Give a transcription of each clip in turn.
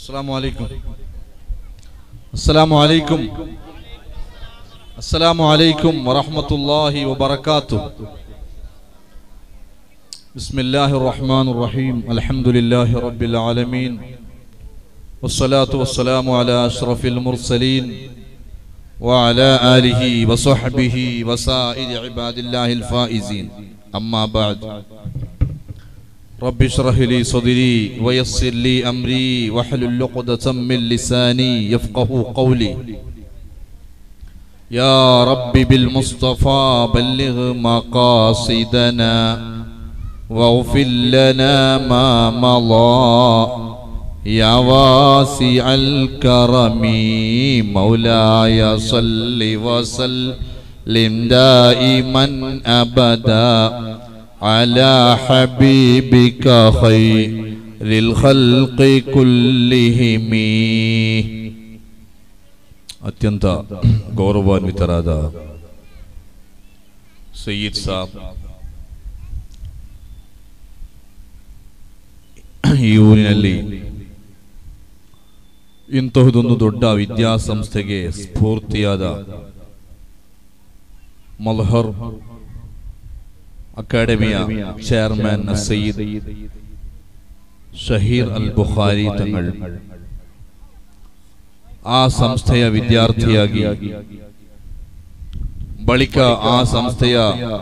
السلام عليكم السلام عليكم السلام عليكم ورحمة الله وبركاته بسم الله الرحمن الرحيم الحمد لله رب العالمين والصلاة والسلام على أشرف المرسلين وعلى آله وصحبه وسائر عباد الله الفائزين أما بعد رب اشرح لي صدري ويسر لي أمري واحلل عقدة من لساني يفقه قولي يا رب بالمصطفى بلغ مقاصدنا واغفر لنا ما مضى يا واسع الكرم مولاي صل وسلم دائما ابدا على حبيبك خير الخلق كلهم ಅತ್ಯಂತ ಗೌರವಾನ್ವಿತರಾದ ಸಯ್ಯದ್ ಸಾಬ್ ಈ ಊರಿನಲ್ಲಿ ಇಂತಹದೊಂದು ದೊಡ್ಡ ವಿದ್ಯಾಸಂಸ್ಥೆಗೆ ಸ್ಫೂರ್ತಿಯಾದ ಮಲ್ಹರ್ ಅಕಾಡೆಮಿಯ ಚೇರ್ಮನ್ ಸಯ್ಯದ್ ಶಹೀರ್ ಅಲ್ ಬುಖಾರಿ ತಂಗಳ್ ಆ ಸಂಸ್ಥೆಯ ವಿದ್ಯಾರ್ಥಿಯಾಗಿ ಬಳಿಕ ಆ ಸಂಸ್ಥೆಯ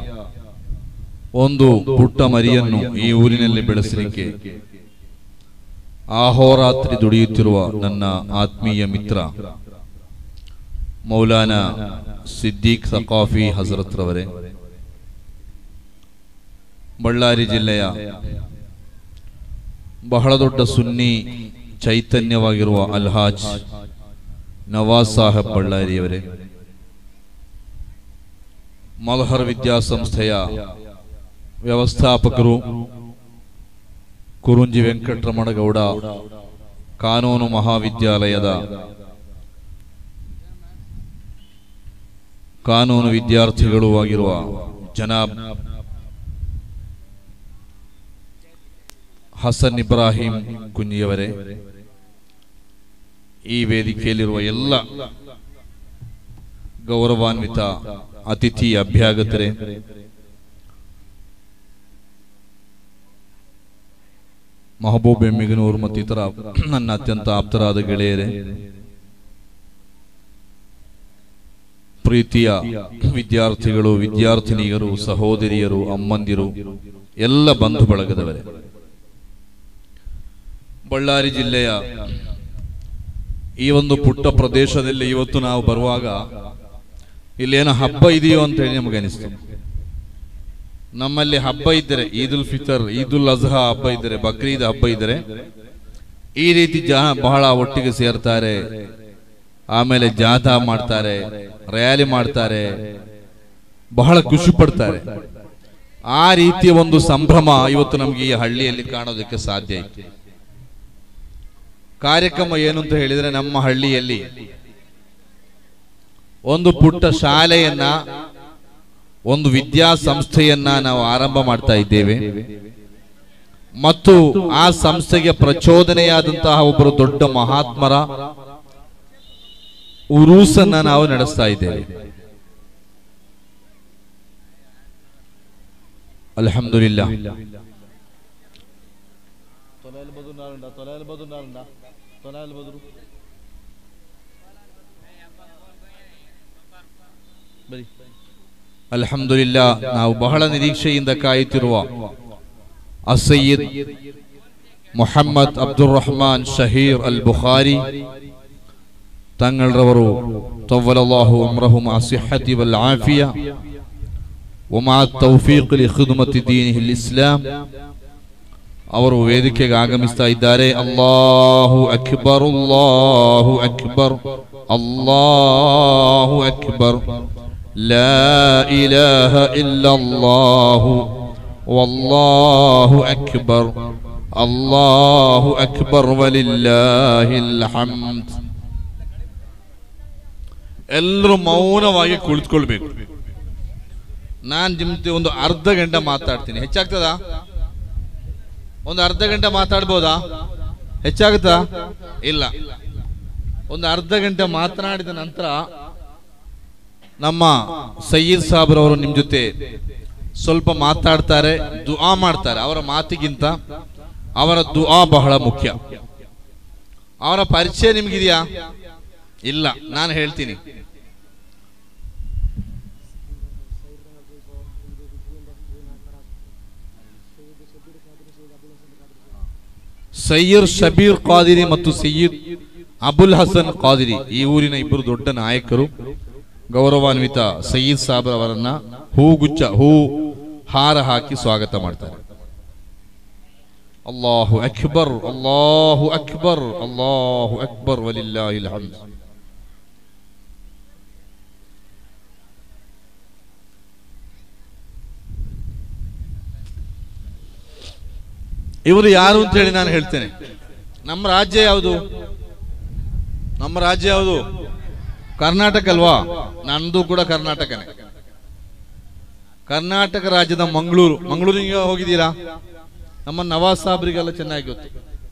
ಒಂದು ಪುಟ್ಟ ಮರಿಯನ್ನು ಈ ಊರಿನಲ್ಲಿ ಬೆಳೆಸಲಿಕ್ಕೆ ಆಹೋರಾತ್ರಿ ದುಡಿಯುತ್ತಿರುವ ನನ್ನ ಆತ್ಮೀಯ ಮಿತ್ರ ಮೌಲಾನ ಸಿದ್ದೀಕ್ ಸಕಾಫಿ ಹಜರತ್ ರವರೇ ಬಳ್ಳಾರಿ ಜಿಲ್ಲೆಯ ಬಹಳ ದೊಡ್ಡ ಸುನ್ನಿ ಚೈತನ್ಯವಾಗಿರುವ ಅಲ್ಹಾಜ್ ನವಾಜ್ ಸಾಹೇಬ್ ಬಳ್ಳಾರಿಯವರೇ ಮಲ್ಹರ್ ವಿದ್ಯಾಸಂಸ್ಥೆಯ ವ್ಯವಸ್ಥಾಪಕರು ಕುರುಂಜಿ ವೆಂಕಟರಮಣಗೌಡ ಕಾನೂನು ಮಹಾವಿದ್ಯಾಲಯದ ಕಾನೂನು ವಿದ್ಯಾರ್ಥಿಗಳು ಆಗಿರುವ ಜನಾಬ್ ಹಸನ್ ಇಬ್ರಾಹಿಂ ಕುಂಜಿಯವರೇ ಈ ವೇದಿಕೆಯಲ್ಲಿರುವ ಎಲ್ಲ ಗೌರವಾನ್ವಿತ ಅತಿಥಿ ಅಭ್ಯಾಗತರೇ ಮಹಬೂಬ್ ಎಮ್ಮಿಗನೂರು ಮತ್ತು ಇತರ ನನ್ನ ಅತ್ಯಂತ ಆಪ್ತರಾದ ಗೆಳೆಯರೇ ಪ್ರೀತಿಯ ವಿದ್ಯಾರ್ಥಿಗಳು ವಿದ್ಯಾರ್ಥಿನಿಯರು ಸಹೋದರಿಯರು ಅಮ್ಮಂದಿರು ಎಲ್ಲ ಬಂಧು ಬಳಗದವರೇ ಬಳ್ಳಾರಿ ಜಿಲ್ಲೆಯ ಈ ಒಂದು ಪುಟ್ಟ ಪ್ರದೇಶದಲ್ಲಿ ಇವತ್ತು ನಾವು ಬರುವಾಗ ಇಲ್ಲೇನೋ ಹಬ್ಬ ಇದೆಯೋ ಅಂತ ಹೇಳಿ ನಮಗೆ ಅನಿಸ್ತು ನಮ್ಮಲ್ಲಿ ಹಬ್ಬ ಇದ್ದರೆ ಈದ್ ಉಲ್ ಫಿತರ್ ಈದ್ ಉಲ್ ಅಜ್ಹಾ ಹಬ್ಬ ಇದ್ದರೆ ಬಕ್ರೀದ್ ಹಬ್ಬ ಇದ್ದರೆ ಈ ರೀತಿ ಜನ ಬಹಳ ಒಟ್ಟಿಗೆ ಸೇರ್ತಾರೆ ಆಮೇಲೆ ಜಾಥಾ ಮಾಡ್ತಾರೆ ರ್ಯಾಲಿ ಮಾಡ್ತಾರೆ ಬಹಳ ಖುಷಿ ಪಡ್ತಾರೆ ಆ ರೀತಿಯ ಒಂದು ಸಂಭ್ರಮ ಇವತ್ತು ನಮಗೆ ಈ ಹಳ್ಳಿಯಲ್ಲಿ ಕಾಣೋದಕ್ಕೆ ಸಾಧ್ಯ ಇತ್ತು ಕಾರ್ಯಕ್ರಮ ಏನು ಅಂತ ಹೇಳಿದ್ರೆ ನಮ್ಮ ಹಳ್ಳಿಯಲ್ಲಿ ಒಂದು ಪುಟ್ಟ ಶಾಲೆಯನ್ನ ಒಂದು ವಿದ್ಯಾಸಂಸ್ಥೆಯನ್ನ ನಾವು ಆರಂಭ ಮಾಡ್ತಾ ಇದ್ದೇವೆ ಮತ್ತು ಆ ಸಂಸ್ಥೆಗೆ ಪ್ರಚೋದನೆಯಾದಂತಹ ಒಬ್ಬರು ದೊಡ್ಡ ಮಹಾತ್ಮರ ಉರೂಸನ್ನ ನಾವು ನಡೆಸ್ತಾ ಇದ್ದೇವೆ ಅಲ್ಹಮ್ದುಲಿಲ್ಲಾ ಅಲ್ಹಮ್ದುಲಿಲ್ಲ ನಾವು ಬಹಳ ನಿರೀಕ್ಷೆಯಿಂದ ಕಾಯುತ್ತಿರುವ ಅಸಯ್ಯದ್ ಮೊಹಮ್ಮದ್ ಅಬ್ದುಲ್ ರಹಮಾನ್ ಶಹೀರ್ ಅಲ್ ಬುಖಾರಿ ತಂಗಳರವರು ತವ್ವಲಲ್ಲಾಹು ಅಮ್ರಹುಂ ಅಸಿಹತಿ ವಲ್ ಆಫಿಯ ومع التوفيق لخدمة دينه الإسلام ಅವರು ವೇದಿಕೆಗೆ ಆಗಮಿಸ್ತಾ ಇದ್ದಾರೆ ಅಲ್ಲಾಹು ಅಕ್ಬರ್ ಅಲ್ಲಾಹು ಅಕ್ಬರ್ ಅಲ್ಲಾಹು ಅಕ್ಬರ್ ಲಾ ಇಲಾಹ ಇಲ್ಲಲ್ಲಾಹು ವಲ್ಲಾಹು ಅಕ್ಬರ್ ಅಲ್ಲಾಹು ಅಕ್ಬರ್ ವಲಿಲ್ಲಾಹಿಲ್ ಹಮ್ದ್ ಎಲ್ಲರೂ ಮೌನವಾಗಿ ಕುಳಿತುಕೊಳ್ಬೇಕು ನಾನು ನಿಮ್ಮ ಜೊತೆ ಒಂದು ಅರ್ಧ ಗಂಟೆ ಮಾತಾಡ್ತೀನಿ ಹೆಚ್ಚಾಗ್ತದಾ ಒಂದು ಅರ್ಧ ಗಂಟೆ ಮಾತಾಡ್ಬೋದಾ ಹೆಚ್ಚಾಗುತ್ತಾ ಇಲ್ಲ ಒಂದು ಅರ್ಧ ಗಂಟೆ ಮಾತನಾಡಿದ ನಂತರ ನಮ್ಮ ಸಯ್ಯದ್ ಸಾಬ್ರವರು ನಿಮ್ ಜೊತೆ ಸ್ವಲ್ಪ ಮಾತಾಡ್ತಾರೆ ದುಆ ಮಾಡ್ತಾರೆ ಅವರ ಮಾತಿಗಿಂತ ಅವರ ದುಆ ಬಹಳ ಮುಖ್ಯ ಅವರ ಪರಿಚಯ ನಿಮ್ಗಿದೆಯಾ ಇಲ್ಲ ನಾನು ಹೇಳ್ತೀನಿ ಸಯ್ಯದ್ ಶಬೀರ್ ಕಾದಿರಿ ಮತ್ತು ಸಯ್ಯದ್ ಅಬುಲ್ ಹಸನ್ ಕಾದಿರಿ ಈ ಊರಿನ ಇಬ್ಬರು ದೊಡ್ಡ ನಾಯಕರು ಗೌರವಾನ್ವಿತ ಸಯ್ಯದ್ ಸಾಬ್ ಅವರನ್ನ ಹೂಗುಚ್ಚ ಹೂ ಹಾರ ಹಾಕಿ ಸ್ವಾಗತ ಮಾಡ್ತಾರೆ ಅಲ್ಲಾಹು ಅಕ್ಬರ್ ಅಲ್ಲಾಹು ಅಕ್ಬರ್ ಅಲ್ಲಾಹು ಅಕ್ಬರ್ ವಲಿಲ್ಲಾಹಿಲ್ ಹಮ್ದ್ ಇವರು ಯಾರು ಅಂತ ಹೇಳಿ ನಾನು ಹೇಳ್ತೇನೆ ನಮ್ಮ ರಾಜ್ಯ ಯಾವುದು ನಮ್ಮ ರಾಜ್ಯ ಯಾವುದು ಕರ್ನಾಟಕ ಅಲ್ವಾ ನಂದು ಕೂಡ ಕರ್ನಾಟಕನೇ ಕರ್ನಾಟಕ ರಾಜ್ಯದ ಮಂಗಳೂರು ಮಂಗಳೂರಿಗೆ ಹೋಗಿದ್ದೀರಾ ನಮ್ಮ ನವಾಜ್ ಸಾಬ್ರಿಗೆಲ್ಲ ಚೆನ್ನಾಗಿ ಗೊತ್ತು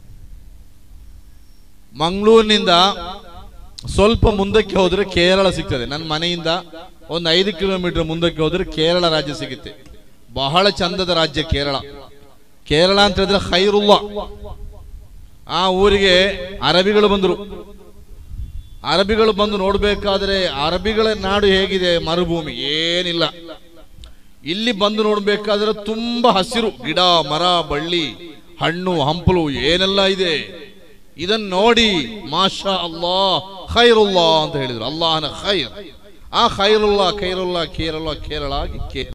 ಮಂಗಳೂರಿನಿಂದ ಸ್ವಲ್ಪ ಮುಂದಕ್ಕೆ ಹೋದ್ರೆ ಕೇರಳ ಸಿಗ್ತದೆ ನನ್ನ ಮನೆಯಿಂದ ಒಂದು ಐದು ಕಿಲೋಮೀಟರ್ ಮುಂದಕ್ಕೆ ಹೋದ್ರೆ ಕೇರಳ ರಾಜ್ಯ ಸಿಗುತ್ತೆ ಬಹಳ ಚಂದದ ರಾಜ್ಯ ಕೇರಳ ಕೇರಳ ಅಂತ ಹೇಳಿದ್ರೆ ಖೈರುಲ್ಲ ಆ ಊರಿಗೆ ಅರಬಿಗಳು ಬಂದರು ಅರಬಿಗಳು ಬಂದು ನೋಡ್ಬೇಕಾದ್ರೆ ಅರಬಿಗಳ ನಾಡು ಹೇಗಿದೆ ಮರುಭೂಮಿ ಏನಿಲ್ಲ ಇಲ್ಲಿ ಬಂದು ನೋಡ್ಬೇಕಾದ್ರೆ ತುಂಬಾ ಹಸಿರು ಗಿಡ ಮರ ಬಳ್ಳಿ ಹಣ್ಣು ಹಂಪಲು ಏನೆಲ್ಲ ಇದೆ ಇದನ್ನ ನೋಡಿ ಮಾಷಾ ಅಲ್ಲಾ ಖೈರುಲ್ಲಾ ಅಂತ ಹೇಳಿದ್ರು ಅಲ್ಲಾಹನ ಖೈರ್ ಆ ಖೈರುಲ್ಲಾ ಖೈರುಲ್ಲಾ ಕೇರಳ ಕೇರಳ ಆಗಿ ಕೇರಳ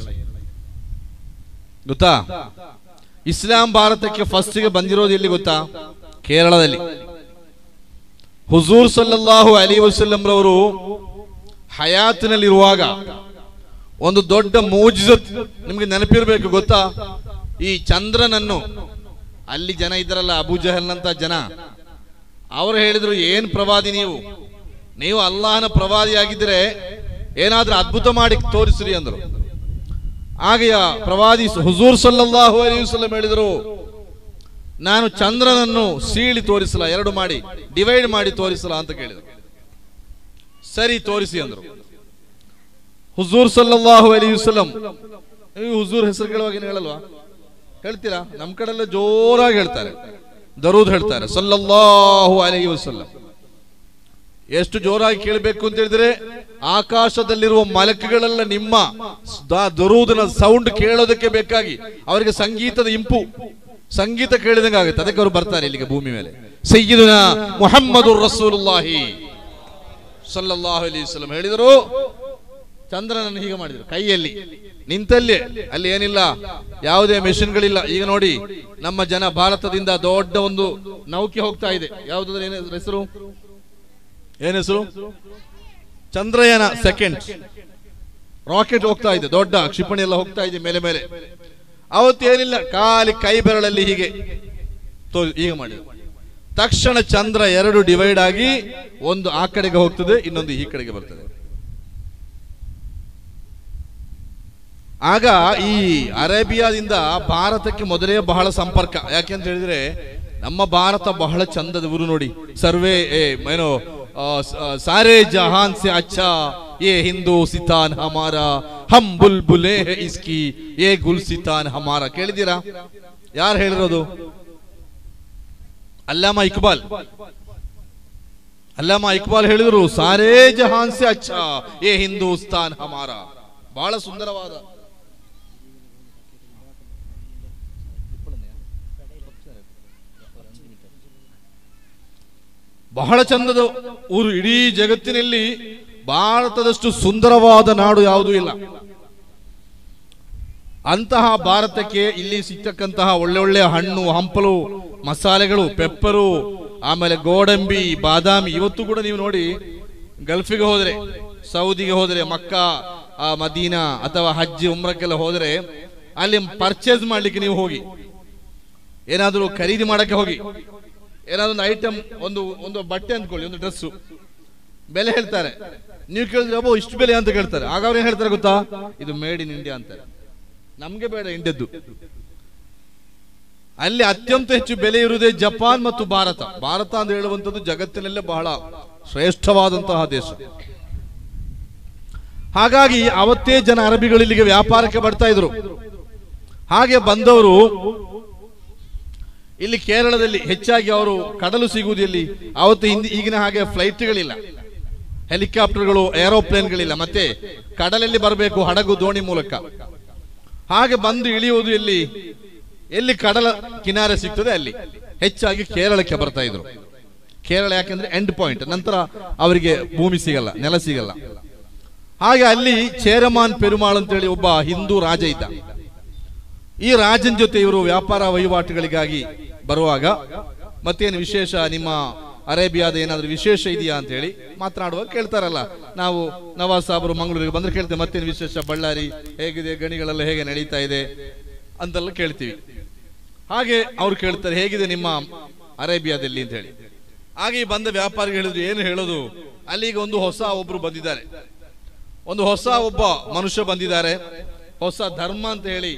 ಗೊತ್ತಾ ಇಸ್ಲಾಂ ಭಾರತಕ್ಕೆ ಫಸ್ಟ್ ಗೆ ಬಂದಿರೋದು ಎಲ್ಲಿ ಗೊತ್ತಾ ಕೇರಳದಲ್ಲಿ ಹುಜೂರ್ ಸಲ್ಲಲ್ಲಾಹು ಅಲಿ ವಸಲ್ಲಂ ರವರು ಹಯಾತಿನಲ್ಲಿರುವಾಗ ಒಂದು ದೊಡ್ಡ ಮೋಜಿಜತ್ ನಿಮ್ಗೆ ನೆನಪಿರ್ಬೇಕು ಗೊತ್ತಾ ಈ ಚಂದ್ರನನ್ನು ಅಲ್ಲಿ ಜನ ಇದ್ರಲ್ಲ ಅಬು ಜಹಲ್ ಅಂತ ಜನ ಅವರು ಹೇಳಿದ್ರು ಏನ್ ಪ್ರವಾದಿ ನೀವು ನೀವು ಅಲ್ಲಾಹನ ಪ್ರವಾದಿಯಾಗಿದ್ರೆ ಏನಾದ್ರೂ ಅದ್ಭುತ ಮಾಡಿ ತೋರಿಸ್ರಿ ಅಂದ್ರು ಆಗೆಯ ಪ್ರವಾದಿ ಹುಜೂರ್ ಸಲ್ಲಲ್ಲಾಹು ಅಲೈಹಿ ವಸಲ್ಲಂ ಹೇಳಿದರು ನಾನು ಚಂದ್ರನನ್ನು ಸೀಳಿ ತೋರಿಸಲ ಎರಡು ಮಾಡಿ ಡಿವೈಡ್ ಮಾಡಿ ತೋರಿಸಲ ಅಂತ ಕೇಳಿದರು ಸರಿ ತೋರಿಸಿ ಅಂದ್ರು ಹುಜೂರ್ ಸಲ್ಲಲ್ಲಾಹು ಅಲೈಹಿ ವಸಲ್ಲಂ ನೀವು ಹುಜೂರ್ ಹೆಸರು ಕೇಳುವಾಗ ಏನು ಹೇಳಲ್ವಾ ಹೇಳ್ತೀರಾ ನಮ್ ಕಡೆ ಎಲ್ಲ ಜೋರಾಗಿ ಹೇಳ್ತಾರೆ ದರೂದ್ ಹೇಳ್ತಾರೆ ಸಲ್ಲಲ್ಲಾಹು ಅಲೈಹಿ ವಸಲ್ಲಂ ಎಷ್ಟು ಜೋರಾಗಿ ಕೇಳಬೇಕು ಅಂತ ಹೇಳಿದ್ರೆ ಆಕಾಶದಲ್ಲಿರುವ ಮಲಕುಗಳೆಲ್ಲ ನಿಮ್ಮ ದ- ದರೂದನ ಸೌಂಡ್ ಕೇಳೋದಕ್ಕೆ ಬೇಕಾಗಿ ಅವರಿಗೆ ಸಂಗೀತದ ಇಂಪು ಸಂಗೀತ ಕೇಳಿದಂಗೆ ಆಗುತ್ತೆ ಅದಕ್ಕೆ ಅವರು ಬರ್ತಾರೆ ಇಲ್ಲಿಗೆ ಭೂಮಿ ಮೇಲೆ ಸಯ್ಯಿದುನ ಮುಹಮ್ಮದು ರಸೂಲುಲ್ಲಾಹಿ ಸಲ್ಲಲ್ಲಾಹು ಅಲೈಹಿ ವಸಲ್ಲಂ ಹೇಳಿದರು ಚಂದ್ರನನ್ನು ಹೀಗೆ ಮಾಡಿದ್ರು ಕೈಯಲ್ಲಿ ನಿಂತಲ್ಲೇ ಅಲ್ಲಿ ಏನಿಲ್ಲ ಯಾವುದೇ ಮೆಷಿನ್ಗಳಿಲ್ಲ ಈಗ ನೋಡಿ ನಮ್ಮ ಜನ ಭಾರತದಿಂದ ದೊಡ್ಡ ಒಂದು ನೌಕೆ ಹೋಗ್ತಾ ಇದೆ ಯಾವ್ದಾದ್ರು ಏನ ಹೆಸರು ಏನ್ ಹೆಸರು ಚಂದ್ರಯಾನ ಸೆಕೆಂಡ್ ರಾಕೆಟ್ ಹೋಗ್ತಾ ಇದೆ ದೊಡ್ಡ ಕ್ಷಿಪಣಿ ಎಲ್ಲ ಹೋಗ್ತಾ ಇದೆ ಮೇಲೆ ಮೇಲೆ ಅವತ್ತೇನಿಲ್ಲ ಖಾಲಿ ಕೈ ಬೆರಳಲ್ಲಿ ಹೀಗೆ ತೋ- ಹೀಗೆ ಮಾಡಿ ತಕ್ಷಣ ಚಂದ್ರ ಎರಡು ಡಿವೈಡ್ ಆಗಿ ಒಂದು ಆ ಕಡೆಗೆ ಹೋಗ್ತದೆ ಇನ್ನೊಂದು ಈ ಕಡೆಗೆ ಬರ್ತದೆ ಆಗ ಈ ಅರೇಬಿಯಾದಿಂದ ಭಾರತಕ್ಕೆ ಮೊದಲೇ ಬಹಳ ಸಂಪರ್ಕ ಯಾಕೆಂತ ಹೇಳಿದ್ರೆ ನಮ್ಮ ಭಾರತ ಬಹಳ ಚಂದದ ಊರು ನೋಡಿ ಸರ್ವೇ ಏ, ಏನೋ ಆ, ಸ- ಆ, ಸಾರೇ ಜಹಾನ್ ಸೆ ಅಚ್ಚಾ ये ಹಿಂದೂಸಿತಾನ್ ಹಮಾರ ಹಮ್ ಬುಲ್ಬುಲೆ ಹೈ ಇಸ್ಕಿ ಏ ಗುಲ್ಸಿತಾನ್ ಹಮಾರ ಕೇಳಿದ್ದೀರಾ ಯಾರು ಹೇಳಿರೋದು ಅಲ್ಲಾಮ ಇಕ್ಬಾಲ್ ಅಲ್ಲಾಮ ಇಕ್ಬಾಲ್ ಹೇಳಿದ್ರು ಸಾರೇ ಜಹಾನ್ ಸೆ ಅಚ್ಚಾ ಏ ಹಿಂದೂಸ್ತಾನ್ ಹಮಾರ ಬಹಳ ಸುಂದರವಾದ ಬಹಳ ಚಂದದ ಊರು ಇಡೀ ಜಗತ್ತಿನಲ್ಲಿ ಭಾರತದಷ್ಟು ಸುಂದರವಾದ ನಾಡು ಯಾವುದೂ ಇಲ್ಲ ಅಂತಹ ಭಾರತಕ್ಕೆ ಇಲ್ಲಿ ಸಿಗ್ತಕ್ಕಂತಹ ಒಳ್ಳೆ ಒಳ್ಳೆ ಹಣ್ಣು ಹಂಪಲು ಮಸಾಲೆಗಳು ಪೆಪ್ಪರು ಆಮೇಲೆ ಗೋಡಂಬಿ ಬಾದಾಮಿ ಇವತ್ತು ಕೂಡ ನೀವು ನೋಡಿ ಗಲ್ಫಿಗೆ ಹೋದ್ರೆ ಸೌದಿಗೆ ಹೋದ್ರೆ ಮಕ್ಕಾ ಆ, ಮದೀನಾ ಅಥವಾ ಹಜ್ಜಿ ಉಮ್ರಕ್ಕೆಲ್ಲ ಹೋದ್ರೆ ಅಲ್ಲಿ ಪರ್ಚೇಸ್ ಮಾಡ್ಲಿಕ್ಕೆ ನೀವು ಹೋಗಿ ಏನಾದರೂ ಖರೀದಿ ಮಾಡಕ್ಕೆ ಹೋಗಿ ಏನಾದ್ರು ಒಂದು ಐಟಮ್ ಒಂದು ಒಂದು ಬಟ್ಟೆ ಅಂದ್ಕೊಳ್ಳಿ ಒಂದು ಡ್ರೆಸ್ಸು ಬೆಲೆ ಹೇಳ್ತಾರೆ ನೀವು ಕೇಳಿದ್ರೆ ಅಬ್ಬೋ ಇಷ್ಟು ಬೆಲೆ ಅಂತ ಕೇಳ್ತಾರೆ ಆಗ ಅವ್ರು ಏನ್ ಹೇಳ್ತಾರೆ ಗೊತ್ತಾ ಇದು ಮೇಡ್ ಇನ್ ಇಂಡಿಯಾ ಅಂತಾರೆ ನಮ್ಗೆ ಬೇಡ ಇಂಡಿಯದ್ದು ಅಲ್ಲಿ ಅತ್ಯಂತ ಹೆಚ್ಚು ಬೆಲೆ ಇರುವುದೇ ಜಪಾನ್ ಮತ್ತು ಭಾರತ ಭಾರತ ಅಂತ ಹೇಳುವಂಥದ್ದು ಜಗತ್ತಿನಲ್ಲೇ ಬಹಳ ಶ್ರೇಷ್ಠವಾದಂತಹ ದೇಶ ಹಾಗಾಗಿ ಅವತ್ತೇ ಜನ ಅರಬಿಗಳು ಇಲ್ಲಿಗೆ ವ್ಯಾಪಾರಕ್ಕೆ ಬರ್ತಾ ಇದ್ರು ಹಾಗೆ ಬಂದವರು ಇಲ್ಲಿ ಕೇರಳದಲ್ಲಿ ಹೆಚ್ಚಾಗಿ ಅವರು ಕಡಲು ಸಿಗುವುದು ಎಲ್ಲಿ ಅವತ್ತು ಹಿಂದಿ ಈಗಿನ ಹಾಗೆ ಫ್ಲೈಟ್ಗಳಿಲ್ಲ ಹೆಲಿಕಾಪ್ಟರ್ಗಳು ಏರೋಪ್ಲೇನ್ಗಳಿಲ್ಲ ಮತ್ತೆ ಕಡಲಲ್ಲಿ ಬರಬೇಕು ಹಡಗು ದೋಣಿ ಮೂಲಕ ಹಾಗೆ ಬಂದು ಇಳಿಯುವುದು ಎಲ್ಲಿ ಎಲ್ಲಿ ಕಡಲ ಕಿನಾರೆ ಸಿಗ್ತದೆ ಅಲ್ಲಿ ಹೆಚ್ಚಾಗಿ ಕೇರಳಕ್ಕೆ ಬರ್ತಾ ಇದ್ರು ಕೇರಳ ಯಾಕೆಂದ್ರೆ ಎಂಡ್ ಪಾಯಿಂಟ್ ನಂತರ ಅವರಿಗೆ ಭೂಮಿ ಸಿಗಲ್ಲ ನೆಲ ಸಿಗಲ್ಲ ಹಾಗೆ ಅಲ್ಲಿ ಚೇರಮಾನ್ ಪೆರುಮಾಳ್ ಅಂತೇಳಿ ಒಬ್ಬ ಹಿಂದೂ ರಾಜ ಇದ್ದ ಈ ರಾಜನ ಜೊತೆ ಇವರು ವ್ಯಾಪಾರ ವಹಿವಾಟುಗಳಿಗಾಗಿ ಬರುವಾಗ ಮತ್ತೇನು ವಿಶೇಷ ನಿಮ್ಮ ಅರೇಬಿಯಾದ ಏನಾದ್ರೂ ವಿಶೇಷ ಇದೆಯಾ ಅಂತ ಹೇಳಿ ಮಾತನಾಡುವಾಗ ಕೇಳ್ತಾರಲ್ಲ ನಾವು ನವಾಜ್ ಸಾಬರು ಮಂಗಳೂರಿಗೆ ಬಂದ್ರೆ ಕೇಳ್ತೇವೆ ಮತ್ತೇನು ವಿಶೇಷ ಬಳ್ಳಾರಿ ಹೇಗಿದೆ ಗಣಿಗಳೆಲ್ಲ ಹೇಗೆ ನಡೀತಾ ಇದೆ ಅಂತೆಲ್ಲ ಕೇಳ್ತೀವಿ ಹಾಗೆ ಅವ್ರು ಕೇಳ್ತಾರೆ ಹೇಗಿದೆ ನಿಮ್ಮ ಅರೇಬಿಯಾದಲ್ಲಿ ಅಂತ ಹೇಳಿ ಹಾಗೆ ಈ ಬಂದ ವ್ಯಾಪಾರಿಗಳು ಹೇಳಿದ್ರು ಏನು ಹೇಳೋದು ಅಲ್ಲಿ ಈಗ ಒಂದು ಹೊಸ ಒಬ್ರು ಬಂದಿದ್ದಾರೆ ಒಂದು ಹೊಸ ಒಬ್ಬ ಮನುಷ್ಯ ಬಂದಿದ್ದಾರೆ ಹೊಸ ಧರ್ಮ ಅಂತ ಹೇಳಿ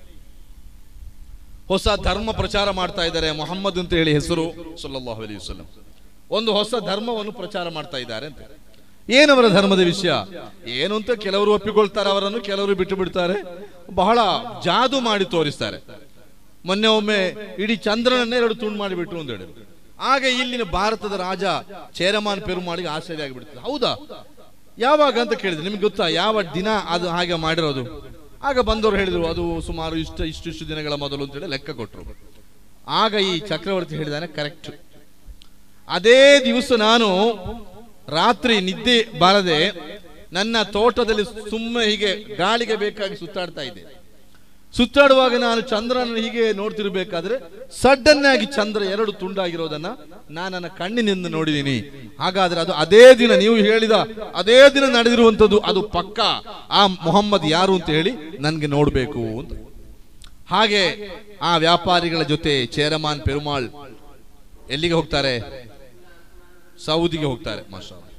ಹೊಸ ಧರ್ಮ ಪ್ರಚಾರ ಮಾಡ್ತಾ ಇದ್ದಾರೆ ಮೊಹಮ್ಮದ್ ಅಂತ ಹೇಳಿ ಹೆಸರು ಸಲ್ಲಲ್ಲಾಹು ಅಲೈಹಿ ವಸಲ್ಲಂ ಒಂದು ಹೊಸ ಧರ್ಮವನ್ನು ಪ್ರಚಾರ ಮಾಡ್ತಾ ಇದ್ದಾರೆ ಅಂತ ಏನವರ ಧರ್ಮದ ವಿಷಯ ಏನು ಅಂತ ಕೆಲವರು ಒಪ್ಪಿಕೊಳ್ತಾರೆ ಅವರನ್ನು ಕೆಲವರು ಬಿಟ್ಟು ಬಿಡ್ತಾರೆ ಬಹಳ ಜಾದು ಮಾಡಿ ತೋರಿಸ್ತಾರೆ ಮೊನ್ನೆ ಒಮ್ಮೆ ಇಡೀ ಚಂದ್ರನನ್ನೇ ಎರಡು ತುಂಡು ಮಾಡಿಬಿಟ್ಟು ಅಂತ ಹೇಳಿದ್ರು ಆಗ ಇಲ್ಲಿನ ಭಾರತದ ರಾಜ ಚೇರಮಾನ್ ಪೆರುಮಾಳಿಗೆ ಆಶ್ಚರ್ಯ ಆಗಿಬಿಡ್ತದೆ ಹೌದಾ ಯಾವಾಗ ಅಂತ ಕೇಳಿದ್ರೆ ನಿಮ್ಗೆ ಗೊತ್ತಾ ಯಾವ ದಿನ ಅದು ಹಾಗೆ ಮಾಡಿರೋದು ಆಗ ಬಂದವರು ಹೇಳಿದ್ರು ಅದು ಸುಮಾರು ಇಷ್ಟ ಇಷ್ಟಿಷ್ಟು ದಿನಗಳ ಮೊದಲು ಅಂತೇಳಿ ಲೆಕ್ಕ ಕೊಟ್ಟರು ಆಗ ಈ ಚಕ್ರವರ್ತಿ ಹೇಳಿದಾನೆ ಕರೆಕ್ಟ್ ಅದೇ ದಿವಸ ನಾನು ರಾತ್ರಿ ನಿದ್ದೆ ಬಾರದೆ ನನ್ನ ತೋಟದಲ್ಲಿ ಸುಮ್ಮನೆ ಹೀಗೆ ಗಾಳಿಗೆ ಬೇಕಾಗಿ ಸುತ್ತಾಡ್ತಾ ಇದ್ದೆ ಸುತ್ತಾಡುವಾಗ ನಾನು ಚಂದ್ರನ ಹೀಗೆ ನೋಡ್ತಿರ್ಬೇಕಾದ್ರೆ ಸಡನ್ ಆಗಿ ಚಂದ್ರ ಎರಡು ತುಂಡಾಗಿರೋದನ್ನ ನಾನು ನನ್ನ ಕಣ್ಣಿನಿಂದ ನೋಡಿದ್ದೀನಿ ಹಾಗಾದ್ರೆ ಅದು ಅದೇ ದಿನ ನೀವು ಹೇಳಿದ ಅದೇ ದಿನ ನಡೆದಿರುವಂತದ್ದು ಅದು ಪಕ್ಕ ಆ ಮೊಹಮ್ಮದ್ ಯಾರು ಅಂತ ಹೇಳಿ ನನ್ಗೆ ನೋಡ್ಬೇಕು ಅಂತ ಹಾಗೆ ಆ ವ್ಯಾಪಾರಿಗಳ ಜೊತೆ ಚೇರಮಾನ್ ಪೆರುಮಾಳ್ ಎಲ್ಲಿಗೆ ಹೋಗ್ತಾರೆ ಸೌದಿಗೆ ಹೋಗ್ತಾರೆ ಮಾಷಾ ಅಲ್ಲಾ.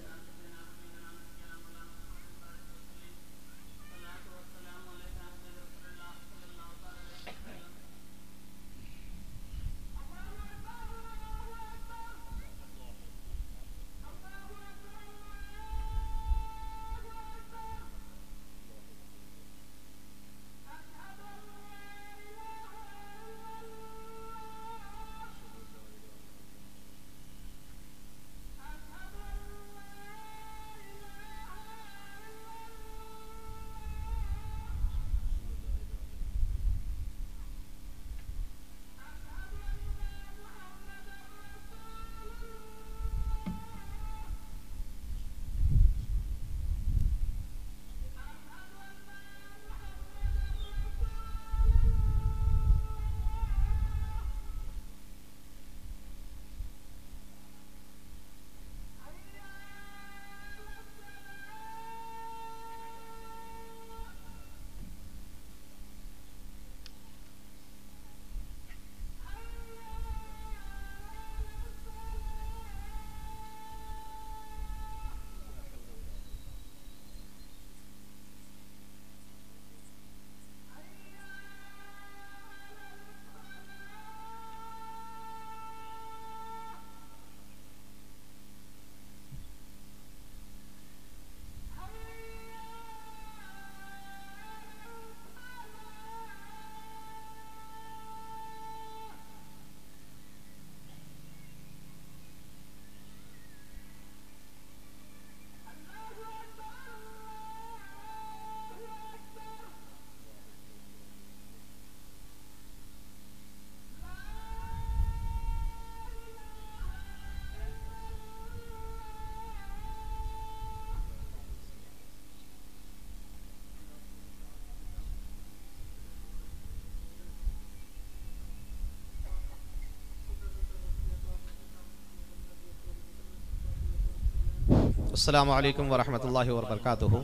ಅಸ್ಸಲಾಮು ಅಲೈಕುಮ್ ವರಹಮತುಲ್ಲಾಹಿ ವಬರ್ಕಾತುಹು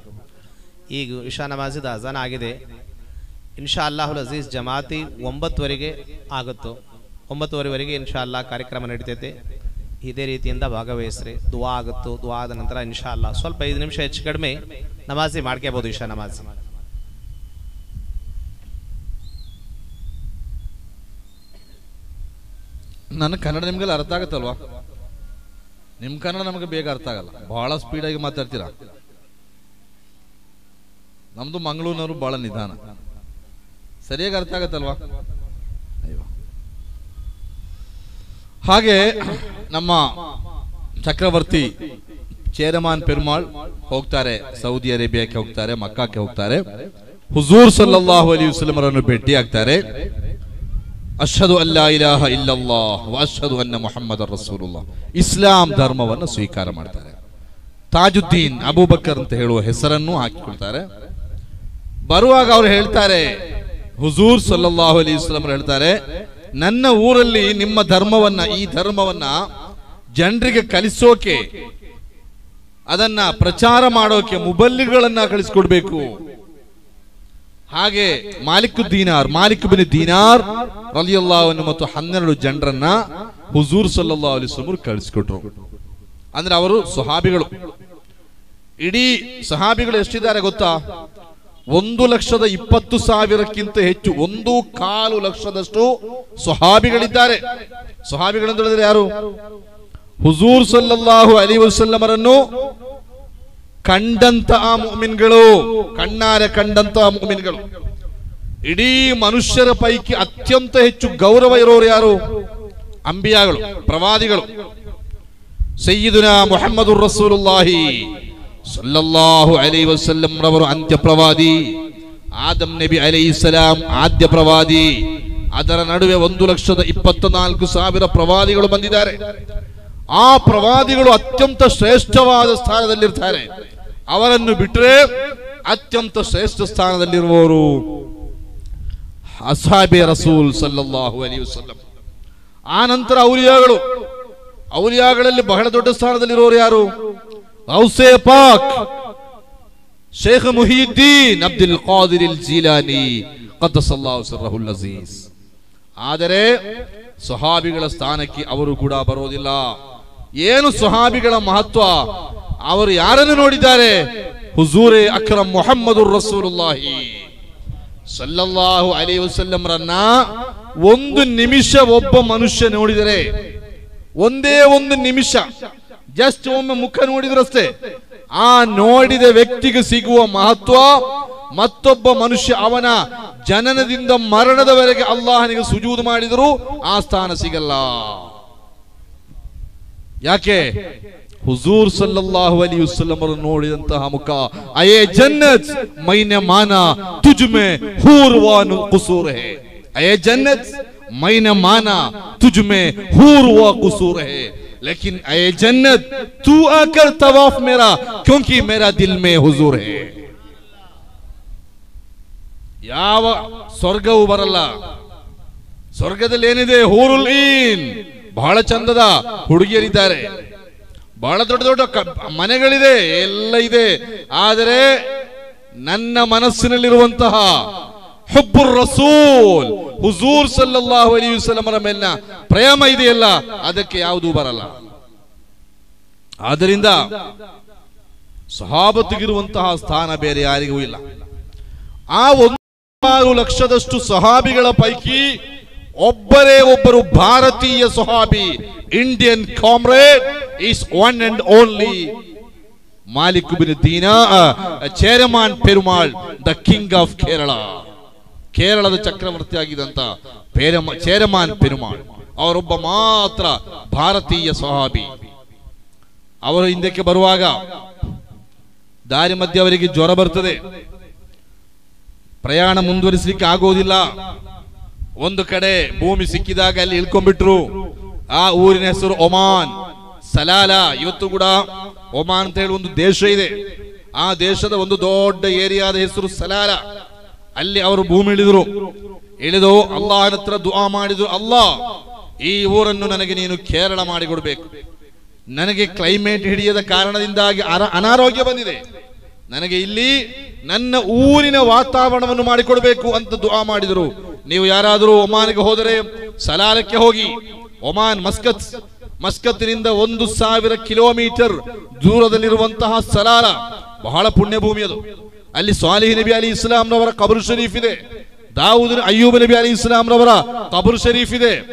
ಈಗ ಇಶಾ ನಮಾಜಿದ ಅಜಾನ್ ಆಗಿದೆ ಇನ್ಶಾ ಅಲ್ಲಾಹುಲ್ ಅಜೀಜ್ ಜಮಾತಿ ಒಂಬತ್ತುವರೆಗೆ ಆಗುತ್ತೋ ಒಂಬತ್ತುವರೆವರೆಗೆ ಇನ್ಶಾ ಅಲ್ಲಾ ಕಾರ್ಯಕ್ರಮ ನಡೀತೈತೆ ಇದೇ ರೀತಿಯಿಂದ ಭಾಗವಹಿಸ್ರಿ ದುವಾ ಆಗುತ್ತೋ ದುವಾ ಆದ ನಂತರ ಇನ್ಶಾ ಅಲ್ಲಾ ಸ್ವಲ್ಪ ಐದು ನಿಮಿಷ ಹೆಚ್ಚು ಕಡಿಮೆ ನಮಾಜಿ ಮಾಡ್ಕೋಬೋದು ಇಶಾ ನಮಾಜಿ ನನ್ನ ಕನ್ನಡ ನಿಮ್ಗೆಲ್ಲ ಅರ್ಥ ಆಗತ್ತಲ್ವಾ ನಿಮ್ ಕನ್ನಡ ನಮಗೆ ಬೇಗ ಅರ್ಥ ಆಗಲ್ಲ ಬಹಳ ಸ್ಪೀಡಾಗಿ ಮಾತಾಡ್ತೀರಾ ನಮ್ದು ಮಂಗಳೂರಿನವರು ಬಹಳ ನಿಧಾನ ಸರಿಯಾಗಿ ಅರ್ಥ ಆಗತ್ತಲ್ವಾ ಅಯ್ಯೋ. ಹಾಗೆ ನಮ್ಮ ಚಕ್ರವರ್ತಿ ಚೇರಮಾನ್ ಪೆರುಮಾಳ್ ಹೋಗ್ತಾರೆ ಸೌದಿ ಅರೇಬಿಯಾಕ್ಕೆ ಹೋಗ್ತಾರೆ ಮಕ್ಕಾಕ್ಕೆ ಹೋಗ್ತಾರೆ ಹುಜೂರ್ ಸಲ್ಲಲ್ಲಾಹು ಅಲಿ ವಸಲ್ಲಮರನ್ನು ಭೇಟಿ ಆಗ್ತಾರೆ ಅಶ್ಹದು ಅಲ್ಲಾ ಇಲಾಹ ಇಲ್ಲಲ್ಲಾಹ್ ವ ಅಶ್ಹದು ಅನ್ನ ಮುಹಮ್ಮದ್ ರಸೂಲುಲ್ಲಾಹ್ ಇಸ್ಲಾಂ ಧರ್ಮವನ್ನು ಸ್ವೀಕಾರ ಮಾಡ್ತಾರೆ ತಾಜುದ್ದೀನ್ ಅಬೂಬಕರ್ ಅಂತ ಹೇಳುವ ಹೆಸರನ್ನು ಹಾಕಿಕೊಳ್ತಾರೆ ಬರುವಾಗ ಅವರು ಹೇಳ್ತಾರೆ ಹುಜೂರ್ ಸಲ್ಲಲ್ಲಾಹು ಅಲಿ ವಸಲ್ಲಂ ಹೇಳ್ತಾರೆ ನನ್ನ ಊರಲ್ಲಿ ನಿಮ್ಮ ಧರ್ಮವನ್ನ ಈ ಧರ್ಮವನ್ನ ಜನರಿಗೆ ಕಲಿಸೋಕೆ ಅದನ್ನ ಪ್ರಚಾರ ಮಾಡೋಕೆ ಮುಬಲ್ಲಿಗಳನ್ನ ಕಳಿಸ್ಕೊಡ್ಬೇಕು ಹಾಗೆ ಮಾಲಿಕ್ ದೀನಾರ್ ಮಾಲಿಕ್ ಬಿನ್ ದೀನಾರ್ ರಲಿಯಲ್ಲಾಹು ಮತ್ತು ಹನ್ನೆರಡು ಜನರನ್ನ ಹುಜೂರ್ ಸಲ್ಲಲ್ಲಾಹು ಅಲೈಹಿ ವಸಲ್ಲಂ ಕಳಿಸ್ಕೊಟ್ರು ಅಂದ್ರೆ ಅವರು ಸುಹಾಬಿಗಳು ಇಡೀ ಸಹಾಬಿಗಳು ಎಷ್ಟಿದ್ದಾರೆ ಗೊತ್ತಾ ಒಂದು ಲಕ್ಷದ ಇಪ್ಪತ್ತು ಸಾವಿರಕ್ಕಿಂತ ಹೆಚ್ಚು ಒಂದು ಕಾಲು ಲಕ್ಷದಷ್ಟು ಸುಹಾಬಿಗಳಿದ್ದಾರೆ ಸುಹಾಬಿಗಳು ಅಂತ ಹೇಳಿದ್ರೆ ಯಾರು ಹುಜೂರ್ ಸಲ್ಲಲ್ಲಾಹು ಅಲಿ ವಸಲ್ಲಮರನ್ನು ಕಂಡಂತಹ ಮುಮಿನ್ಗಳು ಕಣ್ಣಾರೆ ಕಂಡಂತಹ ಮುಮಿನ್ಗಳು ಇಡೀ ಮನುಷ್ಯರ ಪೈಕಿ ಅತ್ಯಂತ ಹೆಚ್ಚು ಗೌರವ ಇರೋರು ಯಾರು ಅಂಬಿಯಾಗಳು ಪ್ರವಾದಿಗಳು ಸಯ್ಯಿದುನ ಮುಹಮ್ಮದು ರಸೂಲುಲ್ಲಾಹಿ ಸಲ್ಲಲ್ಲಾಹು ಅಲೈ ವಸಲ್ಲಂ ರವರು ಅಂತ್ಯ ಪ್ರವಾದಿ ಆದಂ ನಬಿ ಅಲೈ ಸಲಾಂ ಆದ್ಯ ಪ್ರವಾದಿ ಅದರ ನಡುವೆ ಒಂದು ಲಕ್ಷದ ಇಪ್ಪತ್ನಾಲ್ಕು ಸಾವಿರ ಪ್ರವಾದಿಗಳು ಬಂದಿದ್ದಾರೆ ಆ ಪ್ರವಾದಿಗಳು ಅತ್ಯಂತ ಶ್ರೇಷ್ಠವಾದ ಸ್ಥಾನದಲ್ಲಿರ್ತಾರೆ ಅವರನ್ನು ಬಿಟ್ಟರೆ ಅತ್ಯಂತ ಶ್ರೇಷ್ಠ ಸ್ಥಾನದಲ್ಲಿರುವವರು ಅಸಾಬೆ ರಸೂಲ್ ಸಲ್ಲಲ್ಲಾಹು ಅಲಿ ವಸಲ್ಲಂ ಆ ನಂತರ ಔಲಿಯಾಗಳು ಔಲಿಯಾಗಳಲ್ಲಿ ಬಹಳ ದೊಡ್ಡ ಸ್ಥಾನದಲ್ಲಿರುವವರು ಯಾರು ಔಸೆ ಪಾಕ್ ಶೇಖ್ ಮುಹಿಯುದ್ದೀನ್ ಅಬ್ದುಲ್ ಖಾದಿರ್ ಇಲ್ ಜೀಲಾನಿ ಕದ್ದಸಲ್ಲಾಹು ಸರ್ರಹುಲ್ ಅಜೀಸ್ ಆದರೆ ಸುಹಾಬಿಗಳ ಸ್ಥಾನಕ್ಕೆ ಅವರು ಕೂಡ ಬರೋದಿಲ್ಲ ಏನು ಸುಹಾಬಿಗಳ ಮಹತ್ವ ಅವರು ಯಾರನ್ನು ನೋಡಿದ್ದಾರೆ ಹುಜೂರೆ ಅಕ್ರಮ್ ಮೊಹಮ್ಮದು ರಸೂಲುಲ್ಲಾಹಿ ಸಲ್ಲಲ್ಲಾಹು ಅಲಿ ವಸಲ್ಲಂರನ್ನ ಒಂದು ನಿಮಿಷ ಒಬ್ಬ ಮನುಷ್ಯ ನೋಡಿದರೆ ಒಂದೇ ಒಂದು ನಿಮಿಷ ಜಸ್ಟ್ ಒಮ್ಮೆ ಮುಖ ನೋಡಿದ್ರಷ್ಟೇ ಆ ನೋಡಿದ ವ್ಯಕ್ತಿಗೆ ಸಿಗುವ ಮಹತ್ವ ಮತ್ತೊಬ್ಬ ಮನುಷ್ಯ ಅವನ ಜನನದಿಂದ ಮರಣದವರೆಗೆ ಅಲ್ಲಾಹನಿಗೆ ಸುಜೂದು ಮಾಡಿದರೂ ಆ ಸ್ಥಾನ ಸಿಗಲ್ಲ ಯಾಕೆ ಹುಜೂರ್ ಸಲ್ಲಲ್ಲಾಹು ಅಲಿ ವಸಲ್ಲಮರು ನೋಡಿದಂತಹ ಮುಖ ಅಯೇ ಜನ್ನತ್ ಮೈನೆ ಮಾನ ತುಜ್ಮೆ ಹೂರ್ವಾನು ಕುಸೂರ್ ಹೇ ಅಯೇ ಜನ್ನತ್ ಮೈನೆ ಮಾನ ತುಜ್ಮೆ ಹೂರ್ವಾ ಕುಸೂರ್ ಹೇ लेकिन अये जन्नत तू आकर तवाफ मेरा क्योंकि मेरा दिल में हुजूर है ಯಾವ ಸ್ವರ್ಗವು ಬರಲ್ಲ ಸ್ವರ್ಗದಲ್ಲಿ ಏನಿದೆ ಹೂರುಲ್ ಈನ್ ಬಹಳ ಚಂದದ ಹುಡುಗಿಯರಿದ್ದಾರೆ ಬಹಳ ದೊಡ್ಡ ದೊಡ್ಡ ಕ- ಮನೆಗಳಿದೆ ಎಲ್ಲ ಇದೆ ಆದರೆ ನನ್ನ ಮನಸ್ಸಿನಲ್ಲಿರುವಂತಹ ಹುಬ್ಬುರ್ ರಸೂಲ್ ಹುಜೂರ್ ಸಲ್ಲಲ್ಲಾಹು ಅಲೈಹಿ ವಸಲ್ಲಮರ ಮೇಲಿನ ಪ್ರೇಮ ಇದೆಯಲ್ಲ ಅದಕ್ಕೆ ಯಾವುದೂ ಬರಲ್ಲ ಆದ್ದರಿಂದ ಸಹಾಬತ್ತಿಗಿರುವಂತಹ ಸ್ಥಾನ ಬೇರೆ ಯಾರಿಗೂ ಇಲ್ಲ ಆ ಒಂದು ಲಕ್ಷದಷ್ಟು ಸಹಾಬಿಗಳ ಪೈಕಿ ಒಬ್ಬರೇ ಒಬ್ಬರು ಭಾರತೀಯ ಸಹಾಬಿ Indian comrade is one and only Malik bin Dinar Cheraman Perumal the king of Kerala ಕೇರಳದ ಚಕ್ರವರ್ತಿ ಆಗಿದಂತ ಪೇರಮ ಚೇರಮಾನ್ ಪೆರುಮಾಳ್ ಅವರೊಬ್ಬ ಮಾತ್ರ ಭಾರತೀಯ ಸಹಾಬಿ ಅವರು ಹಿಂದಕ್ಕೆ ಬರುವಾಗ ದಾರಿ ಮಧ್ಯೆ ಅವರಿಗೆ ಜ್ವರ ಬರ್ತದೆ ಪ್ರಯಾಣ ಮುಂದುವರಿಸಲಿಕ್ಕೆ ಆಗೋದಿಲ್ಲ ಒಂದು ಕಡೆ ಭೂಮಿ ಸಿಕ್ಕಿದಾಗ ಅಲ್ಲಿ ಇಳ್ಕೊಂಡ್ಬಿಟ್ರು ಆ ಊರಿನ ಹೆಸರು ಒಮಾನ್ ಸಲಾಲ ಇವತ್ತು ಕೂಡ ಒಮಾನ್ ಅಂತ ಹೇಳಿ ಒಂದು ದೇಶ ಇದೆ ಆ ದೇಶದ ಒಂದು ದೊಡ್ಡ ಏರಿಯಾದ ಹೆಸರು ಸಲಾಲ ಅಲ್ಲಿ ಅವರು ಭೂಮಿ ಇಳಿದ್ರು ಇಳಿದು ಅಲ್ಲಾಹನ ಹತ್ರ ದುಆ ಮಾಡಿದ್ರು ಅಲ್ಲಾ ಈ ಊರನ್ನು ನನಗೆ ನೀನು ಕೇರಳ ಮಾಡಿಕೊಡ್ಬೇಕು ನನಗೆ ಕ್ಲೈಮೇಟ್ ಹಿಡಿಯದ ಕಾರಣದಿಂದಾಗಿ ಅನ- ಅನಾರೋಗ್ಯ ಬಂದಿದೆ ನನಗೆ ಇಲ್ಲಿ ನನ್ನ ಊರಿನ ವಾತಾವರಣವನ್ನು ಮಾಡಿಕೊಡ್ಬೇಕು ಅಂತ ದುಆ ಮಾಡಿದರು ನೀವು ಯಾರಾದರೂ ಒಮಾನ್ಗೆ ಹೋದರೆ ಸಲಾಲಕ್ಕೆ ಹೋಗಿ ಒಮಾನ್ ಮಸ್ಕತ್ ಮಸ್ಕತ್ತಿನಿಂದ ಒಂದು ಸಾವಿರ ಕಿಲೋಮೀಟರ್ ದೂರದಲ್ಲಿರುವಂತಹ ಸಲಾಲ ಬಹಳ ಪುಣ್ಯ ಭೂಮಿ ಅದು ಅಲ್ಲಿ ಸ್ವಾಲಿಹ್ ನಬಿ ಅಲಿ ಇಸ್ಲಾಂರವರ ಕಬರು ಶರೀಫ್ ಇದೆ ದಾವೂದ್ ಅಯ್ಯೂಬ್ ನಬಿ ಅಲಿ ಇಸ್ಲಾಂರವರ ಕಬರು ಶರೀಫ್ ಇದೆ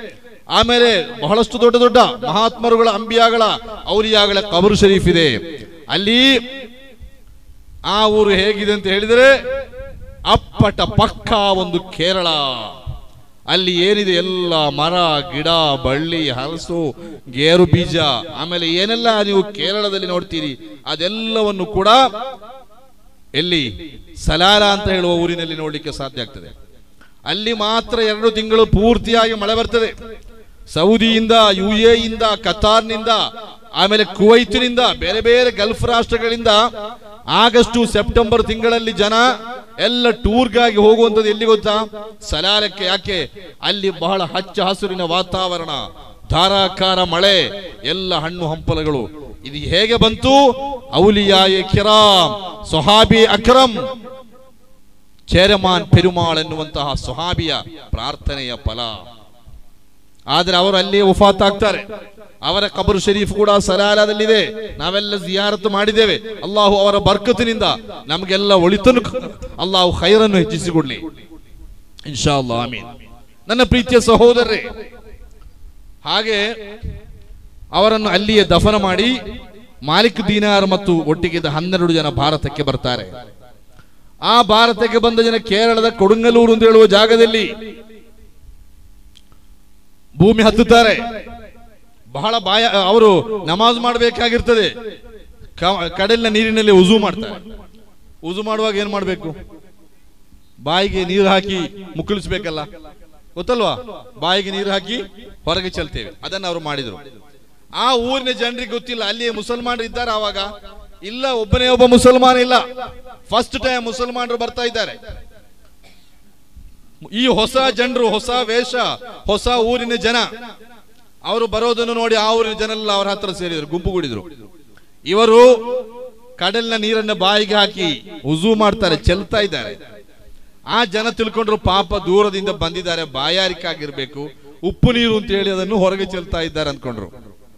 ಆಮೇಲೆ ಬಹಳಷ್ಟು ದೊಡ್ಡ ದೊಡ್ಡ ಮಹಾತ್ಮರುಗಳ ಅಂಬಿಯಾಗಳ ಔಲಿಯಾಗಳ ಕಬರು ಶರೀಫ್ ಇದೆ ಅಲ್ಲಿ ಆ ಊರು ಹೇಗಿದೆ ಅಂತ ಹೇಳಿದರೆ ಅಪ್ಪಟ ಪಕ್ಕ ಒಂದು ಕೇರಳ ಅಲ್ಲಿ ಏನಿದೆ ಎಲ್ಲ ಮರ ಗಿಡ ಬಳ್ಳಿ ಹಲಸು ಗೇರು ಬೀಜ ಆಮೇಲೆ ಏನೆಲ್ಲ ನೀವು ಕೇರಳದಲ್ಲಿ ನೋಡ್ತೀರಿ ಅದೆಲ್ಲವನ್ನು ಕೂಡ ಎಲ್ಲಿ ಸಲಾಲ ಅಂತ ಹೇಳುವ ಊರಿನಲ್ಲಿ ನೋಡ್ಲಿಕ್ಕೆ ಸಾಧ್ಯ ಆಗ್ತದೆ ಅಲ್ಲಿ ಮಾತ್ರ ಎರಡು ತಿಂಗಳು ಪೂರ್ತಿಯಾಗಿ ಮಳೆ ಬರ್ತದೆ ಸೌದಿಯಿಂದ ಯು ಎ ಇಂದ ಕತಾರ್ನಿಂದ ಆಮೇಲೆ ಕುವೈತಿನಿಂದ ಬೇರೆ ಬೇರೆ ಗಲ್ಫ್ ರಾಷ್ಟ್ರಗಳಿಂದ ಆಗಸ್ಟ್ ಸೆಪ್ಟೆಂಬರ್ ತಿಂಗಳಲ್ಲಿ ಜನ ಎಲ್ಲ ಟೂರ್ಗಾಗಿ ಹೋಗುವಂಥದ್ದು ಎಲ್ಲಿ ಗೊತ್ತಾ ಸಲಾಲಕ್ಕೆ ಯಾಕೆ ಅಲ್ಲಿ ಬಹಳ ಹಚ್ಚ ಹಸುರಿನ ವಾತಾವರಣ ಧಾರಾಕಾರ ಮಳೆ ಎಲ್ಲ ಹಣ್ಣು ಹಂಪಲುಗಳು ಇದು ಹೇಗೆ ಬಂತು ಔಲಿಯಾಯ ಕಿರಾಮ್ ಸೊಹಾಬಿ ಅಕ್ರಮ್ ಚೇರಮಾನ್ ಪೆರುಮಾಳ್ ಎನ್ನುವಂತಹ ಸುಹಾಬಿಯ ಪ್ರಾರ್ಥನೆಯ ಫಲ ಆದರೆ ಅವರು ಅಲ್ಲಿ ಉಫಾತ್ ಆಗ್ತಾರೆ ಅವರ ಕಬರು ಶರೀಫ್ ಕೂಡ ಸಲಾಲದಲ್ಲಿದೆ ನಾವೆಲ್ಲ ಜಿಯಾರತ್ ಮಾಡಿದ್ದೇವೆ ಅಲ್ಲಾಹು ಅವರ ಬರ್ಕತಿನಿಂದ ನಮಗೆಲ್ಲ ಒಳಿತನು ಅಲ್ಲಾಹು ಖೈರನ್ನು ಹೆಚ್ಚಿಸಿಕೊಡ್ಲಿ ಇನ್ಶಾ ಅಲ್ಲಾಹ್ ಆಮೀನ್ ನನ್ನ ಪ್ರೀತಿಯ ಸಹೋದರರೇ ಹಾಗೆ ಅವರನ್ನು ಅಲ್ಲಿಯೇ ದಫನ ಮಾಡಿ ಮಾಲಿಕ್ ದೀನಾರ್ ಮತ್ತು ಒಟ್ಟಿಗಿದ್ದ ಹನ್ನೆರಡು ಜನ ಭಾರತಕ್ಕೆ ಬರ್ತಾರೆ ಆ ಭಾರತಕ್ಕೆ ಬಂದ ಜನ ಕೇರಳದ ಕೊಡುಂಗಲೂರು ಅಂತ ಹೇಳುವ ಜಾಗದಲ್ಲಿ ಭೂಮಿ ಹತ್ತುತ್ತಾರೆ ಬಹಳ ಬಾಯ ಅವರು ನಮಾಜ್ ಮಾಡಬೇಕಾಗಿರ್ತದೆ ಕ- ಕಡಲಿನ ನೀರಿನಲ್ಲಿ ಉಜು ಮಾಡ್ತಾರೆ ಉಜು ಮಾಡುವಾಗ ಏನ್ ಮಾಡಬೇಕು ಬಾಯಿಗೆ ನೀರು ಹಾಕಿ ಮುಕ್ಕಳಿಸ್ಬೇಕಲ್ಲ ಗೊತ್ತಲ್ವಾ ಬಾಯಿಗೆ ನೀರು ಹಾಕಿ ಹೊರಗೆ ಚೆಲ್ತೇವೆ ಅದನ್ನ ಅವರು ಮಾಡಿದ್ರು ಆ ಊರಿನ ಜನರಿಗೆ ಗೊತ್ತಿಲ್ಲ ಅಲ್ಲಿ ಮುಸಲ್ಮಾನರು ಇದ್ದಾರೆ ಆವಾಗ ಇಲ್ಲ ಒಬ್ಬನೇ ಒಬ್ಬ ಮುಸಲ್ಮಾನ ಇಲ್ಲ ಫಸ್ಟ್ ಟೈಮ್ ಮುಸಲ್ಮಾನರು ಬರ್ತಾ ಇದ್ದಾರೆ ಈ ಹೊಸ ಜನರು ಹೊಸ ವೇಷ ಹೊಸ ಊರಿನ ಜನ ಅವರು ಬರೋದನ್ನು ನೋಡಿ ಆ ಊರಿನ ಜನರೆಲ್ಲ ಅವರ ಹತ್ರ ಸೇರಿದರು ಗುಂಪುಗೂಡಿದ್ರು ಇವರು ಕಡಲಿನ ನೀರನ್ನ ಬಾಯಿಗೆ ಹಾಕಿ ಉಜು ಮಾಡ್ತಾರೆ ಚೆಲ್ತಾ ಇದ್ದಾರೆ ಆ ಜನ ತಿಳ್ಕೊಂಡ್ರು ಪಾಪ ದೂರದಿಂದ ಬಂದಿದ್ದಾರೆ ಬಾಯಾರಿಕೆ ಆಗಿರ್ಬೇಕು ಉಪ್ಪು ನೀರು ಅಂತ ಹೇಳಿ ಅದನ್ನು ಹೊರಗೆ ಚೆಲ್ತಾ ಇದ್ದಾರೆ ಅಂದ್ಕೊಂಡ್ರು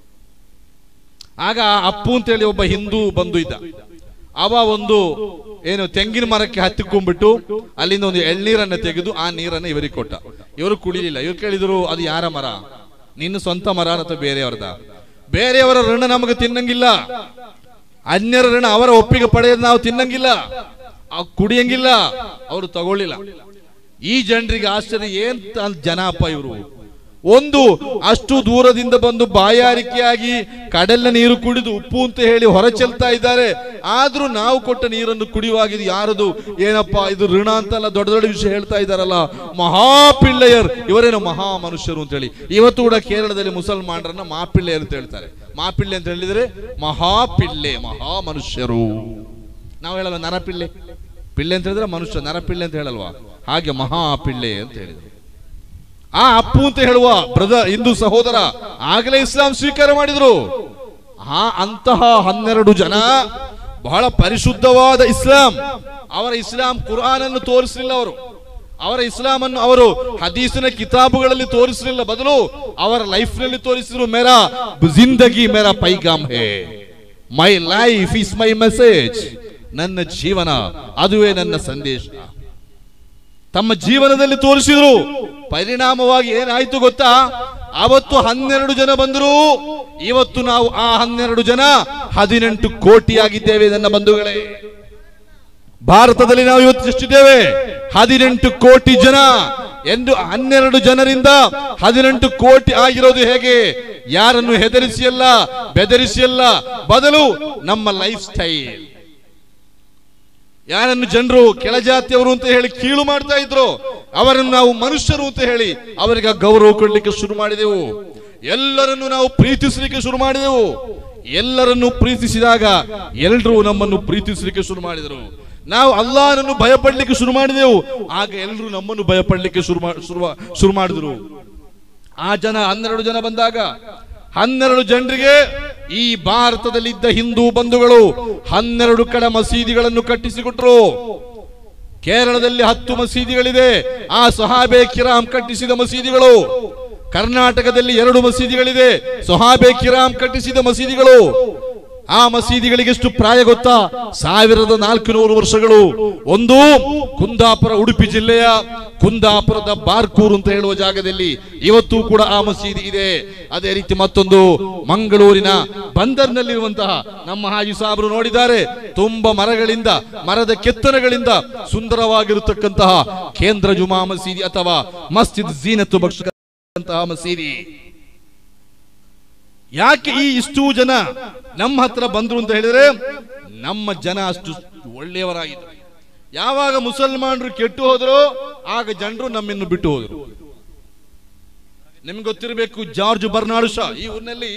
ಆಗ ಅಪ್ಪು ಅಂತ ಹೇಳಿ ಒಬ್ಬ ಹಿಂದೂ ಬಂದು ಇದ್ದ ಅವ ಒಂದು ಏನು ತೆಂಗಿನ ಮರಕ್ಕೆ ಹತ್ತಿಕೊಂಡ್ಬಿಟ್ಟು ಅಲ್ಲಿಂದ ಒಂದು ಎಳ್ನೀರನ್ನ ತೆಗೆದು ಆ ನೀರನ್ನ ಇವರಿಗೆ ಕೊಟ್ಟ ಇವರು ಕುಡಿಲಿಲ್ಲ ಇವ್ರು ಕೇಳಿದ್ರು ಅದು ಯಾರ ಮರ ನಿನ್ನ ಸ್ವಂತ ಮರ ಅಥವಾ ಬೇರೆಯವರದ ಬೇರೆಯವರ ಋಣ ನಮಗೆ ತಿನ್ನಂಗಿಲ್ಲ ಅನ್ಯರ ಋಣ ಅವರ ಒಪ್ಪಿಗೆ ಪಡೆಯೋದು ನಾವು ತಿನ್ನಂಗಿಲ್ಲ ಆ ಕುಡಿಯಂಗಿಲ್ಲ ಅವರು ತಗೊಳ್ಳಿಲ್ಲ ಈ ಜನರಿಗೆ ಆಶ್ಚರ್ಯ ಏನ್ ತ- ಜನ ಅಪ್ಪ ಇವರು ಒಂದು ಅಷ್ಟು ದೂರದಿಂದ ಬಂದು ಬಾಯಾರಿಕೆಯಾಗಿ ಕಡಲಿನ ನೀರು ಕುಡಿದು ಉಪ್ಪು ಅಂತ ಹೇಳಿ ಹೊರ ಚೆಲ್ತಾ ಇದ್ದಾರೆ ಆದ್ರೂ ನಾವು ಕೊಟ್ಟ ನೀರನ್ನು ಕುಡಿಯುವಾಗ ಇದು ಯಾರದು ಏನಪ್ಪ ಇದು ಋಣ ಅಂತೆಲ್ಲ ದೊಡ್ಡ ದೊಡ್ಡ ವಿಷಯ ಹೇಳ್ತಾ ಇದ್ದಾರಲ್ಲ ಮಹಾಪಿಳ್ಳೆಯರ್ ಇವರೇನು ಮಹಾ ಮನುಷ್ಯರು ಅಂತ ಹೇಳಿ ಇವತ್ತು ಕೂಡ ಕೇರಳದಲ್ಲಿ ಮುಸಲ್ಮಾನರನ್ನ ಮಾಪಿಳ್ಳೆಯರ್ ಅಂತ ಹೇಳ್ತಾರೆ ಮಾಪಿಳ್ಳೆ ಅಂತ ಹೇಳಿದ್ರೆ ಮಹಾಪಿಳ್ಳೆ ಮಹಾ ಮನುಷ್ಯರು ನಾವು ಹೇಳಲ್ವ ನರಪಿಳ್ಳೆ ಪಿಳ್ಳೆ ಅಂತ ಹೇಳಿದ್ರೆ ಮನುಷ್ಯ ನರಪಿಳ್ಳೆ ಅಂತ ಹೇಳಲ್ವಾ ಹಾಗೆ ಮಹಾಪಿಳ್ಳೆ ಅಂತ ಹೇಳಿದ್ರು ಆ ಅಪ್ಪು ಅಂತ ಹೇಳುವ ಬ್ರದರ್ ಹಿಂದೂ ಸಹೋದರ ಆಗಲೇ ಇಸ್ಲಾಂ ಸ್ವೀಕಾರ ಮಾಡಿದ್ರು ಆ ಅಂತಹ ಹನ್ನೆರಡು ಜನ ಬಹಳ ಪರಿಶುದ್ಧವಾದ ಇಸ್ಲಾಂ ಅವರ ಇಸ್ಲಾಂ ಕುರ್ಆನ್ ಅನ್ನು ತೋರಿಸಲಿಲ್ಲ ಅವರು ಅವರ ಇಸ್ಲಾಂ ಅನ್ನು ಅವರು ಹದೀಸಿನ ಕಿತಾಬುಗಳಲ್ಲಿ ತೋರಿಸಲಿಲ್ಲ ಬದಲು ಅವರ ಲೈಫ್ ನಲ್ಲಿ ತೋರಿಸಿದ್ರು ಮೇರಾ ಜಿಂದಗಿ ಮೇರಾ ಪೈಗಾಮ್ ಹೇ my life is my message ನನ್ನ ಜೀವನ ಅದುವೇ ನನ್ನ ಸಂದೇಶ ತಮ್ಮ ಜೀವನದಲ್ಲಿ ತೋರಿಸಿದ್ರು ಪರಿಣಾಮವಾಗಿ ಏನಾಯ್ತು ಗೊತ್ತಾ ಅವತ್ತು ಹನ್ನೆರಡು ಜನ ಬಂದರು ಇವತ್ತು ನಾವು ಆ ಹನ್ನೆರಡು ಜನ ಹದಿನೆಂಟು ಕೋಟಿಯಾಗಿದ್ದೇವೆ ನನ್ನ ಬಂಧುಗಳೇ ಭಾರತದಲ್ಲಿ ನಾವು ಇವತ್ತು ಎಷ್ಟಿದ್ದೇವೆ ಹದಿನೆಂಟು ಕೋಟಿ ಜನ ಎಂದು ಹನ್ನೆರಡು ಜನರಿಂದ ಹದಿನೆಂಟು ಕೋಟಿ ಆಗಿರೋದು ಹೇಗೆ ಯಾರನ್ನು ಹೆದರಿಸಿ ಅಲ್ಲ ಬೆದರಿಸಿ ಅಲ್ಲ ಬದಲು ನಮ್ಮ ಲೈಫ್ ಸ್ಟೈಲ್ ಯಾರನ್ನು ಜನರು ಕೆಳಜಾತಿಯವರು ಅಂತ ಹೇಳಿ ಕೀಳು ಮಾಡ್ತಾ ಇದ್ರು ಅವರನ್ನು ನಾವು ಮನುಷ್ಯರು ಅಂತ ಹೇಳಿ ಅವರಿಗೆ ಗೌರವ ಕೊಡ್ಲಿಕ್ಕೆ ಶುರು ಮಾಡಿದೆವು ಎಲ್ಲರನ್ನು ನಾವು ಪ್ರೀತಿಸಲಿಕ್ಕೆ ಶುರು ಮಾಡಿದೆವು ಎಲ್ಲರನ್ನು ಪ್ರೀತಿಸಿದಾಗ ಎಲ್ಲರೂ ನಮ್ಮನ್ನು ಪ್ರೀತಿಸಲಿಕ್ಕೆ ಶುರು ಮಾಡಿದರು ನಾವು ಅಲ್ಲಾಹನನ್ನು ಭಯಪಡ್ಲಿಕ್ಕೆ ಶುರು ಮಾಡಿದೆವು ಆಗ ಎಲ್ಲರೂ ನಮ್ಮನ್ನು ಭಯಪಡ್ಲಿಕ್ಕೆ ಶುರು ಮಾ- ಶುರು- ಶುರು ಮಾಡಿದ್ರು ಆ ಜನ ಹನ್ನೆರಡು ಜನ ಬಂದಾಗ ಹನ್ನೆರಡು ಜನರಿಗೆ ಈ ಭಾರತದಲ್ಲಿದ್ದ ಹಿಂದೂ ಬಂಧುಗಳು ಹನ್ನೆರಡು ಕಡೆ ಮಸೀದಿಗಳನ್ನು ಕಟ್ಟಿಸಿಕೊಟ್ರು ಕೇರಳದಲ್ಲಿ ಹತ್ತು ಮಸೀದಿಗಳಿದೆ ಆ ಸೊಹಾಬೆ ಕಿರಾಮ್ ಕಟ್ಟಿಸಿದ ಮಸೀದಿಗಳು ಕರ್ನಾಟಕದಲ್ಲಿ ಎರಡು ಮಸೀದಿಗಳಿದೆ ಸೊಹಾಬೆ ಕಿರಾಮ್ ಕಟ್ಟಿಸಿದ ಮಸೀದಿಗಳು ಆ ಮಸೀದಿಗಳಿಗೆ ಎಷ್ಟು ಪ್ರಾಯ ಗೊತ್ತಾ ಸಾವಿರದ ನಾಲ್ಕುನೂರು ವರ್ಷಗಳು ಒಂದು ಕುಂದಾಪುರ ಉಡುಪಿ ಜಿಲ್ಲೆಯ ಕುಂದಾಪುರದ ಬಾರ್ಕೂರು ಅಂತ ಹೇಳುವ ಜಾಗದಲ್ಲಿ ಇವತ್ತು ಕೂಡ ಆ ಮಸೀದಿ ಇದೆ ಅದೇ ರೀತಿ ಮತ್ತೊಂದು ಮಂಗಳೂರಿನ ಬಂದರ್ನಲ್ಲಿರುವಂತಹ ನಮ್ಮ ಹಾಜಿ ಸಾಹೇಬರು ನೋಡಿದ್ದಾರೆ ತುಂಬಾ ಮರಗಳಿಂದ ಮರದ ಕೆತ್ತನೆಗಳಿಂದ ಸುಂದರವಾಗಿರತಕ್ಕಂತಹ ಕೇಂದ್ರ ಜುಮಾ ಮಸೀದಿ ಅಥವಾ ಮಸ್ಜಿದ್ ಜೀನತ್ತು ಬಕ್ಷಕಂತಹ ಮಸೀದಿ ಯಾಕೆ ಈ ಇಷ್ಟು ಜನ ನಮ್ಮ ಹತ್ರ ಬಂದ್ರು ಅಂತ ಹೇಳಿದ್ರೆ ನಮ್ಮ ಜನ ಅಷ್ಟು ಒಳ್ಳೆಯವರಾಗಿದ್ರು ಯಾವಾಗ ಮುಸಲ್ಮಾನರು ಕೆಟ್ಟು ಹೋದ್ರು ಆಗ ಜನರು ನಮ್ಮನ್ನು ಬಿಟ್ಟು ಹೋದ್ರು ನಿಮ್ಗೆ ಗೊತ್ತಿರಬೇಕು ಜಾರ್ಜ್ ಬರ್ನಾಡು ಶಾ ಈ ಊರಿನಲ್ಲಿ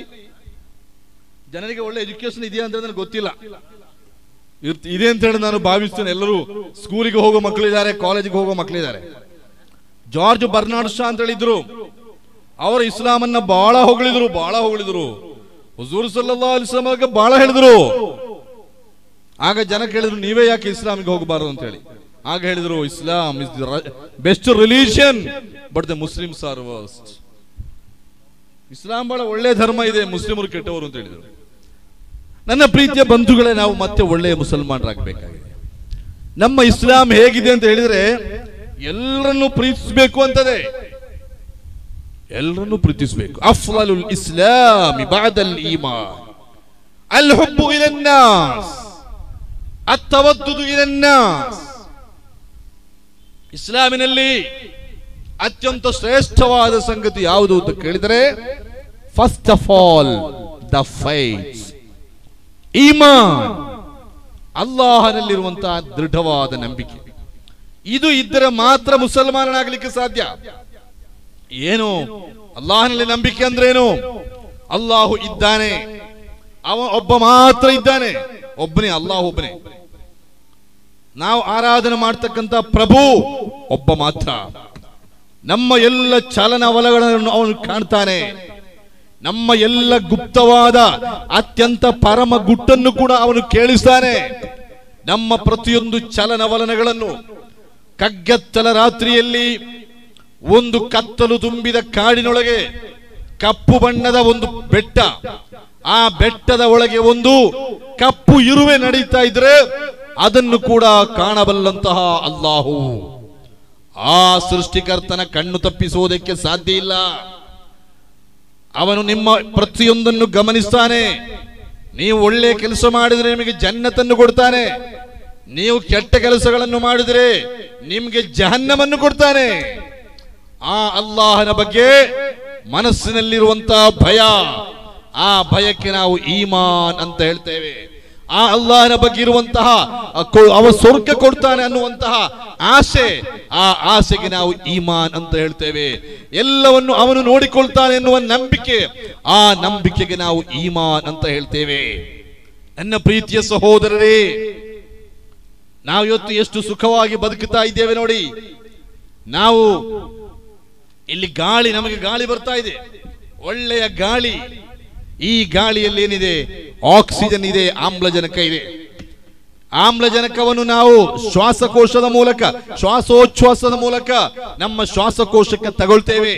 ಜನರಿಗೆ ಒಳ್ಳೆ ಎಜುಕೇಶನ್ ಇದೆಯಾ ಅಂತ ನನಗೆ ಗೊತ್ತಿಲ್ಲ ಇರ್ತ್- ಇದೆ ಅಂತ ಹೇಳಿ ನಾನು ಭಾವಿಸ್ತೇನೆ ಎಲ್ಲರೂ ಸ್ಕೂಲಿಗೆ ಹೋಗೋ ಮಕ್ಕಳಿದ್ದಾರೆ ಕಾಲೇಜಿಗೆ ಹೋಗೋ ಮಕ್ಕಳಿದ್ದಾರೆ ಜಾರ್ಜ್ ಬರ್ನಾಡ್ ಶಾ ಅಂತ ಹೇಳಿದ್ರು ಅವರು ಇಸ್ಲಾಮನ್ನ ಬಹಳ ಹೊಗಳಿದ್ರು ಬಹಳ ಹೊಗಳಿದ್ರು ಹುಜೂರ್ ಸಲ್ಲಾ ಅಲಿಸ್ಲಾಮಗೆ ಬಹಳ ಹೇಳಿದ್ರು ಆಗ ಜನ ಕೇಳಿದ್ರು ನೀವೇ ಯಾಕೆ ಇಸ್ಲಾಮಿಗೆ ಹೋಗಬಾರದು ಅಂತ ಹೇಳಿ ಆಗ ಹೇಳಿದ್ರು Islam is best religion but the Muslims are worst Islam ಬಹಳ ಒಳ್ಳೆ ಧರ್ಮ ಇದೆ ಮುಸ್ಲಿಮರು ಕೆಟ್ಟವರು ಅಂತ ಹೇಳಿದ್ರು ನನ್ನ ಪ್ರೀತಿಯ ಬಂಧುಗಳೇ ನಾವು ಮತ್ತೆ ಒಳ್ಳೆಯ ಮುಸಲ್ಮಾನರಾಗಬೇಕಾಗಿದೆ ನಮ್ಮ ಇಸ್ಲಾಂ ಹೇಗಿದೆ ಅಂತ ಹೇಳಿದ್ರೆ ಎಲ್ಲರನ್ನು ಪ್ರೀತಿಸಬೇಕು ಅಂತದೆ ಎಲ್ಲರನ್ನು ಪ್ರೀತಿಸಬೇಕು ಅಫ್ಲಲುಲ್ ಇಸ್ಲಾಂ ಬಾದಲ್ ಈಮಾನ್ ಅಲ್ ಹುಬ್ಬು ಇಲನ್ನಾಸ್ ಅತ್ತವದ್ದುದು ಇಲನ್ನಾಸ್ ಇಸ್ಲಾಮಿನಲ್ಲಿ ಅತ್ಯಂತ ಶ್ರೇಷ್ಠವಾದ ಸಂಗತಿ ಯಾವುದು ಅಂತ ಕೇಳಿದರೆ first of all the fights ಈಮಾನ್ ಅಲ್ಲಾಹನಲ್ಲಿರುವಂತಹ ದೃಢವಾದ ನಂಬಿಕೆ ಇದು ಇದ್ದರೆ ಮಾತ್ರ ಮುಸಲ್ಮಾನನಾಗಲಿಕ್ಕೆ ಸಾಧ್ಯ ಏನು ಅಲ್ಲಾಹನಲ್ಲಿ ನಂಬಿಕೆ ಅಂದ್ರೇನು ಅಲ್ಲಾಹು ಇದ್ದಾನೆ ಅವ ಒಬ್ಬ ಮಾತ್ರ ಇದ್ದಾನೆ ಒಬ್ಬನೇ ಅಲ್ಲಾಹ್ ಒಬ್ಬನೇ ನಾವು ಆರಾಧನೆ ಮಾಡ್ತಕ್ಕಂತ ಪ್ರಭು ಒಬ್ಬ ಮಾತ್ರ ನಮ್ಮ ಎಲ್ಲ ಚಲನವಲಗಳನ್ನು ಅವನು ಕಾಣ್ತಾನೆ ನಮ್ಮ ಎಲ್ಲ ಗುಪ್ತವಾದ ಅತ್ಯಂತ ಪರಮ ಗುಟ್ಟನ್ನು ಕೂಡ ಅವನು ಕೇಳಿಸ್ತಾನೆ ನಮ್ಮ ಪ್ರತಿಯೊಂದು ಚಲನವಲನಗಳನ್ನು ಕಗ್ಗತ್ತಲ ರಾತ್ರಿಯಲ್ಲಿ ಒಂದು ಕತ್ತಲು ತುಂಬಿದ ಕಾಡಿನೊಳಗೆ ಕಪ್ಪು ಬಣ್ಣದ ಒಂದು ಬೆಟ್ಟ ಆ ಬೆಟ್ಟದ ಒಳಗೆ ಒಂದು ಕಪ್ಪು ಇರುವೆ ನಡೀತಾ ಇದ್ರೆ ಅದನ್ನು ಕೂಡ ಕಾಣಬಲ್ಲಂತಹ ಅಲ್ಲಾಹು ಆ ಸೃಷ್ಟಿಕರ್ತನ ಕಣ್ಣು ತಪ್ಪಿಸುವುದಕ್ಕೆ ಸಾಧ್ಯ ಇಲ್ಲ ಅವನು ನಿಮ್ಮ ಪ್ರತಿಯೊಂದನ್ನು ಗಮನಿಸ್ತಾನೆ ನೀವು ಒಳ್ಳೆ ಕೆಲಸ ಮಾಡಿದ್ರೆ ನಿಮಗೆ ಜನ್ನತನ್ನು ಕೊಡ್ತಾನೆ ನೀವು ಕೆಟ್ಟ ಕೆಲಸಗಳನ್ನು ಮಾಡಿದ್ರೆ ನಿಮ್ಗೆ ಜಹನ್ನಮನ್ನು ಕೊಡ್ತಾನೆ ಆ ಅಲ್ಲಾಹನ ಬಗ್ಗೆ ಮನಸ್ಸಿನಲ್ಲಿರುವಂತಹ ಭಯ ಆ ಭಯಕ್ಕೆ ನಾವು ಈಮಾನ್ ಅಂತ ಹೇಳ್ತೇವೆ ಆ ಅಲ್ಲಾಹನ ಬಗ್ಗೆ ಇರುವಂತಹ ಆ ಕೊ- ಅವ ಸ್ವರ್ಗ ಕೊಡ್ತಾನೆ ಅನ್ನುವಂತಹ ಆಸೆ ಆ ಆಸೆಗೆ ನಾವು ಈಮಾನ್ ಅಂತ ಹೇಳ್ತೇವೆ ಎಲ್ಲವನ್ನು ಅವನು ನೋಡಿಕೊಳ್ತಾನೆ ಎನ್ನುವ ನಂಬಿಕೆ ಆ ನಂಬಿಕೆಗೆ ನಾವು ಈಮಾನ್ ಅಂತ ಹೇಳ್ತೇವೆ ನನ್ನ ಪ್ರೀತಿಯ ಸಹೋದರರೇ ನಾವು ಇವತ್ತು ಎಷ್ಟು ಸುಖವಾಗಿ ಬದುಕುತ್ತಾ ಇದ್ದೇವೆ ನೋಡಿ ನಾವು ಇಲ್ಲಿ ಗಾಳಿ ನಮಗೆ ಗಾಳಿ ಬರ್ತಾ ಇದೆ ಒಳ್ಳೆಯ ಗಾಳಿ ಈ ಗಾಳಿಯಲ್ಲಿ ಏನಿದೆ ಆಕ್ಸಿಜನ್ ಇದೆ ಆಮ್ಲಜನಕ ಇದೆ ಆಮ್ಲಜನಕವನ್ನು ನಾವು ಶ್ವಾಸಕೋಶದ ಮೂಲಕ ಶ್ವಾಸೋಚ್ಛ್ವಾಸದ ಮೂಲಕ ನಮ್ಮ ಶ್ವಾಸಕೋಶಕ್ಕೆ ತಗೊಳ್ತೇವೆ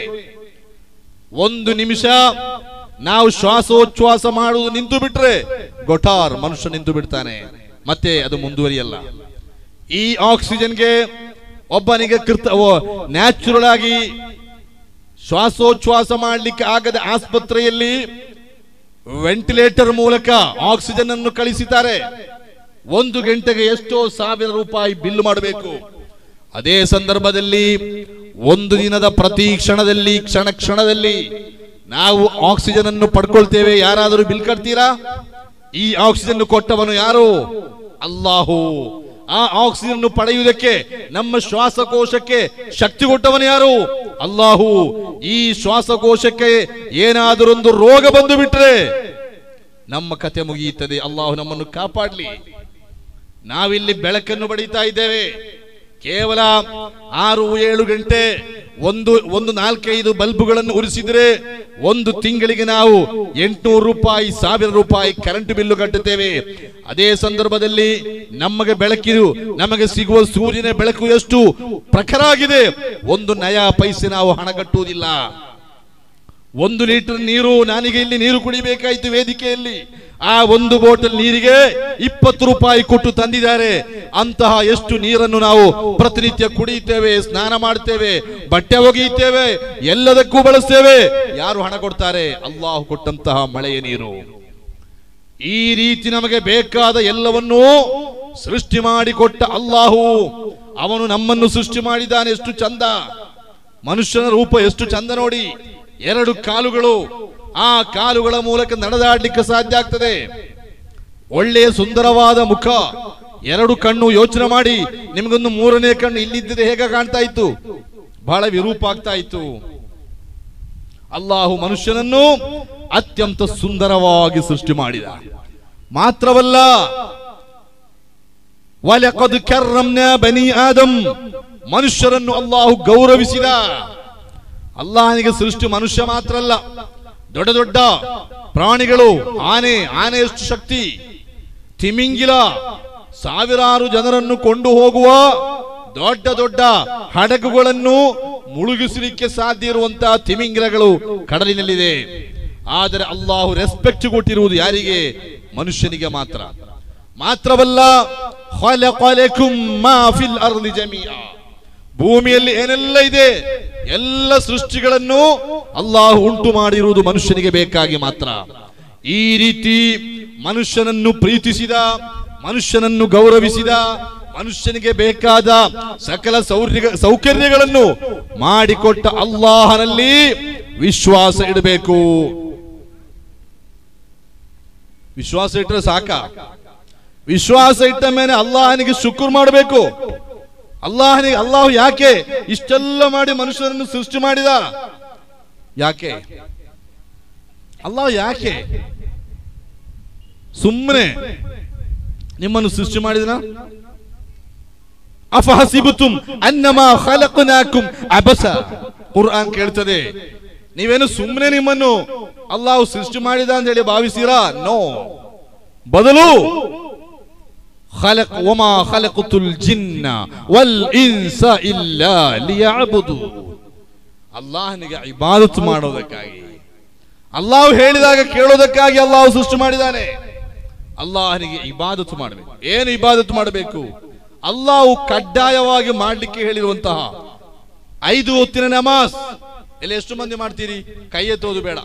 ಒಂದು ನಿಮಿಷ ನಾವು ಶ್ವಾಸೋಚ್ಛ್ವಾಸ ಮಾಡುವುದು ನಿಂತು ಬಿಟ್ರೆ ಗೊಟಾರ್ ಮನುಷ್ಯ ನಿಂತು ಬಿಡ್ತಾನೆ ಮತ್ತೆ ಅದು ಮುಂದುವರಿಯಲ್ಲ ಈ ಆಕ್ಸಿಜನ್ಗೆ ಒಬ್ಬನಿಗೆ ಕೃತ ನ್ಯಾಚುರಲ್ ಆಗಿ ಶ್ವಾಸೋಚ್ಛ್ವಾಸ ಮಾಡಲಿಕ್ಕೆ ಆಗದ ಆಸ್ಪತ್ರೆಯಲ್ಲಿ ವೆಂಟಿಲೇಟರ್ ಮೂಲಕ ಆಕ್ಸಿಜನ್ ಅನ್ನು ಕಳಿಸಿದ್ದಾರೆ ಒಂದು ಗಂಟೆಗೆ ಎಷ್ಟೋ ಸಾವಿರ ರೂಪಾಯಿ ಬಿಲ್ ಮಾಡಬೇಕು ಅದೇ ಸಂದರ್ಭದಲ್ಲಿ ಒಂದು ದಿನದ ಪ್ರತಿ ಕ್ಷಣದಲ್ಲಿ ಕ್ಷಣ ಕ್ಷಣದಲ್ಲಿ ನಾವು ಆಕ್ಸಿಜನ್ ಅನ್ನು ಪಡ್ಕೊಳ್ತೇವೆ ಯಾರಾದರೂ ಬಿಲ್ ಕಟ್ತೀರಾ ಈ ಆಕ್ಸಿಜನ್ ಕೊಟ್ಟವನು ಯಾರು ಅಲ್ಲಾಹು ಆ ಆಕ್ಸಿಜನ್ ಅನ್ನು ಪಡೆಯುವುದಕ್ಕೆ ನಮ್ಮ ಶ್ವಾಸಕೋಶಕ್ಕೆ ಶಕ್ತಿ ಕೊಟ್ಟವನು ಯಾರು ಅಲ್ಲಾಹು ಈ ಶ್ವಾಸಕೋಶಕ್ಕೆ ಏನಾದರೊಂದು ರೋಗ ಬಂದು ಬಿಟ್ರೆ ನಮ್ಮ ಕತೆ ಮುಗಿಯುತ್ತದೆ ಅಲ್ಲಾಹು ನಮ್ಮನ್ನು ಕಾಪಾಡಲಿ ನಾವಿಲ್ಲಿ ಬೆಳಕನ್ನು ಬಡಿತಾ ಇದ್ದೇವೆ ಕೇವಲ ಆರು ಏಳು ಗಂಟೆ ಒಂದು ಒಂದು ನಾಲ್ಕೈದು ಬಲ್ಬುಗಳನ್ನು ಉರಿಸಿದ್ರೆ ಒಂದು ತಿಂಗಳಿಗೆ ನಾವು ಎಂಟುನೂರು ರೂಪಾಯಿ ಸಾವಿರ ರೂಪಾಯಿ ಕರೆಂಟ್ ಬಿಲ್ಲು ಕಟ್ಟುತ್ತೇವೆ ಅದೇ ಸಂದರ್ಭದಲ್ಲಿ ನಮಗೆ ಬೆಳಕಿದು ನಮಗೆ ಸಿಗುವ ಸೂರ್ಯನ ಬೆಳಕು ಎಷ್ಟು ಪ್ರಖರ ಆಗಿದೆ ಒಂದು ನಯ ಪೈಸೆ ನಾವು ಹಣ ಕಟ್ಟುವುದಿಲ್ಲ ಒಂದು ಲೀಟರ್ ನೀರು ನನಗೆ ಇಲ್ಲಿ ನೀರು ಕುಡಿಬೇಕಾಯ್ತು ವೇದಿಕೆಯಲ್ಲಿ ಆ ಒಂದು ಬಾಟಲ್ ನೀರಿಗೆ ಇಪ್ಪತ್ತು ರೂಪಾಯಿ ಕೊಟ್ಟು ತಂದಿದ್ದಾರೆ ಅಂತಹ ಎಷ್ಟು ನೀರನ್ನು ನಾವು ಪ್ರತಿನಿತ್ಯ ಕುಡಿಯುತ್ತೇವೆ ಸ್ನಾನ ಮಾಡ್ತೇವೆ ಬಟ್ಟೆ ಒಗೆಯುತ್ತೇವೆ ಎಲ್ಲದಕ್ಕೂ ಬಳಸ್ತೇವೆ ಯಾರು ಹಣ ಕೊಡ್ತಾರೆ ಅಲ್ಲಾಹು ಕೊಟ್ಟಂತಹ ಮಳೆಯ ನೀರು ಈ ರೀತಿ ನಮಗೆ ಬೇಕಾದ ಎಲ್ಲವನ್ನೂ ಸೃಷ್ಟಿ ಮಾಡಿಕೊಟ್ಟ ಅಲ್ಲಾಹು ಅವನು ನಮ್ಮನ್ನು ಸೃಷ್ಟಿ ಮಾಡಿದ್ದಾನೆ ಎಷ್ಟು ಚಂದ ಮನುಷ್ಯನ ರೂಪ ಎಷ್ಟು ಚಂದ ನೋಡಿ ಎರಡು ಕಾಲುಗಳು ಆ ಕಾಲುಗಳ ಮೂಲಕ ನಡೆದಾಡ್ಲಿಕ್ಕೆ ಸಾಧ್ಯ ಆಗ್ತದೆ ಒಳ್ಳೆಯ ಸುಂದರವಾದ ಮುಖ ಎರಡು ಕಣ್ಣು ಯೋಚನೆ ಮಾಡಿ ನಿಮಗೊಂದು ಮೂರನೇ ಕಣ್ಣು ಇಲ್ಲಿದ್ದರೆ ಹೇಗೆ ಕಾಣ್ತಾ ಇತ್ತು ಬಹಳ ವಿರೂಪ ಆಗ್ತಾ ಇತ್ತು ಅಲ್ಲಾಹು ಮನುಷ್ಯನನ್ನು ಅತ್ಯಂತ ಸುಂದರವಾಗಿ ಸೃಷ್ಟಿ ಮಾಡಿದ ಮಾತ್ರವಲ್ಲ ವಲಕದ್ ಕರ್ರಮ್ನ ಬನಿ ಆದಂ ಮನುಷ್ಯರನ್ನು ಅಲ್ಲಾಹು ಗೌರವಿಸಿದ ಅಲ್ಲಾಹನಿಗೆ ಸೃಷ್ಟಿ ಮನುಷ್ಯ ಮಾತ್ರ ಅಲ್ಲ ದೊಡ್ಡ ದೊಡ್ಡ ಪ್ರಾಣಿಗಳು ಆನೆ ಆನೆಯಷ್ಟು ಶಕ್ತಿ ತಿಮಿಂಗಿಲ ಸಾವಿರಾರು ಜನರನ್ನು ಕೊಂಡು ಹೋಗುವ ದೊಡ್ಡ ದೊಡ್ಡ ಹಡಗುಗಳನ್ನು ಮುಳುಗಿಸಲಿಕ್ಕೆ ಸಾಧ್ಯ ಇರುವಂತಹ ತಿಮಿಂಗಿಲಗಳು ಕಡಲಿನಲ್ಲಿದೆ ಆದರೆ ಅಲ್ಲಾಹು ರೆಸ್ಪೆಕ್ಟ್ ಕೊಟ್ಟಿರುವುದು ಯಾರಿಗೆ ಮನುಷ್ಯನಿಗೆ ಮಾತ್ರ ಮಾತ್ರವಲ್ಲ ಖಲಖಲಕುಂ ಮಾ ಫಿಲ್ ಅರ್ದಿ ಜಮೀಅ. ಭೂಮಿಯಲ್ಲಿ ಏನೆಲ್ಲ ಇದೆ ಎಲ್ಲ ಸೃಷ್ಟಿಗಳನ್ನು ಅಲ್ಲಾಹು ಉಂಟು ಮಾಡಿರುವುದು ಮನುಷ್ಯನಿಗೆ ಬೇಕಾಗಿ ಮಾತ್ರ ಈ ರೀತಿ ಮನುಷ್ಯನನ್ನು ಪ್ರೀತಿಸಿದ ಮನುಷ್ಯನನ್ನು ಗೌರವಿಸಿದ ಮನುಷ್ಯನಿಗೆ ಬೇಕಾದ ಸಕಲ ಸೌರ್ಯ ಸೌಕರ್ಯಗಳನ್ನು ಮಾಡಿಕೊಟ್ಟ ಅಲ್ಲಾಹನಲ್ಲಿ ವಿಶ್ವಾಸ ಇಡಬೇಕು ವಿಶ್ವಾಸ ಇಟ್ಟರೆ ಸಾಕ ವಿಶ್ವಾಸ ಇಟ್ಟ ಮೇಲೆ ಅಲ್ಲಾಹನಿಗೆ ಶುಕ್ರ್ ಮಾಡಬೇಕು ಅಲ್ಲಾಹನಿಗೆ ಅಲ್ಲಾಹ್ ಯಾಕೆ ಇಷ್ಟೆಲ್ಲ ಮಾಡಿ ಮನುಷ್ಯರನ್ನು ಸೃಷ್ಟಿ ಮಾಡಿದ ಯಾಕೆ ಅಲ್ಲಾಹ್ ಯಾಕೆ ಸುಮ್ಮನೆ ನಿಮ್ಮನ್ನು ಸೃಷ್ಟಿ ಮಾಡಿದನ ಅಫಹಸಿಬುತುಂ ಅನ್ನಮಾ ಖಲಕ್ನಾಕುಂ ಅಬಸ ಕುರ್ಆನ್ ಕೇಳ್ತದೆ ನೀವೇನು ಸುಮ್ಮನೆ ನಿಮ್ಮನ್ನು ಅಲ್ಲಾಹ್ ಸೃಷ್ಟಿ ಮಾಡಿದ ಅಂತ ಹೇಳಿ ಭಾವಿಸಿರಾ ನೋ ಬದಲು خلق وما خلقت الجن والإنس إلا ليعبدوا ಅಲ್ಲಾಹನಿಗೆ ಇಬಾದತ್ ಮಾಡೋದಕ್ಕಾಗಿ ಅಲ್ಲಾಹ್ ಹೇಳಿದಾಗ ಕೇಳೋದಕ್ಕಾಗಿ ಅಲ್ಲಾಹ್ ಸೃಷ್ಟಿ ಮಾಡಿದ್ದಾನೆ ಅಲ್ಲಾಹನಿಗೆ ಇಬಾದತ್ ಮಾಡಬೇಕು ಏನು ಇಬಾದತ್ ಮಾಡಬೇಕು ಅಲ್ಲಾಹು ಕಡ್ಡಾಯವಾಗಿ ಮಾಡಲಿಕ್ಕೆ ಹೇಳಿರುವಂತಹ ಐದು ಹೊತ್ತಿನ ನಮಾಜ್ ಇಲ್ಲಿ ಎಷ್ಟು ಮಂದಿ ಮಾಡ್ತೀರಿ ಕೈ ಎತ್ತೋದು ಬೇಡ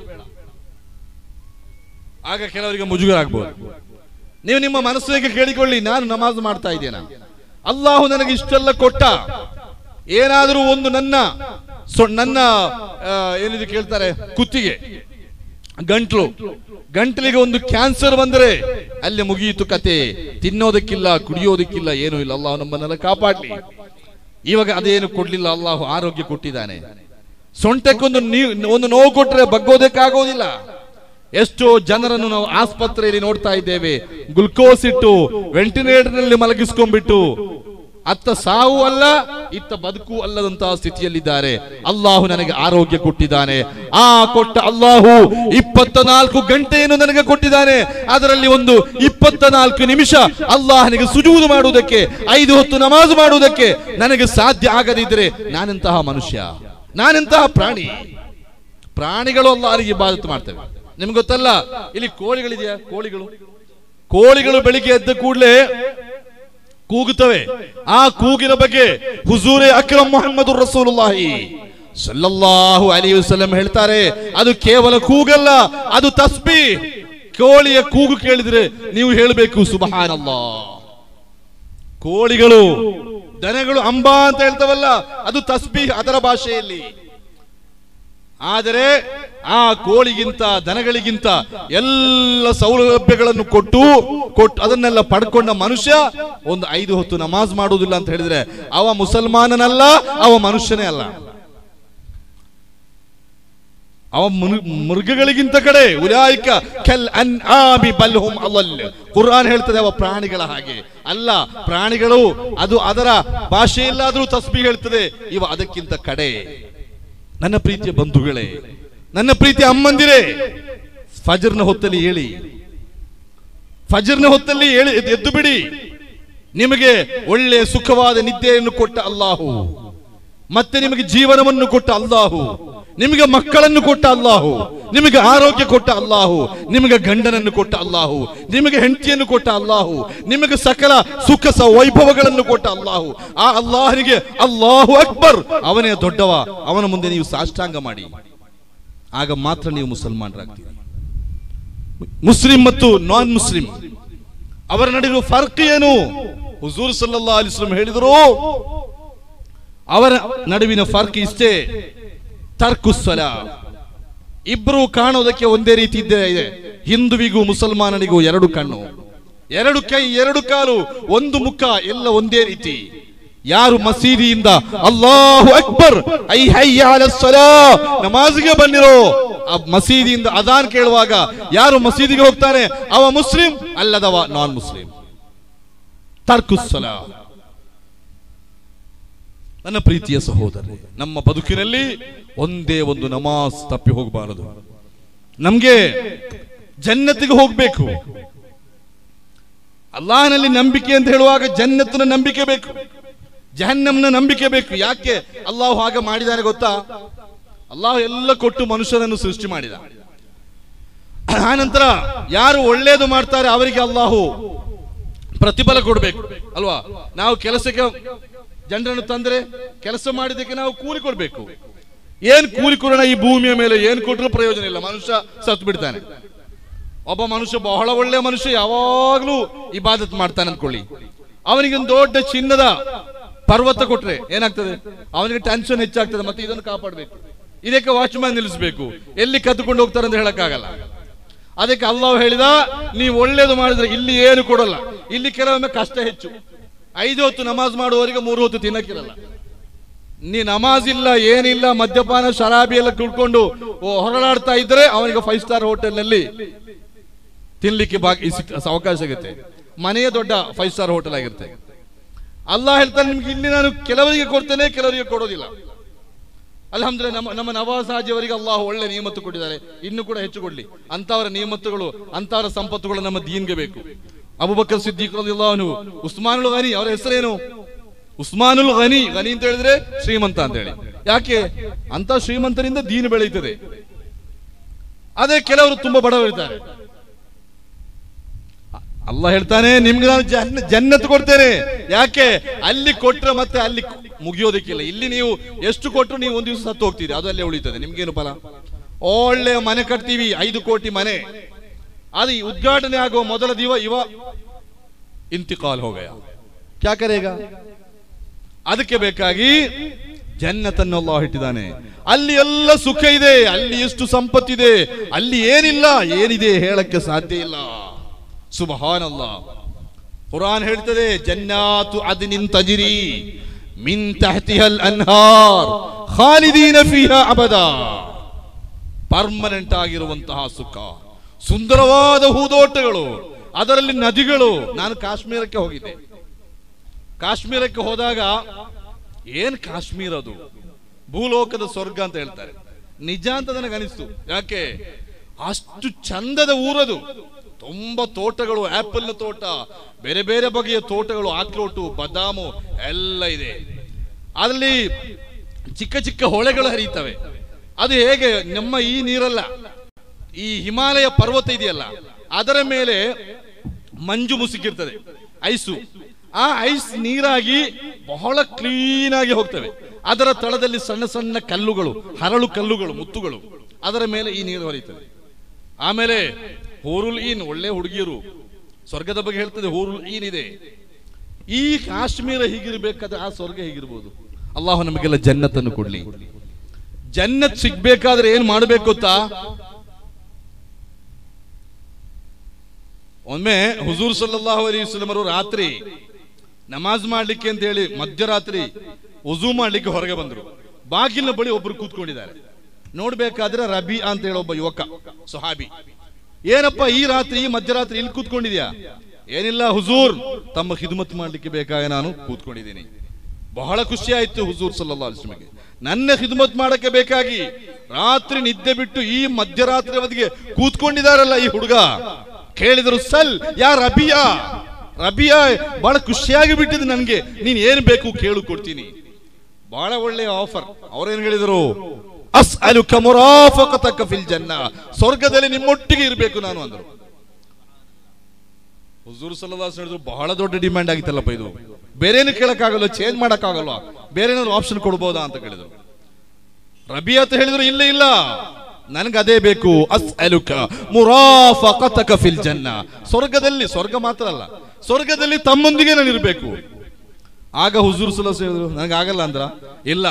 ಆಗ ಕೆಲವರಿಗೆ ಮುಜುಗರ ಆಗ್ಬೋದು ನೀವು ನಿಮ್ಮ ಮನಸ್ಸಿಗೆ ಕೇಳಿಕೊಳ್ಳಿ ನಾನು ನಮಾಜ್ ಮಾಡ್ತಾ ಇದ್ದೇನಾ ಅಲ್ಲಾಹು ನನಗೆ ಇಷ್ಟೆಲ್ಲ ಕೊಟ್ಟ ಏನಾದರೂ ಒಂದು ನನ್ನ ಸೊ- ನನ್ನ ಆ, ಏನಿದು ಕೇಳ್ತಾರೆ ಕುತ್ತಿಗೆ ಗಂಟ್ಲು ಗಂಟ್ಲಿಗೆ ಒಂದು ಕ್ಯಾನ್ಸರ್ ಬಂದರೆ ಅಲ್ಲಿ ಮುಗಿಯಿತು ಕತೆ ತಿನ್ನೋದಕ್ಕಿಲ್ಲ ಕುಡಿಯೋದಕ್ಕಿಲ್ಲ ಏನೂ ಇಲ್ಲ ಅಲ್ಲಾಹು ನಮ್ಮನ್ನೆಲ್ಲ ಕಾಪಾಡ್ಲಿ ಇವಾಗ ಅದೇನು ಕೊಡ್ಲಿಲ್ಲ ಅಲ್ಲಾಹು ಆರೋಗ್ಯ ಕೊಟ್ಟಿದ್ದಾನೆ ಸೊಂಟಕ್ಕೊಂದು ನೀ- ಒಂದು ನೋವು ಕೊಟ್ರೆ ಬಗ್ಗೋದಕ್ಕಾಗೋದಿಲ್ಲ ಎಷ್ಟೋ ಜನರನ್ನು ನಾವು ಆಸ್ಪತ್ರೆಯಲ್ಲಿ ನೋಡ್ತಾ ಇದ್ದೇವೆ ಗ್ಲುಕೋಸ್ ಇಟ್ಟು ವೆಂಟಿಲೇಟರ್ ನಲ್ಲಿ ಮಲಗಿಸ್ಕೊಂಡ್ಬಿಟ್ಟು ಅತ್ತ ಸಾವು ಅಲ್ಲ ಇತ್ತ ಬದುಕು ಅಲ್ಲದಂತಹ ಸ್ಥಿತಿಯಲ್ಲಿದ್ದಾರೆ ಅಲ್ಲಾಹು ನನಗೆ ಆರೋಗ್ಯ ಕೊಟ್ಟಿದ್ದಾನೆ ಆ ಕೊಟ್ಟ ಅಲ್ಲಾಹು ಇಪ್ಪತ್ತ ನಾಲ್ಕು ಗಂಟೆಯನ್ನು ನನಗೆ ಕೊಟ್ಟಿದ್ದಾನೆ ಅದರಲ್ಲಿ ಒಂದು ಇಪ್ಪತ್ತ ನಾಲ್ಕು ನಿಮಿಷ ಅಲ್ಲಾಹನಿಗೆ ಸುಜೂದು ಮಾಡುವುದಕ್ಕೆ ಐದು ಹೊತ್ತು ನಮಾಜ್ ಮಾಡುವುದಕ್ಕೆ ನನಗೆ ಸಾಧ್ಯ ಆಗದಿದ್ದರೆ ನಾನೆಂತಹ ಮನುಷ್ಯ ನಾನೆಂತಹ ಪ್ರಾಣಿ ಪ್ರಾಣಿಗಳು ಅಲ್ಲಾಹನಿಗೆ ಇಬಾದತ್ ಮಾಡ್ತವೆ ನಿಮ್ಗೆ ಗೊತ್ತಲ್ಲ ಇಲ್ಲಿ ಕೋಳಿಗಳಿದೆಯಾ ಕೋಳಿಗಳು ಕೋಳಿಗಳು ಬೆಳಿಗ್ಗೆ ಎದ್ದ ಕೂಡಲೇ ಕೂಗುತ್ತವೆ ಆ ಕೂಗಿನ ಬಗ್ಗೆ ಹುಜೂರೆ ಅಕ್ರಮ್ ಮೊಹಮ್ಮದ್ ರಸೂಲುಲ್ಲಾಹಿ ಸಲ್ಲಲ್ಲಾಹು ಅಲಿ ವಸಲ್ಲಂ ಹೇಳ್ತಾರೆ ಅದು ಕೇವಲ ಕೂಗಲ್ಲ ಅದು ತಸ್ಬಿ ಕೋಳಿಯ ಕೂಗು ಕೇಳಿದ್ರೆ ನೀವು ಹೇಳಬೇಕು ಸುಬಹಾನಲ್ಲಾ ಕೋಳಿಗಳು ದನಗಳು ಅಂಬಾ ಅಂತ ಹೇಳ್ತವಲ್ಲ ಅದು ತಸ್ಬಿ ಅದರ ಭಾಷೆಯಲ್ಲಿ ಆದರೆ ಆ ಕೋಳಿಗಿಂತ ದನಗಳಿಗಿಂತ ಎಲ್ಲ ಸೌಲಭ್ಯಗಳನ್ನು ಕೊಟ್ಟು ಕೊಟ್ಟು ಅದನ್ನೆಲ್ಲ ಪಡ್ಕೊಂಡ ಮನುಷ್ಯ ಒಂದು ಐದು ಹೊತ್ತು ನಮಾಜ್ ಮಾಡುವುದಿಲ್ಲ ಅಂತ ಹೇಳಿದ್ರೆ ಅವ ಮುಸಲ್ಮಾನನಲ್ಲ ಅವ ಮನುಷ್ಯನೇ ಅಲ್ಲ ಅವ ಮೃ- ಮೃಗಗಳಿಗಿಂತ ಕಡೆ ಉಲಾಯಿಕ ಕೆಲ್ ಅನ್ ಆಬಿ ಬಲ್ಹುಂ ಅಲ್ಲಲ್ ಕುರ್ಆನ್ ಹೇಳ್ತದೆ ಅವ ಪ್ರಾಣಿಗಳ ಹಾಗೆ ಅಲ್ಲ ಪ್ರಾಣಿಗಳು ಅದು ಅದರ ಭಾಷೆಯಲ್ಲಾದ್ರೂ ತಸ್ಬಿ ಹೇಳ್ತದೆ ಇವ ಅದಕ್ಕಿಂತ ಕಡೆ ನನ್ನ ಪ್ರೀತಿಯ ಬಂಧುಗಳೇ ನನ್ನ ಪ್ರೀತಿಯ ಅಮ್ಮಂದಿರೇ ಫಜರ್ನ ಹೊತ್ತಲ್ಲಿ ಹೇಳಿ ಫಜರ್ನ ಹೊತ್ತಲ್ಲಿ ಹೇಳಿ ಎದ್ದು- ಎದ್ದು ಬಿಡಿ ನಿಮಗೆ ಒಳ್ಳೆಯ ಸುಖವಾದ ನಿದ್ದೆಯನ್ನು ಕೊಟ್ಟ ಅಲ್ಲಾಹು ಮತ್ತೆ ನಿಮಗೆ ಜೀವನವನ್ನು ಕೊಟ್ಟ ಅಲ್ಲಾಹು ನಿಮಗೆ ಮಕ್ಕಳನ್ನು ಕೊಟ್ಟ ಅಲ್ಲಾಹು ನಿಮಗೆ ಆರೋಗ್ಯ ಕೊಟ್ಟ ಅಲ್ಲಾಹು ನಿಮಗೆ ಗಂಡನನ್ನು ಕೊಟ್ಟ ಅಲ್ಲಾಹು ನಿಮಗೆ ಹೆಂಡತಿಯನ್ನು ಕೊಟ್ಟ ಅಲ್ಲಾಹು ನಿಮಗೆ ಸಕಲ ಸುಖ ಸ ವೈಭವಗಳನ್ನು ಕೊಟ್ಟ ಅಲ್ಲಾಹು ಆ ಅಲ್ಲಾಹನಿಗೆ ಅಲ್ಲಾಹು ಅಕ್ಬರ್ ಅವನೇ ದೊಡ್ಡವ ಅವನ ಮುಂದೆ ನೀವು ಸಾಷ್ಟಾಂಗ ಮಾಡಿ ಆಗ ಮಾತ್ರ ನೀವು ಮುಸಲ್ಮಾನರಾಗ್ತೀರಿ ಮುಸ್ಲಿಂ ಮತ್ತು ನಾನ್ ಮುಸ್ಲಿಂ ಅವರ ನಡುವೆ ಫರ್ಕ್ ಏನು ಹುಜೂರ್ ಸಲ್ಲಾ ಅಲಿಸ್ಲಂ ಹೇಳಿದರು ಅವರ ನಡುವಿನ ಫರ್ಕ್ ಇಷ್ಟೇ ತರ್ಕುಸ್ವಲ ಇಬ್ರು ಕಾಣೋದಕ್ಕೆ ಒಂದೇ ರೀತಿ ಇದ್ದೇ ಇದೆ ಹಿಂದುವಿಗೂ ಮುಸಲ್ಮಾನನಿಗೂ ಎರಡು ಕಣ್ಣು ಎರಡು ಕೈ ಎರಡು ಕಾಲು ಒಂದು ಮುಖ ಎಲ್ಲ ಒಂದೇ ರೀತಿ ಯಾರು ಮಸೀದಿಯಿಂದ ಅಲ್ಲಾಹು ಅಕ್ಬರ್ ಐ ಹಯ್ಯ ಅಲಸ್ ಸಲಾ, ನಮಾಜ್ಗೆ ಬನ್ನಿರೋ ಆ ಮಸೀದಿಯಿಂದ ಅದಾನ್ ಕೇಳುವಾಗ ಯಾರು ಮಸೀದಿಗೆ ಹೋಗ್ತಾನೆ ಅವ ಮುಸ್ಲಿಂ ಅಲ್ಲದವ ನಾನ್ ಮುಸ್ಲಿಂ ತರ್ಕುಸ್ಸಲ ನನ್ನ ಪ್ರೀತಿಯ ಸಹೋದರಿ ನಮ್ಮ ಬದುಕಿನಲ್ಲಿ ಒಂದೇ ಒಂದು ನಮಾಜ್ ತಪ್ಪಿ ಹೋಗಬಾರದು ನಮ್ಗೆ ಜನ್ನತಿಗೆ ಹೋಗ್ಬೇಕು ಅಲ್ಲಾಹನಲ್ಲಿ ನಂಬಿಕೆ ಅಂತ ಹೇಳುವಾಗ ಜನ್ನತ್ತಿನ ನಂಬಿಕೆ ಬೇಕು ಜಹನ್ನಂನ ನಂಬಿಕೆ ಬೇಕು ಯಾಕೆ ಅಲ್ಲಾಹ್ ಹಾಗೆ ಮಾಡಿದಾನೆ ಗೊತ್ತಾ ಅಲ್ಲಾಹ್ ಎಲ್ಲ ಕೊಟ್ಟು ಮನುಷ್ಯನನ್ನು ಸೃಷ್ಟಿ ಮಾಡಿದ ಆನಂತರ ಯಾರು ಒಳ್ಳೇದು ಮಾಡ್ತಾರೆ ಅವರಿಗೆ ಅಲ್ಲಾಹು ಪ್ರತಿಫಲ ಕೊಡಬೇಕು ಅಲ್ವಾ ನಾವು ಕೆಲಸಕ್ಕೆ ಜನರನ್ನು ತಂದ್ರೆ ಕೆಲಸ ಮಾಡಿದ್ದಕ್ಕೆ ನಾವು ಕೂಲಿ ಕೊಡ್ಬೇಕು ಏನ್ ಕೂಲಿ ಕೊಡೋಣ ಈ ಭೂಮಿಯ ಮೇಲೆ ಏನ್ ಕೊಟ್ಟರು ಪ್ರಯೋಜನ ಇಲ್ಲ ಮನುಷ್ಯ ಸತ್ತು ಬಿಡ್ತಾನೆ ಒಬ್ಬ ಮನುಷ್ಯ ಬಹಳ ಒಳ್ಳೆ ಮನುಷ್ಯ ಯಾವಾಗ್ಲೂ ಇಬಾದತ್ ಮಾಡ್ತಾನೆ ಅನ್ಕೊಳ್ಳಿ ಅವನಿಗೆ ಒಂದು ದೊಡ್ಡ ಚಿನ್ನದ ಪರ್ವತ ಕೊಟ್ರೆ ಏನಾಗ್ತದೆ ಅವನಿಗೆ ಟೆನ್ಷನ್ ಹೆಚ್ಚಾಗ್ತದೆ ಮತ್ತೆ ಇದನ್ನು ಕಾಪಾಡಬೇಕು ಇದಕ್ಕೆ ವಾಚ್ಮ್ಯಾನ್ ನಿಲ್ಲಿಸಬೇಕು ಎಲ್ಲಿ ಕದ್ದುಕೊಂಡು ಹೋಗ್ತಾರೆ ಅಂತ ಹೇಳಕ್ಕಾಗಲ್ಲ ಅದಕ್ಕೆ ಅಲ್ಲಾಹ್ ಹೇಳಿದ ನೀವು ಒಳ್ಳೇದು ಮಾಡಿದ್ರೆ ಇಲ್ಲಿ ಏನು ಕೊಡಲ್ಲ ಇಲ್ಲಿ ಕೆಲವೊಮ್ಮೆ ಕಷ್ಟ ಹೆಚ್ಚು ಐದು ಹೊತ್ತು ನಮಾಜ್ ಮಾಡುವವರಿಗೆ ಮೂರು ಹೊತ್ತು ತಿನ್ನಕ್ಕಿರಲ್ಲ ನೀ ನಮಾಜ್ ಇಲ್ಲ ಏನಿಲ್ಲ ಮದ್ಯಪಾನ ಶರಾಬಿ ಎಲ್ಲ ಕುಡ್ಕೊಂಡು ಓ, ಹೊರಳಾಡ್ತಾ ಇದ್ರೆ ಅವನಿಗೆ ಫೈವ್ ಸ್ಟಾರ್ ಹೋಟೆಲ್ ನಲ್ಲಿ ತಿನ್ಲಿಕ್ಕೆ ಬಾಕಿ ಸಿಕ್- ಅವಕಾಶ ಸಿಗುತ್ತೆ ಮನೆಯ ದೊಡ್ಡ ಫೈವ್ ಸ್ಟಾರ್ ಹೋಟೆಲ್ ಆಗಿರುತ್ತೆ ಅಲ್ಲಾ ಹೇಳ್ತಾನೆ ನಿಮ್ಗೆ ಇಲ್ಲಿ ನಾನು ಕೆಲವರಿಗೆ ಕೊಡ್ತೇನೆ ಕೆಲವರಿಗೆ ಕೊಡೋದಿಲ್ಲ ಅಲ್ಹಮ್ದ್ರೆ ನಮ್ಮ ನಮ್ಮ ನವಾಜ್ ಹಾಜಿಯವರಿಗೆ ಅಲ್ಲಾಹ್ ಒಳ್ಳೆ ನಿಯಮತ್ತು ಕೊಟ್ಟಿದ್ದಾರೆ ಇನ್ನು ಕೂಡ ಹೆಚ್ಚು ಕೊಡ್ಲಿ ಅಂತವರ ನಿಯಮತ್ತುಗಳು ಅಂತವರ ಸಂಪತ್ತುಗಳು ನಮ್ಮ ದೀನ್ಗೆ ಬೇಕು ಅಬುಬಕರ್ ಸಿದ್ದೀಕ್ ರಲಿಯಲ್ಲಾಹು ಉಸ್ಮಾನುಲ್ ಗನಿ ಅವರ ಹೆಸರೇನು ಉಸ್ಮಾನುಲ್ ಗನಿ ಗನಿ ಅಂತ ಹೇಳಿದ್ರೆ ಶ್ರೀಮಂತ ಅಂತ ಹೇಳಿ ಯಾಕೆ ಅಂತ ಶ್ರೀಮಂತರಿಂದ ದೀನ್ ಬೆಳೆಯುತ್ತದೆ ಅದೇ ಕೆಲವರು ತುಂಬಾ ಬಡವರಿದ್ದಾರೆ ಅಲ್ಲ ಹೇಳ್ತಾನೆ ನಿಮ್ಗೆ ನಾನು ಜನ್ನ ಜನ್ನತ್ ಕೊಡ್ತೇನೆ ಯಾಕೆ ಅಲ್ಲಿ ಕೊಟ್ರೆ ಮತ್ತೆ ಅಲ್ಲಿ ಮುಗಿಯೋದಕ್ಕಿಲ್ಲ ಇಲ್ಲಿ ನೀವು ಎಷ್ಟು ಕೊಟ್ಟರು ನೀವು ಒಂದು ದಿವಸ ಸತ್ತು ಹೋಗ್ತೀರಿ ಅದು ಅಲ್ಲೇ ಉಳಿತದೆ ನಿಮ್ಗೇನು ಫಲ ಒಳ್ಳೆ ಮನೆ ಕಟ್ತೀವಿ ಐದು ಕೋಟಿ ಮನೆ ಅದು ಈ ಉದ್ಘಾಟನೆ ಆಗುವ ಮೊದಲ ದಿವ ಇವ ಇಂತಿಕಾಲ್ ಹೋಗಯ ಕ್ಯಾ ಕರೇಗ ಅದಕ್ಕೆ ಬೇಕಾಗಿ ಜನ್ನತನ್ನು ಅಲ್ಲಾಹ್ ಇಟ್ಟಿದ್ದಾನೆ ಅಲ್ಲಿ ಎಲ್ಲ ಸುಖ ಇದೆ ಅಲ್ಲಿ ಎಷ್ಟು ಸಂಪತ್ತಿದೆ ಅಲ್ಲಿ ಏನಿಲ್ಲ ಏನಿದೆ ಹೇಳಕ್ಕೆ ಸಾಧ್ಯ ಇಲ್ಲ ಸುಬಹಾನಲ್ಲ ಕುರಾನ್ ಹೇಳ್ತದೆ ಜನ್ನಾತು ಅದ್ನಿನ್ ತಜಿರಿ ಮಿನ್ ತಹತಿಹಲ್ ಅನ್ಹಾರ್ ಖಾಲಿದೀನ ಫೀಹಾ ಅಬದ ಪರ್ಮನೆಂಟ್ ಆಗಿರುವಂತಹ ಸುಖ ಸುಂದರವಾದ ಹೂದೋಟಗಳು ಅದರಲ್ಲಿ ನದಿಗಳು ನಾನು ಕಾಶ್ಮೀರಕ್ಕೆ ಹೋಗಿದ್ದೆ ಕಾಶ್ಮೀರಕ್ಕೆ ಹೋದಾಗ ಏನ್ ಕಾಶ್ಮೀರ ಅದು ಭೂಲೋಕದ ಸ್ವರ್ಗ ಅಂತ ಹೇಳ್ತಾರೆ ನಿಜ ಅಂತ ನನಗೆ ಅನಿಸ್ತು ಯಾಕೆ ಅಷ್ಟು ಚಂದದ ಊರದು ತುಂಬಾ ತೋಟಗಳು ಆಪಲ್ ತೋಟ ಬೇರೆ ಬೇರೆ ಬಗೆಯ ತೋಟಗಳು ಆಕ್ರೋಟು ಬದಾಮು ಎಲ್ಲ ಇದೆ ಅದರಲ್ಲಿ ಚಿಕ್ಕ ಚಿಕ್ಕ ಹೊಳೆಗಳು ಹರಿಯುತ್ತವೆ ಅದು ಹೇಗೆ ನಮ್ಮ ಈ ನೀರಲ್ಲ ಈ ಹಿಮಾಲಯ ಪರ್ವತ ಇದೆಯಲ್ಲ ಅದರ ಮೇಲೆ ಮಂಜು ಮುಸುಕಿರ್ತದೆ ಐಸು ಆ ಐಸ್ ನೀರಾಗಿ ಬಹಳ ಕ್ಲೀನ್ ಆಗಿ ಹೋಗ್ತವೆ ಅದರ ತಳದಲ್ಲಿ ಸಣ್ಣ ಸಣ್ಣ ಕಲ್ಲುಗಳು ಹರಳು ಕಲ್ಲುಗಳು ಮುತ್ತುಗಳು ಅದರ ಮೇಲೆ ಈ ನೀರು ಹರಿಯುತ್ತದೆ ಆಮೇಲೆ ಹೂರುಲ್ ಈನ್ ಒಳ್ಳೆ ಹುಡುಗಿಯರು ಸ್ವರ್ಗದ ಬಗ್ಗೆ ಹೇಳ್ತದೆ ಹೂರುಲ್ ಈನ್ ಇದೆ ಈ ಕಾಶ್ಮೀರ ಹೀಗಿರ್ಬೇಕಾದ್ರೆ ಆ ಸ್ವರ್ಗ ಹೀಗಿರ್ಬೋದು ಅಲ್ಲಾಹು ನಮಗೆಲ್ಲ ಜನ್ನತನ್ನು ಕೊಡ್ಲಿ ಜನ್ನತ್ ಸಿಗ್ಬೇಕಾದ್ರೆ ಏನ್ ಮಾಡ್ಬೇಕು ಗೊತ್ತಾ ಒಮ್ಮೆ ಹುಜೂರ್ ಸಲ್ಲಲ್ಲಾಹು ಅಲೈಹಿ ವಸಲ್ಲಂ ಅವರು ರಾತ್ರಿ ನಮಾಜ್ ಮಾಡ್ಲಿಕ್ಕೆ ಅಂತ ಹೇಳಿ ಮಧ್ಯರಾತ್ರಿ ಉಜು ಮಾಡ್ಲಿಕ್ಕೆ ಹೊರಗೆ ಬಂದ್ರು ಬಾಗಿಲಿನ ಬಳಿ ಒಬ್ರು ಕೂತ್ಕೊಂಡಿದ್ದಾರೆ ನೋಡ್ಬೇಕಾದ್ರೆ ರಬಿ ಅಂತ ಹೇಳಿ ಒಬ್ಬ ಯುವಕ ಸುಹಾಬಿ ಏನಪ್ಪ ಈ ರಾತ್ರಿ ಈ ಮಧ್ಯರಾತ್ರಿ ಇಲ್ಲಿ ಕೂತ್ಕೊಂಡಿದ್ಯಾ ಏನಿಲ್ಲ ಹುಜೂರ್ ತಮ್ಮ ಖಿದ್ಮತ್ ಮಾಡ್ಲಿಕ್ಕೆ ಬೇಕಾಗಿ ನಾನು ಕೂತ್ಕೊಂಡಿದ್ದೀನಿ ಬಹಳ ಖುಷಿ ಆಯ್ತು ಹುಜೂರ್ ಸಲ್ಲಾ ಅಲಿಸ್ಲಮಿಗೆ ನನ್ನ ಖಿದ್ಮತ್ ಮಾಡಕ್ಕೆ ಬೇಕಾಗಿ ರಾತ್ರಿ ನಿದ್ದೆ ಬಿಟ್ಟು ಈ ಮಧ್ಯರಾತ್ರಿ ಅವಧಿಗೆ ಕೂತ್ಕೊಂಡಿದಾರಲ್ಲ ಈ ಹುಡುಗ ಕೇಳಿದ್ರು ಸಲ್ ಯಾ ರಬಿಯಾ ರಬಿಯಾ ಬಹಳ ಖುಷಿಯಾಗಿ ಬಿಟ್ಟಿದ್ದು ನನ್ಗೆ ನೀನ್ ಏನ್ ಬೇಕು ಕೇಳು ಕೊಡ್ತೀನಿ ಬಹಳ ಒಳ್ಳೆಯ ಆಫರ್ ಅವ್ರೇನ್ ಹೇಳಿದ್ರು ಅಸ್ಅಲುಕ ಮುರಾಫಕತಕ ಫಿಲ್ ಜನ್ನ ಸ್ವರ್ಗದಲ್ಲಿ ನಿಮ್ಮೊಟ್ಟಿಗೆ ಇರಬೇಕು ನಾನು ಅಂದರು ಹುಜೂರ್ ಸಲ್ಲಲ್ಲಾಹು ಹೇಳಿದ್ರು ಬಹಳ ದೊಡ್ಡ ಡಿಮ್ಯಾಂಡ್ ಆಗಿತ್ತಲ್ಲಪ್ಪ ಇದು ಬೇರೇನು ಕೇಳಕ್ಕಾಗಲ್ಲ ಚೇಂಜ್ ಮಾಡಕ್ಕಾಗಲ್ವಾ ಬೇರೆ ಏನಾದ್ರು ಆಪ್ಷನ್ ಕೊಡ್ಬೋದಾ ಅಂತ ಕೇಳಿದ್ರು ರಬಿ ಅಂತ ಹೇಳಿದ್ರು ಇಲ್ಲ ಇಲ್ಲ ನನಗೆ ಅದೇ ಬೇಕು ಅಸ್ಅಲುಕ ಮುರಾಫಕತಕ ಫಿಲ್ ಜನ್ನ ಸ್ವರ್ಗದಲ್ಲಿ ಸ್ವರ್ಗ ಮಾತ್ರ ಅಲ್ಲ ಸ್ವರ್ಗದಲ್ಲಿ ತಮ್ಮೊಂದಿಗೆ ನಾನು ಇರಬೇಕು ಆಗ ಹುಜೂರ್ ಸಲ್ಲಲ್ಲಾಹು ಹೇಳಿದ್ರು ನನಗೆ ಆಗಲ್ಲ ಅಂದ್ರ ಇಲ್ಲ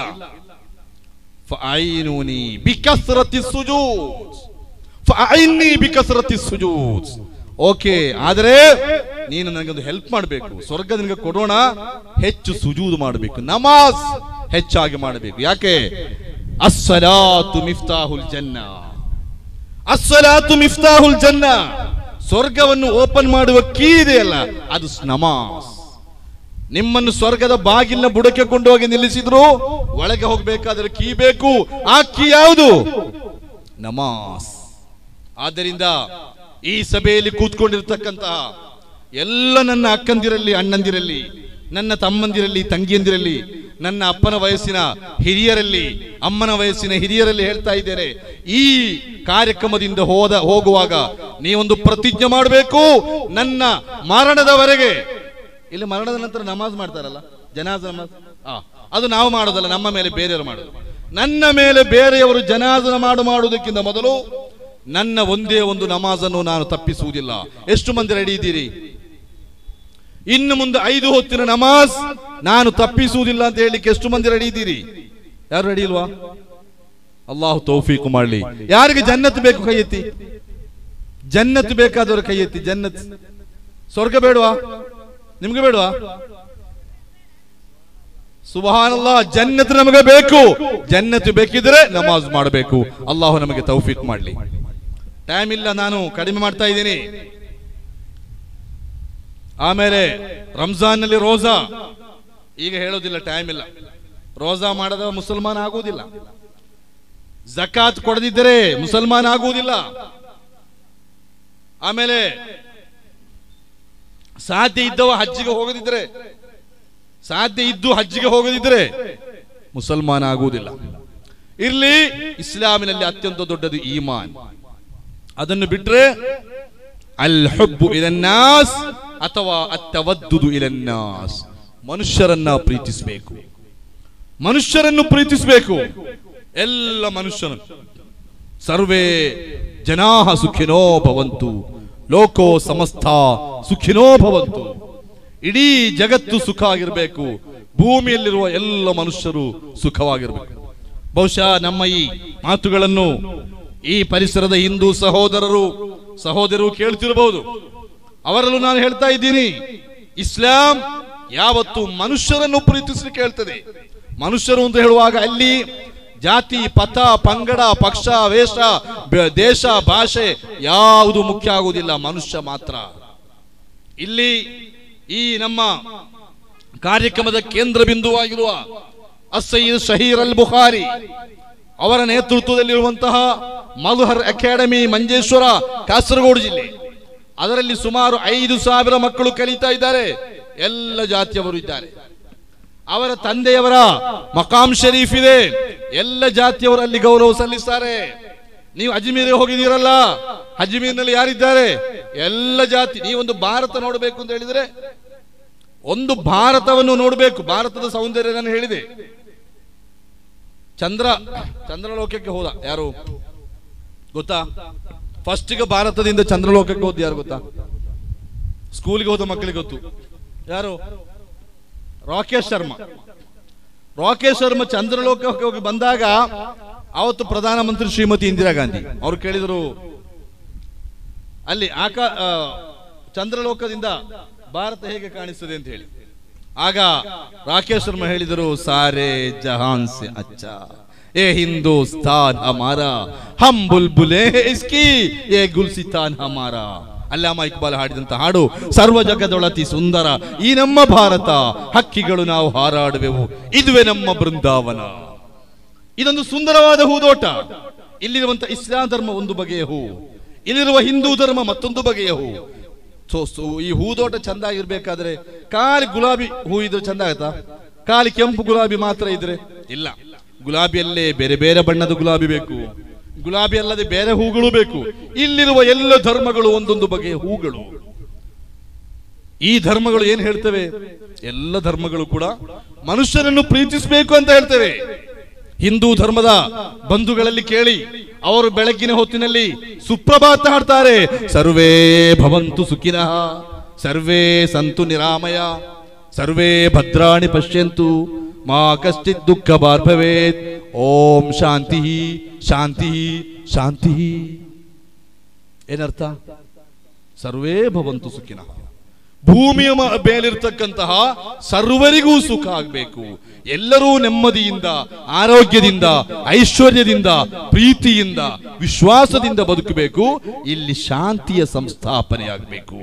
ಫಅೈನೂನಿ ಬಿಕಸ್ರತಿ ಸುಜೂದ್ ಫಅೈನಿ ಬಿಕಸ್ರತಿ ಸುಜೂದ್ ಓಕೆ ಆದರೆ ನೀನು ನನಗೊಂದು ಹೆಲ್ಪ್ ಮಾಡಬೇಕು ಸ್ವರ್ಗ ನಿನಗೆ ಕೊಡೋಣ ಹೆಚ್ಚು ಸುಜೂದು ಮಾಡಬೇಕು ನಮಾಜ್ ಹೆಚ್ಚಾಗಿ ಮಾಡಬೇಕು ಯಾಕೆ ಅಸ್ಸಲಾತು ಮಿಫ್ತಾಹುಲ್ ಜನ್ನ ಅಸ್ಸಲಾತು ಮಿಫ್ತಾಹುಲ್ ಜನ್ನ ಸ್ವರ್ಗವನ್ನು ಓಪನ್ ಮಾಡುವ ಕೀ ಇದೆಯಲ್ಲ ಅದು ನಮಾಜ್ ನಿಮ್ಮನ್ನು ಸ್ವರ್ಗದ ಬಾಗಿಲಿನ ಬುಡಕ್ಕೆ ಕೊಂಡೋಗಿ ನಿಲ್ಲಿಸಿದ್ರು ಒಳಗೆ ಹೋಗ್ಬೇಕಾದ್ರೆ ಕೀ ಬೇಕು ಆ ಕೀ ಯಾವುದು ನಮಾಸ್ ಆದ್ದರಿಂದ ಈ ಸಭೆಯಲ್ಲಿ ಕೂತ್ಕೊಂಡಿರ್ತಕ್ಕಂತಹ ಎಲ್ಲ ನನ್ನ ಅಕ್ಕಂದಿರಲ್ಲಿ ಅಣ್ಣಂದಿರಲ್ಲಿ ನನ್ನ ತಮ್ಮಂದಿರಲ್ಲಿ ತಂಗಿಯಂದಿರಲ್ಲಿ ನನ್ನ ಅಪ್ಪನ ವಯಸ್ಸಿನ ಹಿರಿಯರಲ್ಲಿ ಅಮ್ಮನ ವಯಸ್ಸಿನ ಹಿರಿಯರಲ್ಲಿ ಹೇಳ್ತಾ ಇದ್ದೇನೆ ಈ ಕಾರ್ಯಕ್ರಮದಿಂದ ಹೋದ ಹೋಗುವಾಗ ನೀವೊಂದು ಪ್ರತಿಜ್ಞೆ ಮಾಡಬೇಕು ನನ್ನ ಮರಣದವರೆಗೆ ಇಲ್ಲಿ ಮರಣದ ನಂತರ ನಮಾಜ್ ಮಾಡ್ತಾರಲ್ಲ ಜನಾಜ ನಮಾಜ್ ಆ, ಅದು ನಾವು ಮಾಡೋದಲ್ಲ ನಮ್ಮ ಮೇಲೆ ಬೇರೆಯವರು ಮಾಡೋದು ನನ್ನ ಮೇಲೆ ಬೇರೆಯವರು ಜನಾಜನ ಮಾಡು ಮಾಡುವುದಕ್ಕಿಂತ ಮೊದಲು ನನ್ನ ಒಂದೇ ಒಂದು ನಮಾಜನ್ನು ನಾನು ತಪ್ಪಿಸುವುದಿಲ್ಲ ಎಷ್ಟು ಮಂದಿ ರೆಡಿ ಇದ್ದೀರಿ ಇನ್ನು ಮುಂದೆ ಐದು ಹೊತ್ತಿನ ನಮಾಜ್ ನಾನು ತಪ್ಪಿಸುವುದಿಲ್ಲ ಅಂತ ಹೇಳಲಿಕ್ಕೆ ಎಷ್ಟು ಮಂದಿ ರೆಡಿ ಇದ್ದೀರಿ ಯಾರು ರೆಡಿ ಇಲ್ವಾ ಅಲ್ಲಾಹು ತೌಫೀಕು ಮಾಡಲಿ ಯಾರಿಗೆ ಜನ್ನತ್ ಬೇಕು ಕೈ ಎತ್ತಿ ಜನ್ನತ್ ಬೇಕಾದವರು ಕೈ ಎತ್ತಿ ಜನ್ನತ್ ಸ್ವರ್ಗ ಬೇಡವಾ ನಿಮ್ಗೆ ಬೇಡವಾ ಸುಬಹಾನಲ್ಲಾ ಜನ್ನತ್ ನಮಗೆ ಬೇಕು ಜನ್ನತ್ ಬೇಕಿದ್ರೆ ನಮಾಜ್ ಮಾಡಬೇಕು ಅಲ್ಲಾಹು ನಮಗೆ ತೌಫೀಕ್ ಮಾಡಲಿ ಟೈಮ್ ಇಲ್ಲ ನಾನು ಕಡಿಮೆ ಮಾಡ್ತಾ ಇದ್ದೀನಿ ಆಮೇಲೆ ರಂಜಾನ್ ನಲ್ಲಿ ರೋಜಾ ಈಗ ಹೇಳೋದಿಲ್ಲ ಟೈಮ್ ಇಲ್ಲ ರೋಜಾ ಮಾಡದ ಮುಸಲ್ಮಾನ್ ಆಗುವುದಿಲ್ಲ ಜಕಾತ್ ಕೊಡದಿದ್ದರೆ ಮುಸಲ್ಮಾನ್ ಆಗುವುದಿಲ್ಲ ಆಮೇಲೆ ಸಾಧ್ಯ ಇದ್ದವ ಹಜ್ಜಿಗೆ ಹೋಗದಿದ್ರೆ ಸಾಧ್ಯ ಇದ್ದು ಹಜ್ಜಿಗೆ ಹೋಗದಿದ್ರೆ ಮುಸಲ್ಮಾನ ಆಗುವುದಿಲ್ಲ ಇರ್ಲಿ ಇಸ್ಲಾಮಿನಲ್ಲಿ ಅತ್ಯಂತ ದೊಡ್ಡದು ಈಮಾನ್ ಅದನ್ನು ಬಿಟ್ರೆ ಅಲ್ ಹುಬ್ಬು ಇಲನ್ನಾಸ್ ಅಥವಾ ಅತ್ತವದ್ದುದು ಇಲನ್ನಾಸ್ ಮನುಷ್ಯರನ್ನ ಪ್ರೀತಿಸಬೇಕು ಮನುಷ್ಯರನ್ನು ಪ್ರೀತಿಸಬೇಕು ಎಲ್ಲ ಮನುಷ್ಯರು ಸರ್ವೇ ಜನಾಹ ಸುಖಿನೋ ಭವಂತು ಲೋಕೋ ಸಮಸ್ತ ಸುಖಿನೋ ಭವಂತು ಇಡೀ ಜಗತ್ತು ಸುಖ ಆಗಿರಬೇಕು ಭೂಮಿಯಲ್ಲಿರುವ ಎಲ್ಲ ಮನುಷ್ಯರು ಸುಖವಾಗಿರಬೇಕು ಬಹುಶಃ ನಮ್ಮ ಈ ಮಾತುಗಳನ್ನು ಈ ಪರಿಸರದ ಹಿಂದೂ ಸಹೋದರರು ಸಹೋದರರು ಕೇಳ್ತಿರಬಹುದು ಅವರಲ್ಲೂ ನಾನು ಹೇಳ್ತಾ ಇದ್ದೀನಿ ಇಸ್ಲಾಂ ಯಾವತ್ತು ಮನುಷ್ಯರನ್ನು ಪ್ರೀತಿಸಲಿಕ್ಕೆ ಹೇಳ್ತದೆ ಮನುಷ್ಯರು ಅಂತ ಹೇಳುವಾಗ ಅಲ್ಲಿ ಜಾತಿ ಪಥ ಪಂಗಡ ಪಕ್ಷ ವೇಷ ಬ- ದೇಶ ಭಾಷೆ ಯಾವುದು ಮುಖ್ಯ ಆಗುವುದಿಲ್ಲ ಮನುಷ್ಯ ಮಾತ್ರ ಇಲ್ಲಿ ಈ ನಮ್ಮ ಕಾರ್ಯಕ್ರಮದ ಕೇಂದ್ರ ಬಿಂದುವಾಗಿರುವ ಅಸೈದ್ ಶಹೀರ್ ಅಲ್ ಬುಖಾರಿ ಅವರ ನೇತೃತ್ವದಲ್ಲಿರುವಂತಹ ಮಲ್ಹರ್ ಅಕಾಡೆಮಿ ಮಂಜೇಶ್ವರ ಕಾಸರಗೋಡು ಜಿಲ್ಲೆ ಅದರಲ್ಲಿ ಸುಮಾರು ಐದು ಸಾವಿರ ಮಕ್ಕಳು ಕಲಿತಾ ಇದ್ದಾರೆ ಎಲ್ಲ ಜಾತಿಯವರು ಇದ್ದಾರೆ ಅವರ ತಂದೆಯವರ ಮಕಾಂ ಶರೀಫ್ ಇದೆ ಎಲ್ಲ ಜಾತಿಯವರು ಅಲ್ಲಿ ಗೌರವ ಸಲ್ಲಿಸ್ತಾರೆ ನೀವು ಅಜ್ಮೀರಿಗೆ ಹೋಗಿದ್ದೀರಲ್ಲ ಅಜ್ಮೀರ್ನಲ್ಲಿ ಯಾರಿದ್ದಾರೆ ಎಲ್ಲ ಜಾತಿ ನೀವೊಂದು ಭಾರತ ನೋಡಬೇಕು ಅಂತ ಹೇಳಿದ್ರೆ ಒಂದು ಭಾರತವನ್ನು ನೋಡಬೇಕು ಭಾರತದ ಸೌಂದರ್ಯ ನಾನು ಹೇಳಿದೆ ಚಂದ್ರ ಚಂದ್ರಲೋಕಕ್ಕೆ ಹೋದ ಯಾರು ಗೊತ್ತಾ ಫಸ್ಟಿಗೆ ಭಾರತದಿಂದ ಚಂದ್ರಲೋಕಕ್ಕೆ ಹೋದ ಯಾರು ಗೊತ್ತಾ ಸ್ಕೂಲ್ಗೆ ಹೋದ ಮಕ್ಕಳಿಗೆ ಗೊತ್ತು ಯಾರು ರಾಕೇಶ್ ಶರ್ಮಾ ರಾಕೇಶ್ ಶರ್ಮಾ ಚಂದ್ರಲೋಕಕ್ಕೆ ಹೋಗಿ ಬಂದಾಗ ಅವತ್ತು ಪ್ರಧಾನಮಂತ್ರಿ ಶ್ರೀಮತಿ ಇಂದಿರಾ ಗಾಂಧಿ ಅವರು ಕೇಳಿದರು ಅಲ್ಲಿ ಆಕಾ ಆ, ಚಂದ್ರಲೋಕದಿಂದ ಭಾರತ ಹೇಗೆ ಕಾಣಿಸ್ತದೆ ಅಂತ ಹೇಳಿ ಆಗ ರಾಕೇಶ್ ಶರ್ಮಾ ಹೇಳಿದರು ಸಾರೆ ಜಹಾನ್ ಸೆ ಅಚ್ಚ ಏ ಹಿಂದೂಸ್ತಾನ್ ಹಮಾರ ಹಮ್ ಬುಲ್ಬುಲೆ ಇಸ್ಕಿ ಏ ಗುಲ್ಸಿತಾನ್ ಹಮಾರ ಅಲ್ಲಾಮ ಇಕ್ಬಾಲ್ ಹಾಡಿದಂತ ಹಾಡು ಸರ್ವ ಜಗದೊಳತಿ ಸುಂದರ ಈ ನಮ್ಮ ಭಾರತ ಹಕ್ಕಿಗಳು ನಾವು ಹಾರಾಡುವೆವು ಇದುವೇ ನಮ್ಮ ಬೃಂದಾವನ ಇದೊಂದು ಸುಂದರವಾದ ಹೂದೋಟ ಇಲ್ಲಿರುವಂತ ಇಸ್ಲಾಂ ಧರ್ಮ ಒಂದು ಬಗೆಯ ಹೂ ಇಲ್ಲಿರುವ ಹಿಂದೂ ಧರ್ಮ ಮತ್ತೊಂದು ಬಗೆಯ ಹೂ ಸೊ ಸೊ ಈ ಹೂದೋಟ ಚಂದ ಆಗಿರ್ಬೇಕಾದ್ರೆ ಖಾಲಿ ಗುಲಾಬಿ ಹೂ ಇದ್ರೆ ಚಂದ ಆಗತ್ತಾ ಖಾಲಿ ಕೆಂಪು ಗುಲಾಬಿ ಮಾತ್ರ ಇದ್ರೆ ಇಲ್ಲ ಗುಲಾಬಿಯಲ್ಲೇ ಬೇರೆ ಬೇರೆ ಬಣ್ಣದ ಗುಲಾಬಿ ಬೇಕು ಗುಲಾಬಿ ಅಲ್ಲದೆ ಬೇರೆ ಹೂಗಳು ಬೇಕು ಇಲ್ಲಿರುವ ಎಲ್ಲ ಧರ್ಮಗಳು ಒಂದೊಂದು ಬಗೆಯ ಹೂಗಳು ಈ ಧರ್ಮಗಳು ಏನ್ ಹೇಳ್ತವೆ ಎಲ್ಲ ಧರ್ಮಗಳು ಕೂಡ ಮನುಷ್ಯರನ್ನು ಪ್ರೀತಿಸಬೇಕು ಅಂತ ಹೇಳ್ತೇವೆ ಹಿಂದೂ ಧರ್ಮದ ಬಂಧುಗಳಲ್ಲಿ ಕೇಳಿ ಅವರು ಬೆಳಗ್ಗಿನ ಹೊತ್ತಿನಲ್ಲಿ ಸುಪ್ರಭಾತ ಹಾಡ್ತಾರೆ ಸರ್ವೇ ಭವಂತು ಸುಖಿನಃ ಸರ್ವೇ ಸಂತು ನಿರಾಮಯ ಸರ್ವೇ ಭದ್ರಾಣಿ ಪಶ್ಯಂತು ಮಾ ಕಶ್ಚಿತ್ ದುಃಖ ಬಾರ್ಭವೇತ್ ಓಂ ಶಾಂತಿ ಶಾಂತಿ ಶಾಂತಿ ಏನರ್ಥ ಸರ್ವೇ ಭವಂತು ಸುಖಿನಃ ಭೂಮಿಯ ಮ- ಮೇಲಿರ್ತಕ್ಕಂತಹ ಸರ್ವರಿಗೂ ಸುಖ ಆಗಬೇಕು ಎಲ್ಲರೂ ನೆಮ್ಮದಿಯಿಂದ ಆರೋಗ್ಯದಿಂದ ಐಶ್ವರ್ಯದಿಂದ ಪ್ರೀತಿಯಿಂದ ವಿಶ್ವಾಸದಿಂದ ಬದುಕಬೇಕು ಇಲ್ಲಿ ಶಾಂತಿಯ ಸಂಸ್ಥಾಪನೆಯಾಗಬೇಕು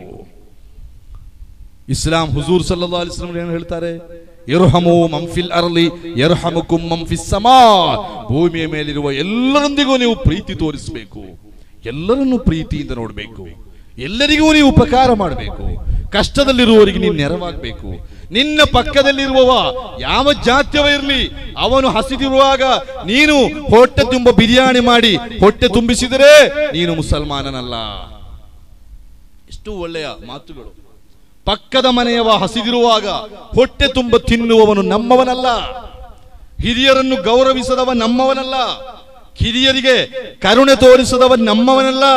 ಇಸ್ಲಾಂ ಹುಜೂರ್ ಸಲ್ಲಾ ಅಲಿಸ್ಲಾಂ ಏನು ಹೇಳ್ತಾರೆ ಇರ್ಹಮು ಮಂಫಿಲ್ ಅರ್ಲಿ ಯರ್ಹಮುಕುಂ ಮಂಫಿಸ್ ಸಮಾ ಭೂಮಿಯ ಮೇಲಿರುವ ಎಲ್ಲರೊಂದಿಗೂ ನೀವು ಪ್ರೀತಿ ತೋರಿಸಬೇಕು ಎಲ್ಲರನ್ನೂ ಪ್ರೀತಿಯಿಂದ ನೋಡಬೇಕು ಎಲ್ಲರಿಗೂ ನೀವು ಉಪಕಾರ ಮಾಡಬೇಕು ಕಷ್ಟದಲ್ಲಿರುವವರಿಗೆ ನೀನು ನೆರವಾಗಬೇಕು ನಿನ್ನ ಪಕ್ಕದಲ್ಲಿರುವವ ಯಾವ ಜಾತಿಯವ ಇರಲಿ ಅವನು ಹಸಿದಿರುವಾಗ ನೀನು ಹೊಟ್ಟೆ ತುಂಬ ಬಿರಿಯಾನಿ ಮಾಡಿ ಹೊಟ್ಟೆ ತುಂಬಿಸಿದರೆ ನೀನು ಮುಸಲ್ಮಾನನಲ್ಲ ಎಷ್ಟು ಒಳ್ಳೆಯ ಮಾತುಗಳು ಪಕ್ಕದ ಮನೆಯವ ಹಸಿದಿರುವಾಗ ಹೊಟ್ಟೆ ತುಂಬ ತಿನ್ನುವವನು ನಮ್ಮವನಲ್ಲ ಹಿರಿಯರನ್ನು ಗೌರವಿಸದವ ನಮ್ಮವನಲ್ಲ ಹಿರಿಯರಿಗೆ ಕರುಣೆ ತೋರಿಸದವ ನಮ್ಮವನಲ್ಲ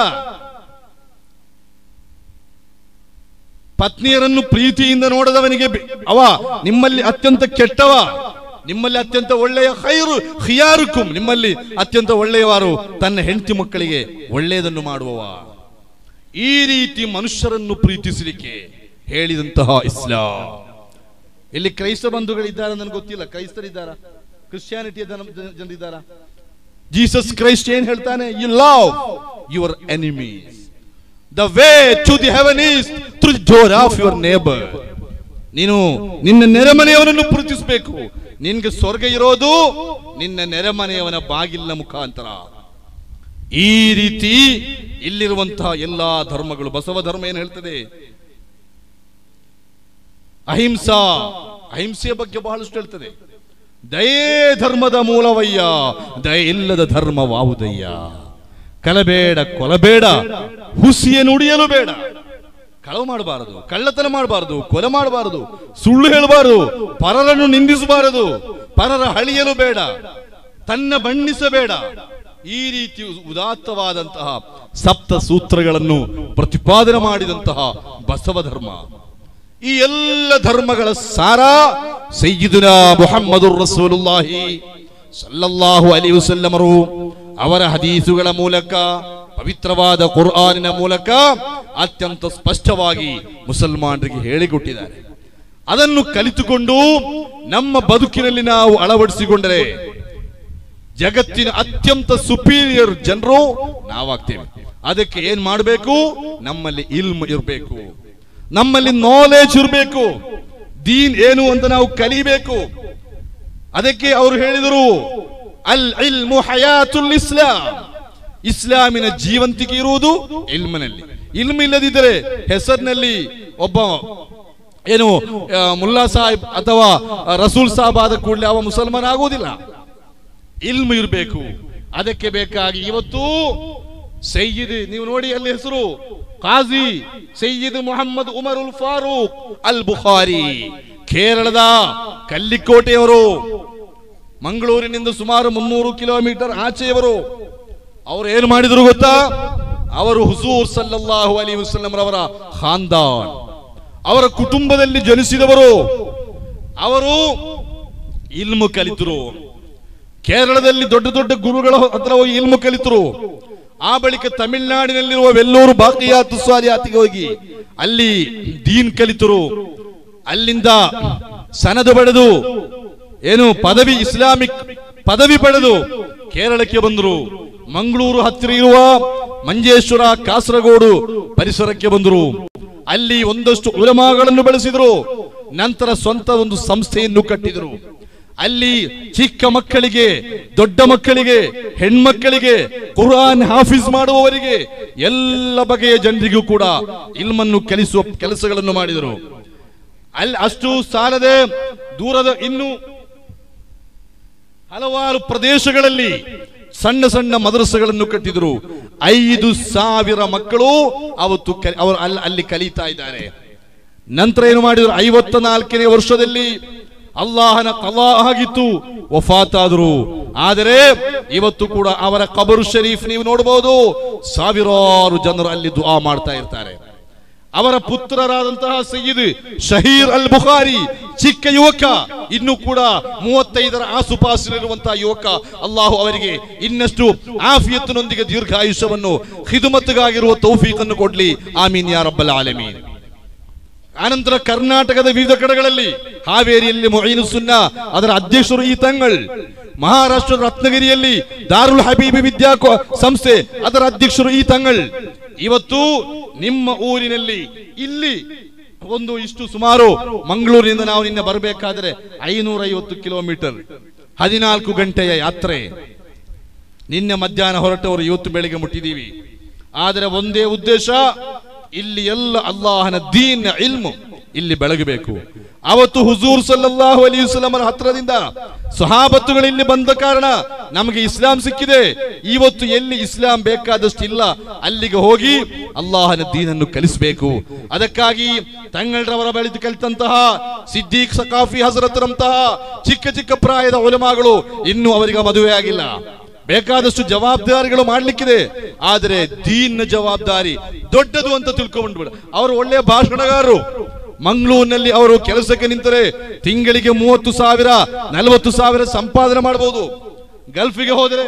ಪತ್ನಿಯರನ್ನು ಪ್ರೀತಿಯಿಂದ ನೋಡದವನಿಗೆ ಬೆ- ಅವ ನಿಮ್ಮಲ್ಲಿ ಅತ್ಯಂತ ಕೆಟ್ಟವ ನಿಮ್ಮಲ್ಲಿ ಅತ್ಯಂತ ಒಳ್ಳೆಯ ಖೈರು ಖಿಯಾರುಕುಂ ನಿಮ್ಮಲ್ಲಿ ಅತ್ಯಂತ ಒಳ್ಳೆಯವಾರು ತನ್ನ ಹೆಂಡತಿ ಮಕ್ಕಳಿಗೆ ಒಳ್ಳೆಯದನ್ನು ಮಾಡುವವ ಈ ರೀತಿ ಮನುಷ್ಯರನ್ನು ಪ್ರೀತಿಸಲಿಕ್ಕೆ ಹೇಳಿದಂತಹ ಇಸ್ಲಾಂ ಇಲ್ಲಿ ಕ್ರೈಸ್ತ ಬಂಧುಗಳಿದ್ದಾರೆ ನನಗೆ ಗೊತ್ತಿಲ್ಲ ಕ್ರೈಸ್ತರಿದ್ದಾರಾ ಕ್ರಿಶ್ಚಿಯಾನಿಟಿಯ ಜನರಿದ್ದಾರಾ ಜೀಸಸ್ ಕ್ರೈಸ್ಟ್ ಏನ್ ಹೇಳ್ತಾನೆ you love your enemies the way to the heaven is through the door of your neighbour ನೀನು ನಿನ್ನ ನೆರೆಮನೆಯವನನ್ನು ಪ್ರೀತಿಸಬೇಕು ನಿನ್ಗೆ ಸ್ವರ್ಗ ಇರೋದು ನಿನ್ನ ನೆರೆಮನೆಯವನ ಬಾಗಿಲಿನ ಮುಖಾಂತರ ಈ ರೀತಿ ಇಲ್ಲಿರುವಂತಹ ಎಲ್ಲಾ ಧರ್ಮಗಳು ಬಸವ ಧರ್ಮ ಏನು ಹೇಳ್ತದೆ ಅಹಿಂಸಾ ಅಹಿಂಸೆಯ ಬಗ್ಗೆ ಬಹಳಷ್ಟು ಹೇಳ್ತದೆ ದಯೇ ಧರ್ಮದ ಮೂಲವಯ್ಯ ದಯೆ ಇಲ್ಲದ ಧರ್ಮವಾವುದಯ್ಯ ಕಲಬೇಡ ಕೊಲಬೇಡ ಹುಸಿಯ ನುಡಿಯಲು ಬೇಡ ಕಳವು ಮಾಡಬಾರದು ಕಳ್ಳತನ ಮಾಡಬಾರದು ಕೊಲೆ ಮಾಡಬಾರದು ಸುಳ್ಳು ಹೇಳಬಾರದು ಪರರನ್ನು ನಿಂದಿಸಬಾರದು ಪರರ ಹಳಿಯಲು ಬೇಡ ತನ್ನ ಬಣ್ಣಿಸಬೇಡ ಈ ರೀತಿ ಉದಾತ್ತವಾದಂತಹ ಸಪ್ತ ಸೂತ್ರಗಳನ್ನು ಪ್ರತಿಪಾದನೆ ಮಾಡಿದಂತಹ ಬಸವ ಧರ್ಮ ಈ ಎಲ್ಲ ಧರ್ಮಗಳ ಸಾರ ಸಯ್ಯಿದುನ ಮುಹಮ್ಮದುರ್ ರಸೂಲುಲ್ಲಾಹಿ ಸಲ್ಲಲ್ಲಾಹು ಅಲಿ ವಸಲ್ಲಮರು ಅವರ ಹದೀಸುಗಳ ಮೂಲಕ ಪವಿತ್ರವಾದ ಕುರ್ಆನಿನ ಮೂಲಕ ಅತ್ಯಂತ ಸ್ಪಷ್ಟವಾಗಿ ಮುಸಲ್ಮಾನರಿಗೆ ಹೇಳಿಕೊಟ್ಟಿದ್ದಾರೆ ಅದನ್ನು ಕಲಿತುಕೊಂಡು ನಮ್ಮ ಬದುಕಿನಲ್ಲಿ ನಾವು ಅಳವಡಿಸಿಕೊಂಡರೆ ಜಗತ್ತಿನ ಅತ್ಯಂತ ಸುಪೀರಿಯರ್ ಜನರು ನಾವಾಗ್ತೇವೆ ಅದಕ್ಕೆ ಏನ್ ಮಾಡಬೇಕು ನಮ್ಮಲ್ಲಿ ಇಲ್ಮ್ ಇರಬೇಕು ನಮ್ಮಲ್ಲಿ ನಾಲೆಜ್ ಇರಬೇಕು ದೀನ್ ಏನು ಅಂತ ನಾವು ಕಲಿಬೇಕು ಅದಕ್ಕೆ ಅವರು ಹೇಳಿದರು ಅಲ್ ಇಲ್ಮು ಹಯಾತುಲ್ ಇಸ್ಲಾಂ ಇಸ್ಲಾಮಿನ ಜೀವಂತಿಕೆ ಇರುವುದು ಇಲ್ಮಿನಲ್ಲಿ ಇಲ್ಮ್ ಇಲ್ಲದಿದ್ದರೆ ಹೆಸರಿನಲ್ಲಿ ಒಬ್ಬ ಏನು ಆ, ಮುಲ್ಲಾ ಸಾಹಿಬ್ ಅಥವಾ ಆ, ರಸೂಲ್ ಸಾಬ್ ಆದ ಕೂಡಲೇ ಅವ ಮುಸಲ್ಮಾನ ಆಗುವುದಿಲ್ಲ ಇಲ್ಮ್ ಇರಬೇಕು ಅದಕ್ಕೆ ಬೇಕಾಗಿ ಇವತ್ತು ಸಯ್ಯಿದ್ ನೀವು ನೋಡಿ ಅಲ್ಲಿ ಹೆಸರು ಕಾಜಿ ಸಯ್ಯಿದ್ ಮೊಹಮ್ಮದ್ ಉಮರ್ ಉಲ್ ಫಾರೂಕ್ ಅಲ್ ಬುಖಾರಿ ಕೇರಳದ ಕಲ್ಲಿಕೋಟೆಯವರು ಮಂಗಳೂರಿನಿಂದ ಸುಮಾರು ಮುನ್ನೂರು ಕಿಲೋಮೀಟರ್ ಆಚೆಯವರು ಅವರು ಏನು ಮಾಡಿದ್ರು ಗೊತ್ತಾ ಅವರು ಹುಸೂರ್ ಸಲ್ಲಲ್ಲಾಹು ಅಲಿ ವಸಲ್ಲಂ ರವರ ಖಾನ್ದಾನ್ ಅವರ ಕುಟುಂಬದಲ್ಲಿ ಜನಿಸಿದವರು ಅವರು ಇಲ್ಮು ಕಲಿತರು ಕೇರಳದಲ್ಲಿ ದೊಡ್ಡ ದೊಡ್ಡ ಗುರುಗಳ ಹತ್ರ ಹೋಗಿ ಇಲ್ಮು ಕಲಿತರು ಆ ಬಳಿಕ ತಮಿಳುನಾಡಿನಲ್ಲಿರುವ ವೆಲ್ಲೂರು ಬಾಕಿಯಾತ್ ಸ್ವಾರಿಯಾತಿಗೆ ಹೋಗಿ ಅಲ್ಲಿ ದೀನ್ ಕಲಿತರು ಅಲ್ಲಿಂದ ಸನದು ಪಡೆದು ಏನು ಪದವಿ ಇಸ್ಲಾಮಿಕ್ ಪದವಿ ಪಡೆದು ಕೇರಳಕ್ಕೆ ಬಂದರು ಮಂಗಳೂರು ಹತ್ತಿರ ಇರುವ ಮಂಜೇಶ್ವರ ಕಾಸರಗೋಡು ಪರಿಸರಕ್ಕೆ ಬಂದರು ಅಲ್ಲಿ ಒಂದಷ್ಟು ಉಲಮಾಗಳನ್ನು ಬೆಳೆಸಿದರು ನಂತರ ಸ್ವಂತ ಒಂದು ಸಂಸ್ಥೆಯನ್ನು ಕಟ್ಟಿದರು ಅಲ್ಲಿ ಚಿಕ್ಕ ಮಕ್ಕಳಿಗೆ ದೊಡ್ಡ ಮಕ್ಕಳಿಗೆ ಹೆಣ್ಮಕ್ಕಳಿಗೆ ಕುರಾನ್ ಹಾಫಿಸ್ ಮಾಡುವವರಿಗೆ ಎಲ್ಲ ಬಗೆಯ ಜನರಿಗೂ ಕೂಡ ಇಲ್ಮನ್ನು ಕಲಿಸುವ ಕೆಲಸಗಳನ್ನು ಮಾಡಿದರು ಅಲ್ಲಿ ಅಷ್ಟು ಸಾಲದೆ ದೂರದ ಇನ್ನು ಹಲವಾರು ಪ್ರದೇಶಗಳಲ್ಲಿ ಸಣ್ಣ ಸಣ್ಣ ಮದರಸೆಗಳನ್ನು ಕಟ್ಟಿದರು ಐದು ಸಾವಿರ ಮಕ್ಕಳು ಅವತ್ತು ಕ- ಅವರು ಅಲ್ಲಿ ಅಲ್ಲಿ ಕಲಿತಾ ಇದ್ದಾರೆ ನಂತರ ಏನು ಮಾಡಿದ್ರು ಐವತ್ತ ನಾಲ್ಕನೇ ವರ್ಷದಲ್ಲಿ ಅಲ್ಲಾಹನ ಕಲಾ ಆಗಿತ್ತು ವಫಾತಾದರು ಆದರೆ ಇವತ್ತು ಕೂಡ ಅವರ ಕಬರು ಶರೀಫ್ ನೀವು ನೋಡಬಹುದು ಸಾವಿರಾರು ಜನರು ಅಲ್ಲಿ ದುಆ ಮಾಡ್ತಾ ಇರ್ತಾರೆ ಅವರ ಪುತ್ರರಾದಂತಹ ಸಯ್ಯಿದ್ ಶಹೀರ್ ಅಲ್ ಬುಖಾರಿ ಚಿಕ್ಕ ಯುವಕ ಇನ್ನು ಕೂಡ ಮೂವತ್ತೈದರ ಆಸುಪಾಸಿನಲ್ಲಿರುವಂತಹ ಯುವಕ ಅಲ್ಲಾಹು ಅವರಿಗೆ ಇನ್ನಷ್ಟು ಆಫಿಯತ್ತಿನೊಂದಿಗೆ ದೀರ್ಘಾಯುಷ್ಯವನ್ನು ಖಿದುಮತ್ಗಾಗಿರುವ ತೌಫೀಕನ್ನು ಕೊಡ್ಲಿ ಆಮೀನ್ ಯಾ ರಬ್ಬಲ್ ಆಲಮೀನ್ ಆನಂತರ ಕರ್ನಾಟಕದ ವಿವಿಧ ಕಡೆಗಳಲ್ಲಿ ಹಾವೇರಿಯಲ್ಲಿ ಮೊಯಿನು ಸುನ್ನ ಅದರ ಅಧ್ಯಕ್ಷರು ಈ ತಂಗಳ್ ಮಹಾರಾಷ್ಟ್ರದ ರತ್ನಗಿರಿಯಲ್ಲಿ ದಾರುಲ್ ಹಬೀಬಿ ವಿದ್ಯಾ ಕೋ- ಸಂಸ್ಥೆ ಅದರ ಅಧ್ಯಕ್ಷರು ಈ ತಂಗಳ್ ಇವತ್ತು ನಿಮ್ಮ ಊರಿನಲ್ಲಿ ಇಲ್ಲಿ ಒಂದು ಇಷ್ಟು ಸುಮಾರು ಮಂಗಳೂರಿನಿಂದ ನಾವು ನಿನ್ನೆ ಬರಬೇಕಾದ್ರೆ ಐನೂರ ಐವತ್ತು ಕಿಲೋಮೀಟರ್ ಹದಿನಾಲ್ಕು ಗಂಟೆಯ ಯಾತ್ರೆ ನಿನ್ನೆ ಮಧ್ಯಾಹ್ನ ಹೊರಟವರು ಇವತ್ತು ಬೆಳಿಗ್ಗೆ ಮುಟ್ಟಿದೀವಿ ಆದರೆ ಒಂದೇ ಉದ್ದೇಶ ಇಲ್ಲಿ ಎಲ್ಲ ಅಲ್ಲಾಹನ ದೀನ್ ಇಲ್ಮು ಇಲ್ಲಿ ಬೆಳಗಬೇಕು ಅವತ್ತು ಹುಜೂರ್ ಸಲ್ಲಲ್ಲಾಹು ಅಲೈಹಿ ವಸಲ್ಲಮರ ಹತ್ರದಿಂದ ಸಹಾಬತ್ತುಗಳು ಇಲ್ಲಿ ಬಂದ ಕಾರಣ ನಮಗೆ ಇಸ್ಲಾಂ ಸಿಕ್ಕಿದೆ ಇವತ್ತು ಎಲ್ಲಿ ಇಸ್ಲಾಂ ಬೇಕಾದಷ್ಟು ಇಲ್ಲ ಅಲ್ಲಿಗೆ ಹೋಗಿ ಅಲ್ಲಾಹನ ದೀನನ್ನು ಕಲಿಸಬೇಕು ಅದಕ್ಕಾಗಿ ತಂಗಳರವರ ಬೆಳೆದು ಕಲಿತಂತಹ ಸಿದ್ದೀಕ್ ಸಕಾಫಿ ಹಜರತ್ರಂತಹ ಚಿಕ್ಕ ಚಿಕ್ಕ ಪ್ರಾಯದ ಉಲಮಾಗಳು ಇನ್ನೂ ಅವರಿಗೆ ಮದುವೆ ಆಗಿಲ್ಲ ಬೇಕಾದಷ್ಟು ಜವಾಬ್ದಾರಿಗಳು ಮಾಡ್ಲಿಕ್ಕಿದೆ ಆದರೆ ದೀನ್ ಜವಾಬ್ದಾರಿ ದೊಡ್ಡದು ಅಂತ ತಿಳ್ಕೊಂಡ್ಬಿಡ ಅವರು ಒಳ್ಳೆಯ ಭಾಷಣಗಾರರು ಮಂಗಳೂರಿನಲ್ಲಿ ಅವರು ಕೆಲಸಕ್ಕೆ ನಿಂತರೆ ತಿಂಗಳಿಗೆ ಮೂವತ್ತು ಸಾವಿರ ನಲವತ್ತು ಸಾವಿರ ಸಂಪಾದನೆ ಮಾಡಬಹುದು ಗಲ್ಫಿಗೆ ಹೋದರೆ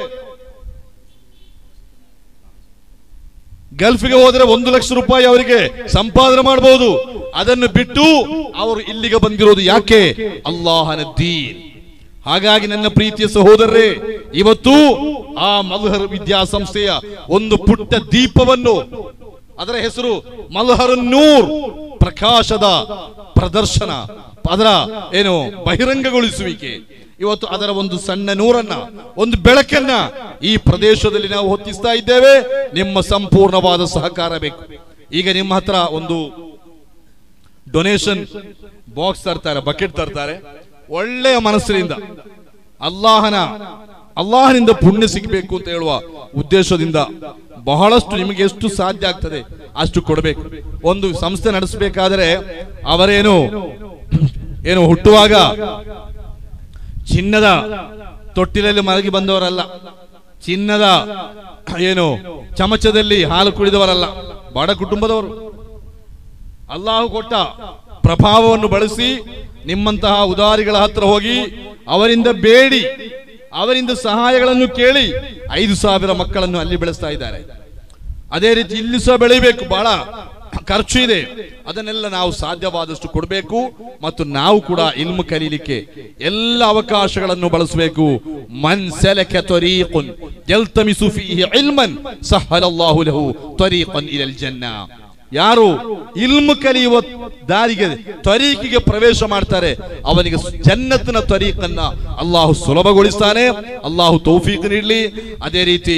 ಗಲ್ಫಿಗೆ ಹೋದರೆ ಒಂದು ಲಕ್ಷ ರೂಪಾಯಿ ಅವರಿಗೆ ಸಂಪಾದನೆ ಮಾಡಬಹುದು ಅದನ್ನು ಬಿಟ್ಟು ಅವರು ಇಲ್ಲಿಗೆ ಬಂದಿರೋದು ಯಾಕೆ ಅಲ್ಲಾಹನ ದೀನ್ ಹಾಗಾಗಿ ನನ್ನ ಪ್ರೀತಿಯ ಸಹೋದರರೇ ಇವತ್ತು ಆ ಮಲ್ಹರ್ ವಿದ್ಯಾಸಂಸ್ಥೆಯ ಒಂದು ಪುಟ್ಟ ದೀಪವನ್ನು ಅದರ ಹೆಸರು ಮಲ್ಹರ್ ನೂರ್ ಪ್ರಕಾಶದ ಪ್ರದರ್ಶನ ಅದರ ಏನು ಬಹಿರಂಗಗೊಳಿಸುವಿಕೆ ಇವತ್ತು ಅದರ ಒಂದು ಸಣ್ಣ ನೂರನ್ನ ಒಂದು ಬೆಳಕನ್ನ ಈ ಪ್ರದೇಶದಲ್ಲಿ ನಾವು ಹೊತ್ತಿಸ್ತಾ ಇದ್ದೇವೆ ನಿಮ್ಮ ಸಂಪೂರ್ಣವಾದ ಸಹಕಾರ ಬೇಕು ಈಗ ನಿಮ್ಮ ಹತ್ರ ಒಂದು ಡೊನೇಷನ್ ಬಾಕ್ಸ್ ತರ್ತಾರೆ ಬಕೆಟ್ ತರ್ತಾರೆ ಒಳ್ಳೆಯ ಮನಸ್ಸಿನಿಂದ ಅಲ್ಲಾಹನ ಅಲ್ಲಾಹನಿಂದ ಪುಣ್ಯ ಸಿಗಬೇಕು ಅಂತ ಹೇಳುವ ಉದ್ದೇಶದಿಂದ ಬಹಳಷ್ಟು ನಿಮಗೆ ಎಷ್ಟು ಸಾಧ್ಯ ಆಗ್ತದೆ ಅಷ್ಟು ಕೊಡಬೇಕು ಒಂದು ಸಂಸ್ಥೆ ನಡೆಸಬೇಕಾದರೆ ಅವರೇನು ಏನು ಹುಟ್ಟುವಾಗ ಚಿನ್ನದ ತೊಟ್ಟಿಲಲ್ಲಿ ಮಲಗಿ ಬಂದವರಲ್ಲ ಚಿನ್ನದ ಏನು ಚಮಚದಲ್ಲಿ ಹಾಲು ಕುಡಿದವರಲ್ಲ ಬಡ ಕುಟುಂಬದವರು ಅಲ್ಲಾಹು ಕೊಟ್ಟ ಪ್ರಭಾವವನ್ನು ಬಳಸಿ ನಿಮ್ಮಂತಹ ಉದಾರಿಗಳ ಹತ್ರ ಹೋಗಿ ಅವರಿಂದ ಬೇಡಿ ಅವರಿಂದ ಸಹಾಯಗಳನ್ನು ಕೇಳಿ ಐದು ಸಾವಿರ ಮಕ್ಕಳನ್ನು ಅಲ್ಲಿ ಬೆಳೆಸ್ತಾ ಇದ್ದಾರೆ ಅದೇ ರೀತಿ ಇಲ್ಲಿ ಸಹ ಬೆಳಿಬೇಕು ಬಹಳ ಖರ್ಚು ಇದೆ ಅದನ್ನೆಲ್ಲ ನಾವು ಸಾಧ್ಯವಾದಷ್ಟು ಕೊಡಬೇಕು ಮತ್ತು ನಾವು ಕೂಡ ಇಲ್ಮು ಕಲೀಲಿಕ್ಕೆ ಎಲ್ಲ ಅವಕಾಶಗಳನ್ನು ಬಳಸಬೇಕು ಮನ್ ಸಲಕ ತ್ವರೀಕುನ್ ಯಲ್ತಮಿಸು ಫೀಹಿ ಇಲ್ಮನ್ ಸಹಲಲ್ಲಾಹು ಲಹು ತ್ವರೀಕನ್ ಇಲಲ್ ಜನ್ನಾ ಯಾರು ಇಲ್ಮು ಕಲಿಯುವ ದಾರಿಗೆ ತ್ವರೀಕಿಗೆ ಪ್ರವೇಶ ಮಾಡ್ತಾರೆ ಅವನಿಗೆ ಜನ್ನತ್ತಿನ ತ್ವರೀಕನ್ನ ಅಲ್ಲಾಹು ಸುಲಭಗೊಳಿಸ್ತಾನೆ ಅಲ್ಲಾಹು ತೌಫೀಕ್ ನೀಡಲಿ ಅದೇ ರೀತಿ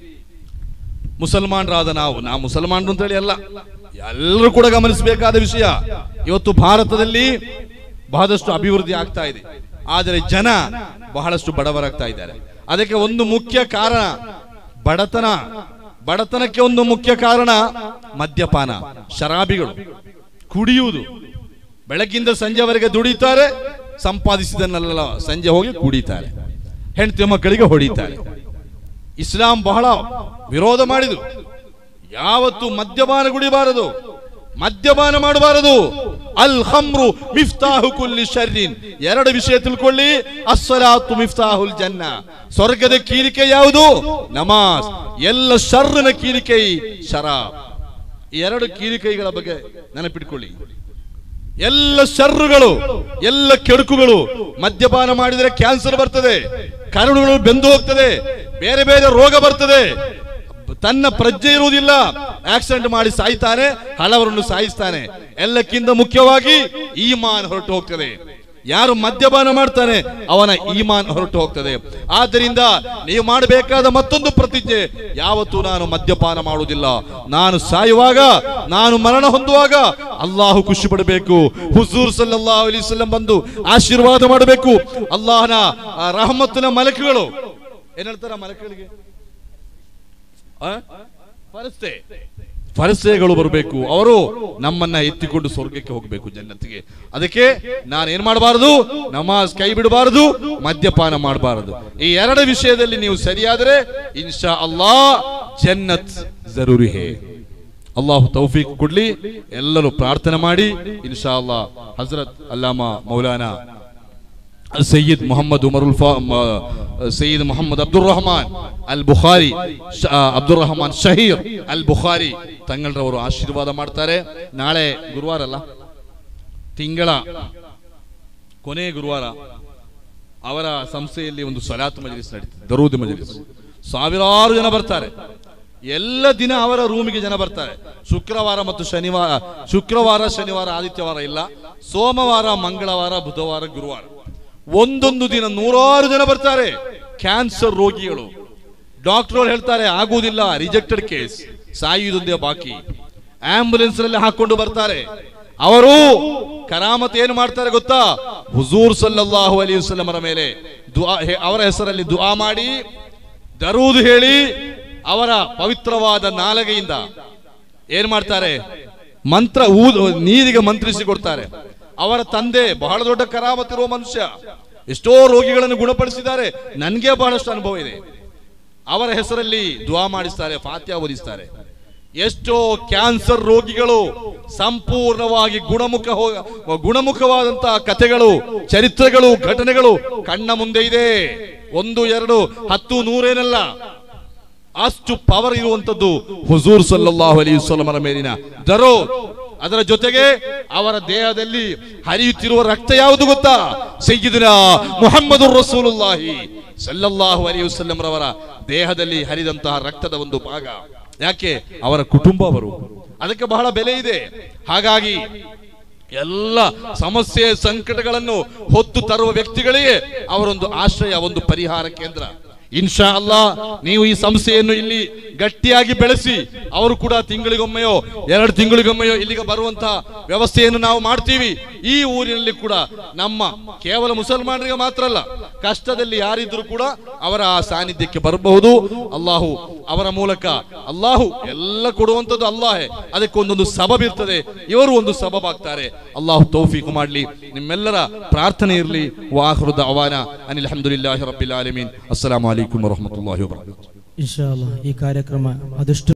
ಮುಸಲ್ಮಾನರಾದ ನಾವು ನಾವು ಮುಸಲ್ಮಾನರು ಅಂತೇಳಿ ಅಲ್ಲ ಎಲ್ಲರೂ ಕೂಡ ಗಮನಿಸಬೇಕಾದ ವಿಷಯ ಇವತ್ತು ಭಾರತದಲ್ಲಿ ಬಹಳಷ್ಟು ಅಭಿವೃದ್ಧಿ ಆಗ್ತಾ ಇದೆ ಆದರೆ ಜನ ಬಹಳಷ್ಟು ಬಡವರಾಗ್ತಾ ಇದ್ದಾರೆ ಅದಕ್ಕೆ ಒಂದು ಮುಖ್ಯ ಕಾರಣ ಬಡತನ ಬಡತನಕ್ಕೆ ಒಂದು ಮುಖ್ಯ ಕಾರಣ ಮದ್ಯಪಾನ ಶರಾಬಿಗಳು ಕುಡಿಯುವುದು ಬೆಳಗ್ಗಿಂದ ಸಂಜೆವರೆಗೆ ದುಡಿತಾರೆ ಸಂಪಾದಿಸಿದನ್ನೆಲ್ಲ ಸಂಜೆ ಹೋಗಿ ಕುಡಿತಾರೆ ಹೆಂಡತಿ ಮಕ್ಕಳಿಗೆ ಹೊಡಿತಾರೆ ಇಸ್ಲಾಂ ಬಹಳ ವಿರೋಧ ಮಾಡಿದು ಯಾವತ್ತು ಮದ್ಯಪಾನ ಕುಡಿಬಾರದು ಮದ್ಯಪಾನ ಮಾಡಬಾರದು ಅಲ್ ಹಮ್ರು ಮಿಫ್ತಾಹು ಕುಲ್ಲಿ ಶರ್ರಿನ್ ಎರಡು ವಿಷಯ ತಿಳ್ಕೊಳ್ಳಿ ಅಸ್ಸಲಾತು ಮಿಫ್ತಾಹುಲ್ ಜನ್ನ ಸ್ವರ್ಗದ ಕೀಲಿಕೆ ಯಾವುದು ನಮಾಜ್ ಎಲ್ಲ ಶರ್ರನ ಕೀಲಿಕೆ ಶರಾಬ್ ಈ ಎರಡು ಕೀಲಿಕೈಗಳ ಬಗ್ಗೆ ನೆನಪಿಟ್ಕೊಳ್ಳಿ ಎಲ್ಲ ಶರ್ರುಗಳು ಎಲ್ಲ ಕೆಡುಕುಗಳು ಮದ್ಯಪಾನ ಮಾಡಿದರೆ ಕ್ಯಾನ್ಸರ್ ಬರ್ತದೆ ಕರುಳುಗಳು ಬೆಂದು ಹೋಗ್ತದೆ ಬೇರೆ ಬೇರೆ ರೋಗ ಬರ್ತದೆ ತನ್ನ ಪ್ರಜ್ಞೆ ಇರುವುದಿಲ್ಲ ಆಕ್ಸಿಡೆಂಟ್ ಮಾಡಿ ಸಾಯ್ತಾನೆ ಹಲವರನ್ನು ಸಾಯಿಸ್ತಾನೆ ಎಲ್ಲಕ್ಕಿಂತ ಮುಖ್ಯವಾಗಿ ಈಮಾನ್ ಹೊರಟು ಹೋಗ್ತದೆ ಯಾರು ಮದ್ಯಪಾನ ಮಾಡ್ತಾನೆ ಅವನ ಈಮಾನ್ ಹೊರಟು ಹೋಗ್ತದೆ ಆದ್ದರಿಂದ ನೀವು ಮಾಡಬೇಕಾದ ಮತ್ತೊಂದು ಪ್ರತಿಜ್ಞೆ ಯಾವತ್ತೂ ನಾನು ಮದ್ಯಪಾನ ಮಾಡುವುದಿಲ್ಲ ನಾನು ಸಾಯುವಾಗ ನಾನು ಮರಣ ಹೊಂದುವಾಗ ಅಲ್ಲಾಹು ಖುಷಿ ಪಡಬೇಕು ಹುಜೂರ್ ಸಲ್ಲಲ್ಲಾಹು ಅಲೈಹಿ ವಸಲ್ಲಂ ಬಂದು ಆಶೀರ್ವಾದ ಮಾಡಬೇಕು ಅಲ್ಲಾಹನ ಆ ರಹಮತ್ತಿನ ಮಲಕುಗಳು ಏನ್ ಹೇಳ್ತಾರ ಮಲಕುಗಳಿಗೆ ಆ? ಫರಿಸ್ತೆ ಫರಿಸ್ತೆಗಳು ಬರಬೇಕು ಅವರು ನಮ್ಮನ್ನ ಎತ್ತಿಕೊಂಡು ಸ್ವರ್ಗಕ್ಕೆ ಹೋಗಬೇಕು ಜನ್ನತ್ತಿಗೆ ಅದಕ್ಕೆ ನಾನು ಏನ್ ಮಾಡಬಾರದು ನಮಾಜ್ ಕೈ ಬಿಡಬಾರದು ಮದ್ಯಪಾನ ಮಾಡಬಾರದು ಈ ಎರಡು ವಿಷಯದಲ್ಲಿ ನೀವು ಸರಿಯಾದರೆ ಇನ್ಶಾ ಅಲ್ಲಾ ಜನ್ನತ್ ಜರೂರಿ ಹೇ ಅಲ್ಲಾಹು ತೌಫೀಕ್ ಕೊಡ್ಲಿ ಎಲ್ಲರೂ ಪ್ರಾರ್ಥನೆ ಮಾಡಿ ಇನ್ಶಾ ಅಲ್ಲಾ ಹಜರತ್ ಅಲ್ಲಾಮ ಮೌಲಾನಾ ಸಯ್ಯದ್ ಮೊಹಮ್ಮದ್ ಉಮರುಲ್ ಫಾ ಮ- ಸಯ್ಯದ್ ಮೊಹಮ್ಮದ್ ಅಬ್ದುಲ್ ರಹಮಾನ್ ಅಲ್ ಬುಖಾರಿ ಶ- ಆ, ಅಬ್ದುಲ್ ರಹಮಾನ್ ಶಹೀರ್ ಅಲ್ ಬುಖಾರಿ ತಂಗಳರವರು ಆಶೀರ್ವಾದ ಮಾಡ್ತಾರೆ ನಾಳೆ ಗುರುವಾರ ಅಲ್ಲ ತಿಂಗಳ ಕೊನೆ ಗುರುವಾರ ಅವರ ಸಂಸ್ಥೆಯಲ್ಲಿ ಒಂದು ಸಲಾತ್ ಮಜಲಿಸ್ ನಡೀತದೆ ದರೂದ್ ಮಜಲಿಸ್ ಸಾವಿರಾರು ಜನ ಬರ್ತಾರೆ ಎಲ್ಲ ದಿನ ಅವರ ರೂಮಿಗೆ ಜನ ಬರ್ತಾರೆ ಶುಕ್ರವಾರ ಮತ್ತು ಶನಿವಾರ ಶುಕ್ರವಾರ ಶನಿವಾರ ಆದಿತ್ಯವಾರ ಇಲ್ಲ ಸೋಮವಾರ ಮಂಗಳವಾರ ಬುಧವಾರ ಗುರುವಾರ ಒಂದೊಂದು ದಿನ ನೂರಾರು ಜನ ಬರ್ತಾರೆ ಕ್ಯಾನ್ಸರ್ ರೋಗಿಗಳು ಡಾಕ್ಟರ್ ಹೇಳ್ತಾರೆ ಆಗುವುದಿಲ್ಲ ರಿಜೆಕ್ಟೆಡ್ ಕೇಸ್ ಸಾಯುವುದೊಂದೇ ಬಾಕಿ ಆಂಬುಲೆನ್ಸ್ ನಲ್ಲಿ ಹಾಕೊಂಡು ಬರ್ತಾರೆ ಅವರು ಕರಾಮತ್ ಏನು ಮಾಡ್ತಾರೆ ಗೊತ್ತಾ ಹುಜೂರ್ ಸಲ್ಲಲ್ಲಾಹು ಅಲಿ ವಸಲ್ಲಮರ ಮೇಲೆ ದುಆ ಹೆ- ಅವರ ಹೆಸರಲ್ಲಿ ದುಆ ಮಾಡಿ ದರೂದು ಹೇಳಿ ಅವರ ಪವಿತ್ರವಾದ ನಾಲಗೆಯಿಂದ ಏನ್ ಮಾಡ್ತಾರೆ ಮಂತ್ರ ಊದು ನೀರಿಗೆ ಮಂತ್ರಿಸಿ ಕೊಡ್ತಾರೆ ಅವರ ತಂದೆ ಬಹಳ ದೊಡ್ಡ ಕರಾಮತ್ತಿರುವ ಮನುಷ್ಯ ಎಷ್ಟೋ ರೋಗಿಗಳನ್ನು ಗುಣಪಡಿಸಿದ್ದಾರೆ ನನಗೆ ಬಹಳಷ್ಟು ಅನುಭವ ಇದೆ ಅವರ ಹೆಸರಲ್ಲಿ ದುವಾ ಮಾಡಿಸ್ತಾರೆ ಫಾತ್ಯ ಓದಿಸ್ತಾರೆ ಎಷ್ಟೋ ಕ್ಯಾನ್ಸರ್ ರೋಗಿಗಳು ಸಂಪೂರ್ಣವಾಗಿ ಗುಣಮುಖ ಹೋ- ಗುಣಮುಖವಾದಂತಹ ಕಥೆಗಳು ಚರಿತ್ರೆಗಳು ಘಟನೆಗಳು ಕಣ್ಣ ಮುಂದೆ ಇದೆ ಒಂದು ಎರಡು ಹತ್ತು ನೂರೇನಲ್ಲ ಅಷ್ಟು ಪವರ್ ಇರುವಂತದ್ದು ಹುಜೂರ್ ಸಲ್ಲಲ್ಲಾಹು ಅಲೈಹಿ ವಸಲ್ಲಮರ ಮೇಲಿನ ದರೋ ಅದರ ಜೊತೆಗೆ ಅವರ ದೇಹದಲ್ಲಿ ಹರಿಯುತ್ತಿರುವ ರಕ್ತ ಯಾವುದು ಗೊತ್ತಾ ಸಯ್ಯಿದಿನ ಮುಹಮ್ಮದ್ ರಸೂಲುಲ್ಲಾಹಿ ಸಲ್ಲಲ್ಲಾಹು ಅಲೈಹಿ ವಸಲ್ಲಮರವರ ದೇಹದಲ್ಲಿ ಹರಿದಂತಹ ರಕ್ತದ ಒಂದು ಭಾಗ ಯಾಕೆ ಅವರ ಕುಟುಂಬ ಅವರು ಅದಕ್ಕೆ ಬಹಳ ಬೆಲೆ ಇದೆ ಹಾಗಾಗಿ ಎಲ್ಲ ಸಮಸ್ಯೆ ಸಂಕಟಗಳನ್ನು ಹೊತ್ತು ತರುವ ವ್ಯಕ್ತಿಗಳಿಗೆ ಅವರೊಂದು ಆಶ್ರಯ ಒಂದು ಪರಿಹಾರ ಕೇಂದ್ರ ಇನ್ಶಾ ಅಲ್ಲಾ ನೀವು ಈ ಸಂಸ್ಥೆಯನ್ನು ಇಲ್ಲಿ ಗಟ್ಟಿಯಾಗಿ ಬೆಳೆಸಿ ಅವರು ಕೂಡ ತಿಂಗಳಿಗೊಮ್ಮೆಯೋ ಎರಡು ತಿಂಗಳಿಗೊಮ್ಮೆಯೋ ಇಲ್ಲಿಗೆ ಬರುವಂತಹ ವ್ಯವಸ್ಥೆಯನ್ನು ನಾವು ಮಾಡ್ತೀವಿ ಈ ಊರಿನಲ್ಲಿ ಕೂಡ ನಮ್ಮ ಕೇವಲ ಮುಸಲ್ಮಾನರಿಗೆ ಮಾತ್ರ ಅಲ್ಲ ಕಷ್ಟದಲ್ಲಿ ಯಾರಿದ್ರು ಕೂಡ ಅವರ ಆ ಸಾನ್ನಿಧ್ಯಕ್ಕೆ ಬರಬಹುದು ಅಲ್ಲಾಹು ಅವರ ಮೂಲಕ ಅಲ್ಲಾಹು ಎಲ್ಲ ಕೊಡುವಂಥದ್ದು ಅಲ್ಲಾಹೆ ಅದಕ್ಕೆ ಒಂದೊಂದು ಸಬಬ್ ಇರ್ತದೆ ಇವರು ಒಂದು ಸಬಬ್ ಆಗ್ತಾರೆ ಅಲ್ಲಾಹು ತೌಫೀಕ್ ಮಾಡಲಿ ನಿಮ್ಮೆಲ್ಲರ ಪ್ರಾರ್ಥನೆ ಇರಲಿ ವಾಹೃದ ಅವಾನ ಅನಿಲ್ ಅಹಮದುಲ್ಲಾಹಿ ರಬ್ಬಿಲ್ ಆಲಮೀನ್ ಅಸ್ಸಲಾಮು ಅಲೈಕುಮ್ ವರಹಮತುಲ್ಲಾಹಿ ವಬರಕಾತುಹು ಇನ್ಶಾ ಅಲ್ಲಾ ಈ ಕಾರ್ಯಕ್ರಮ ಆದಷ್ಟು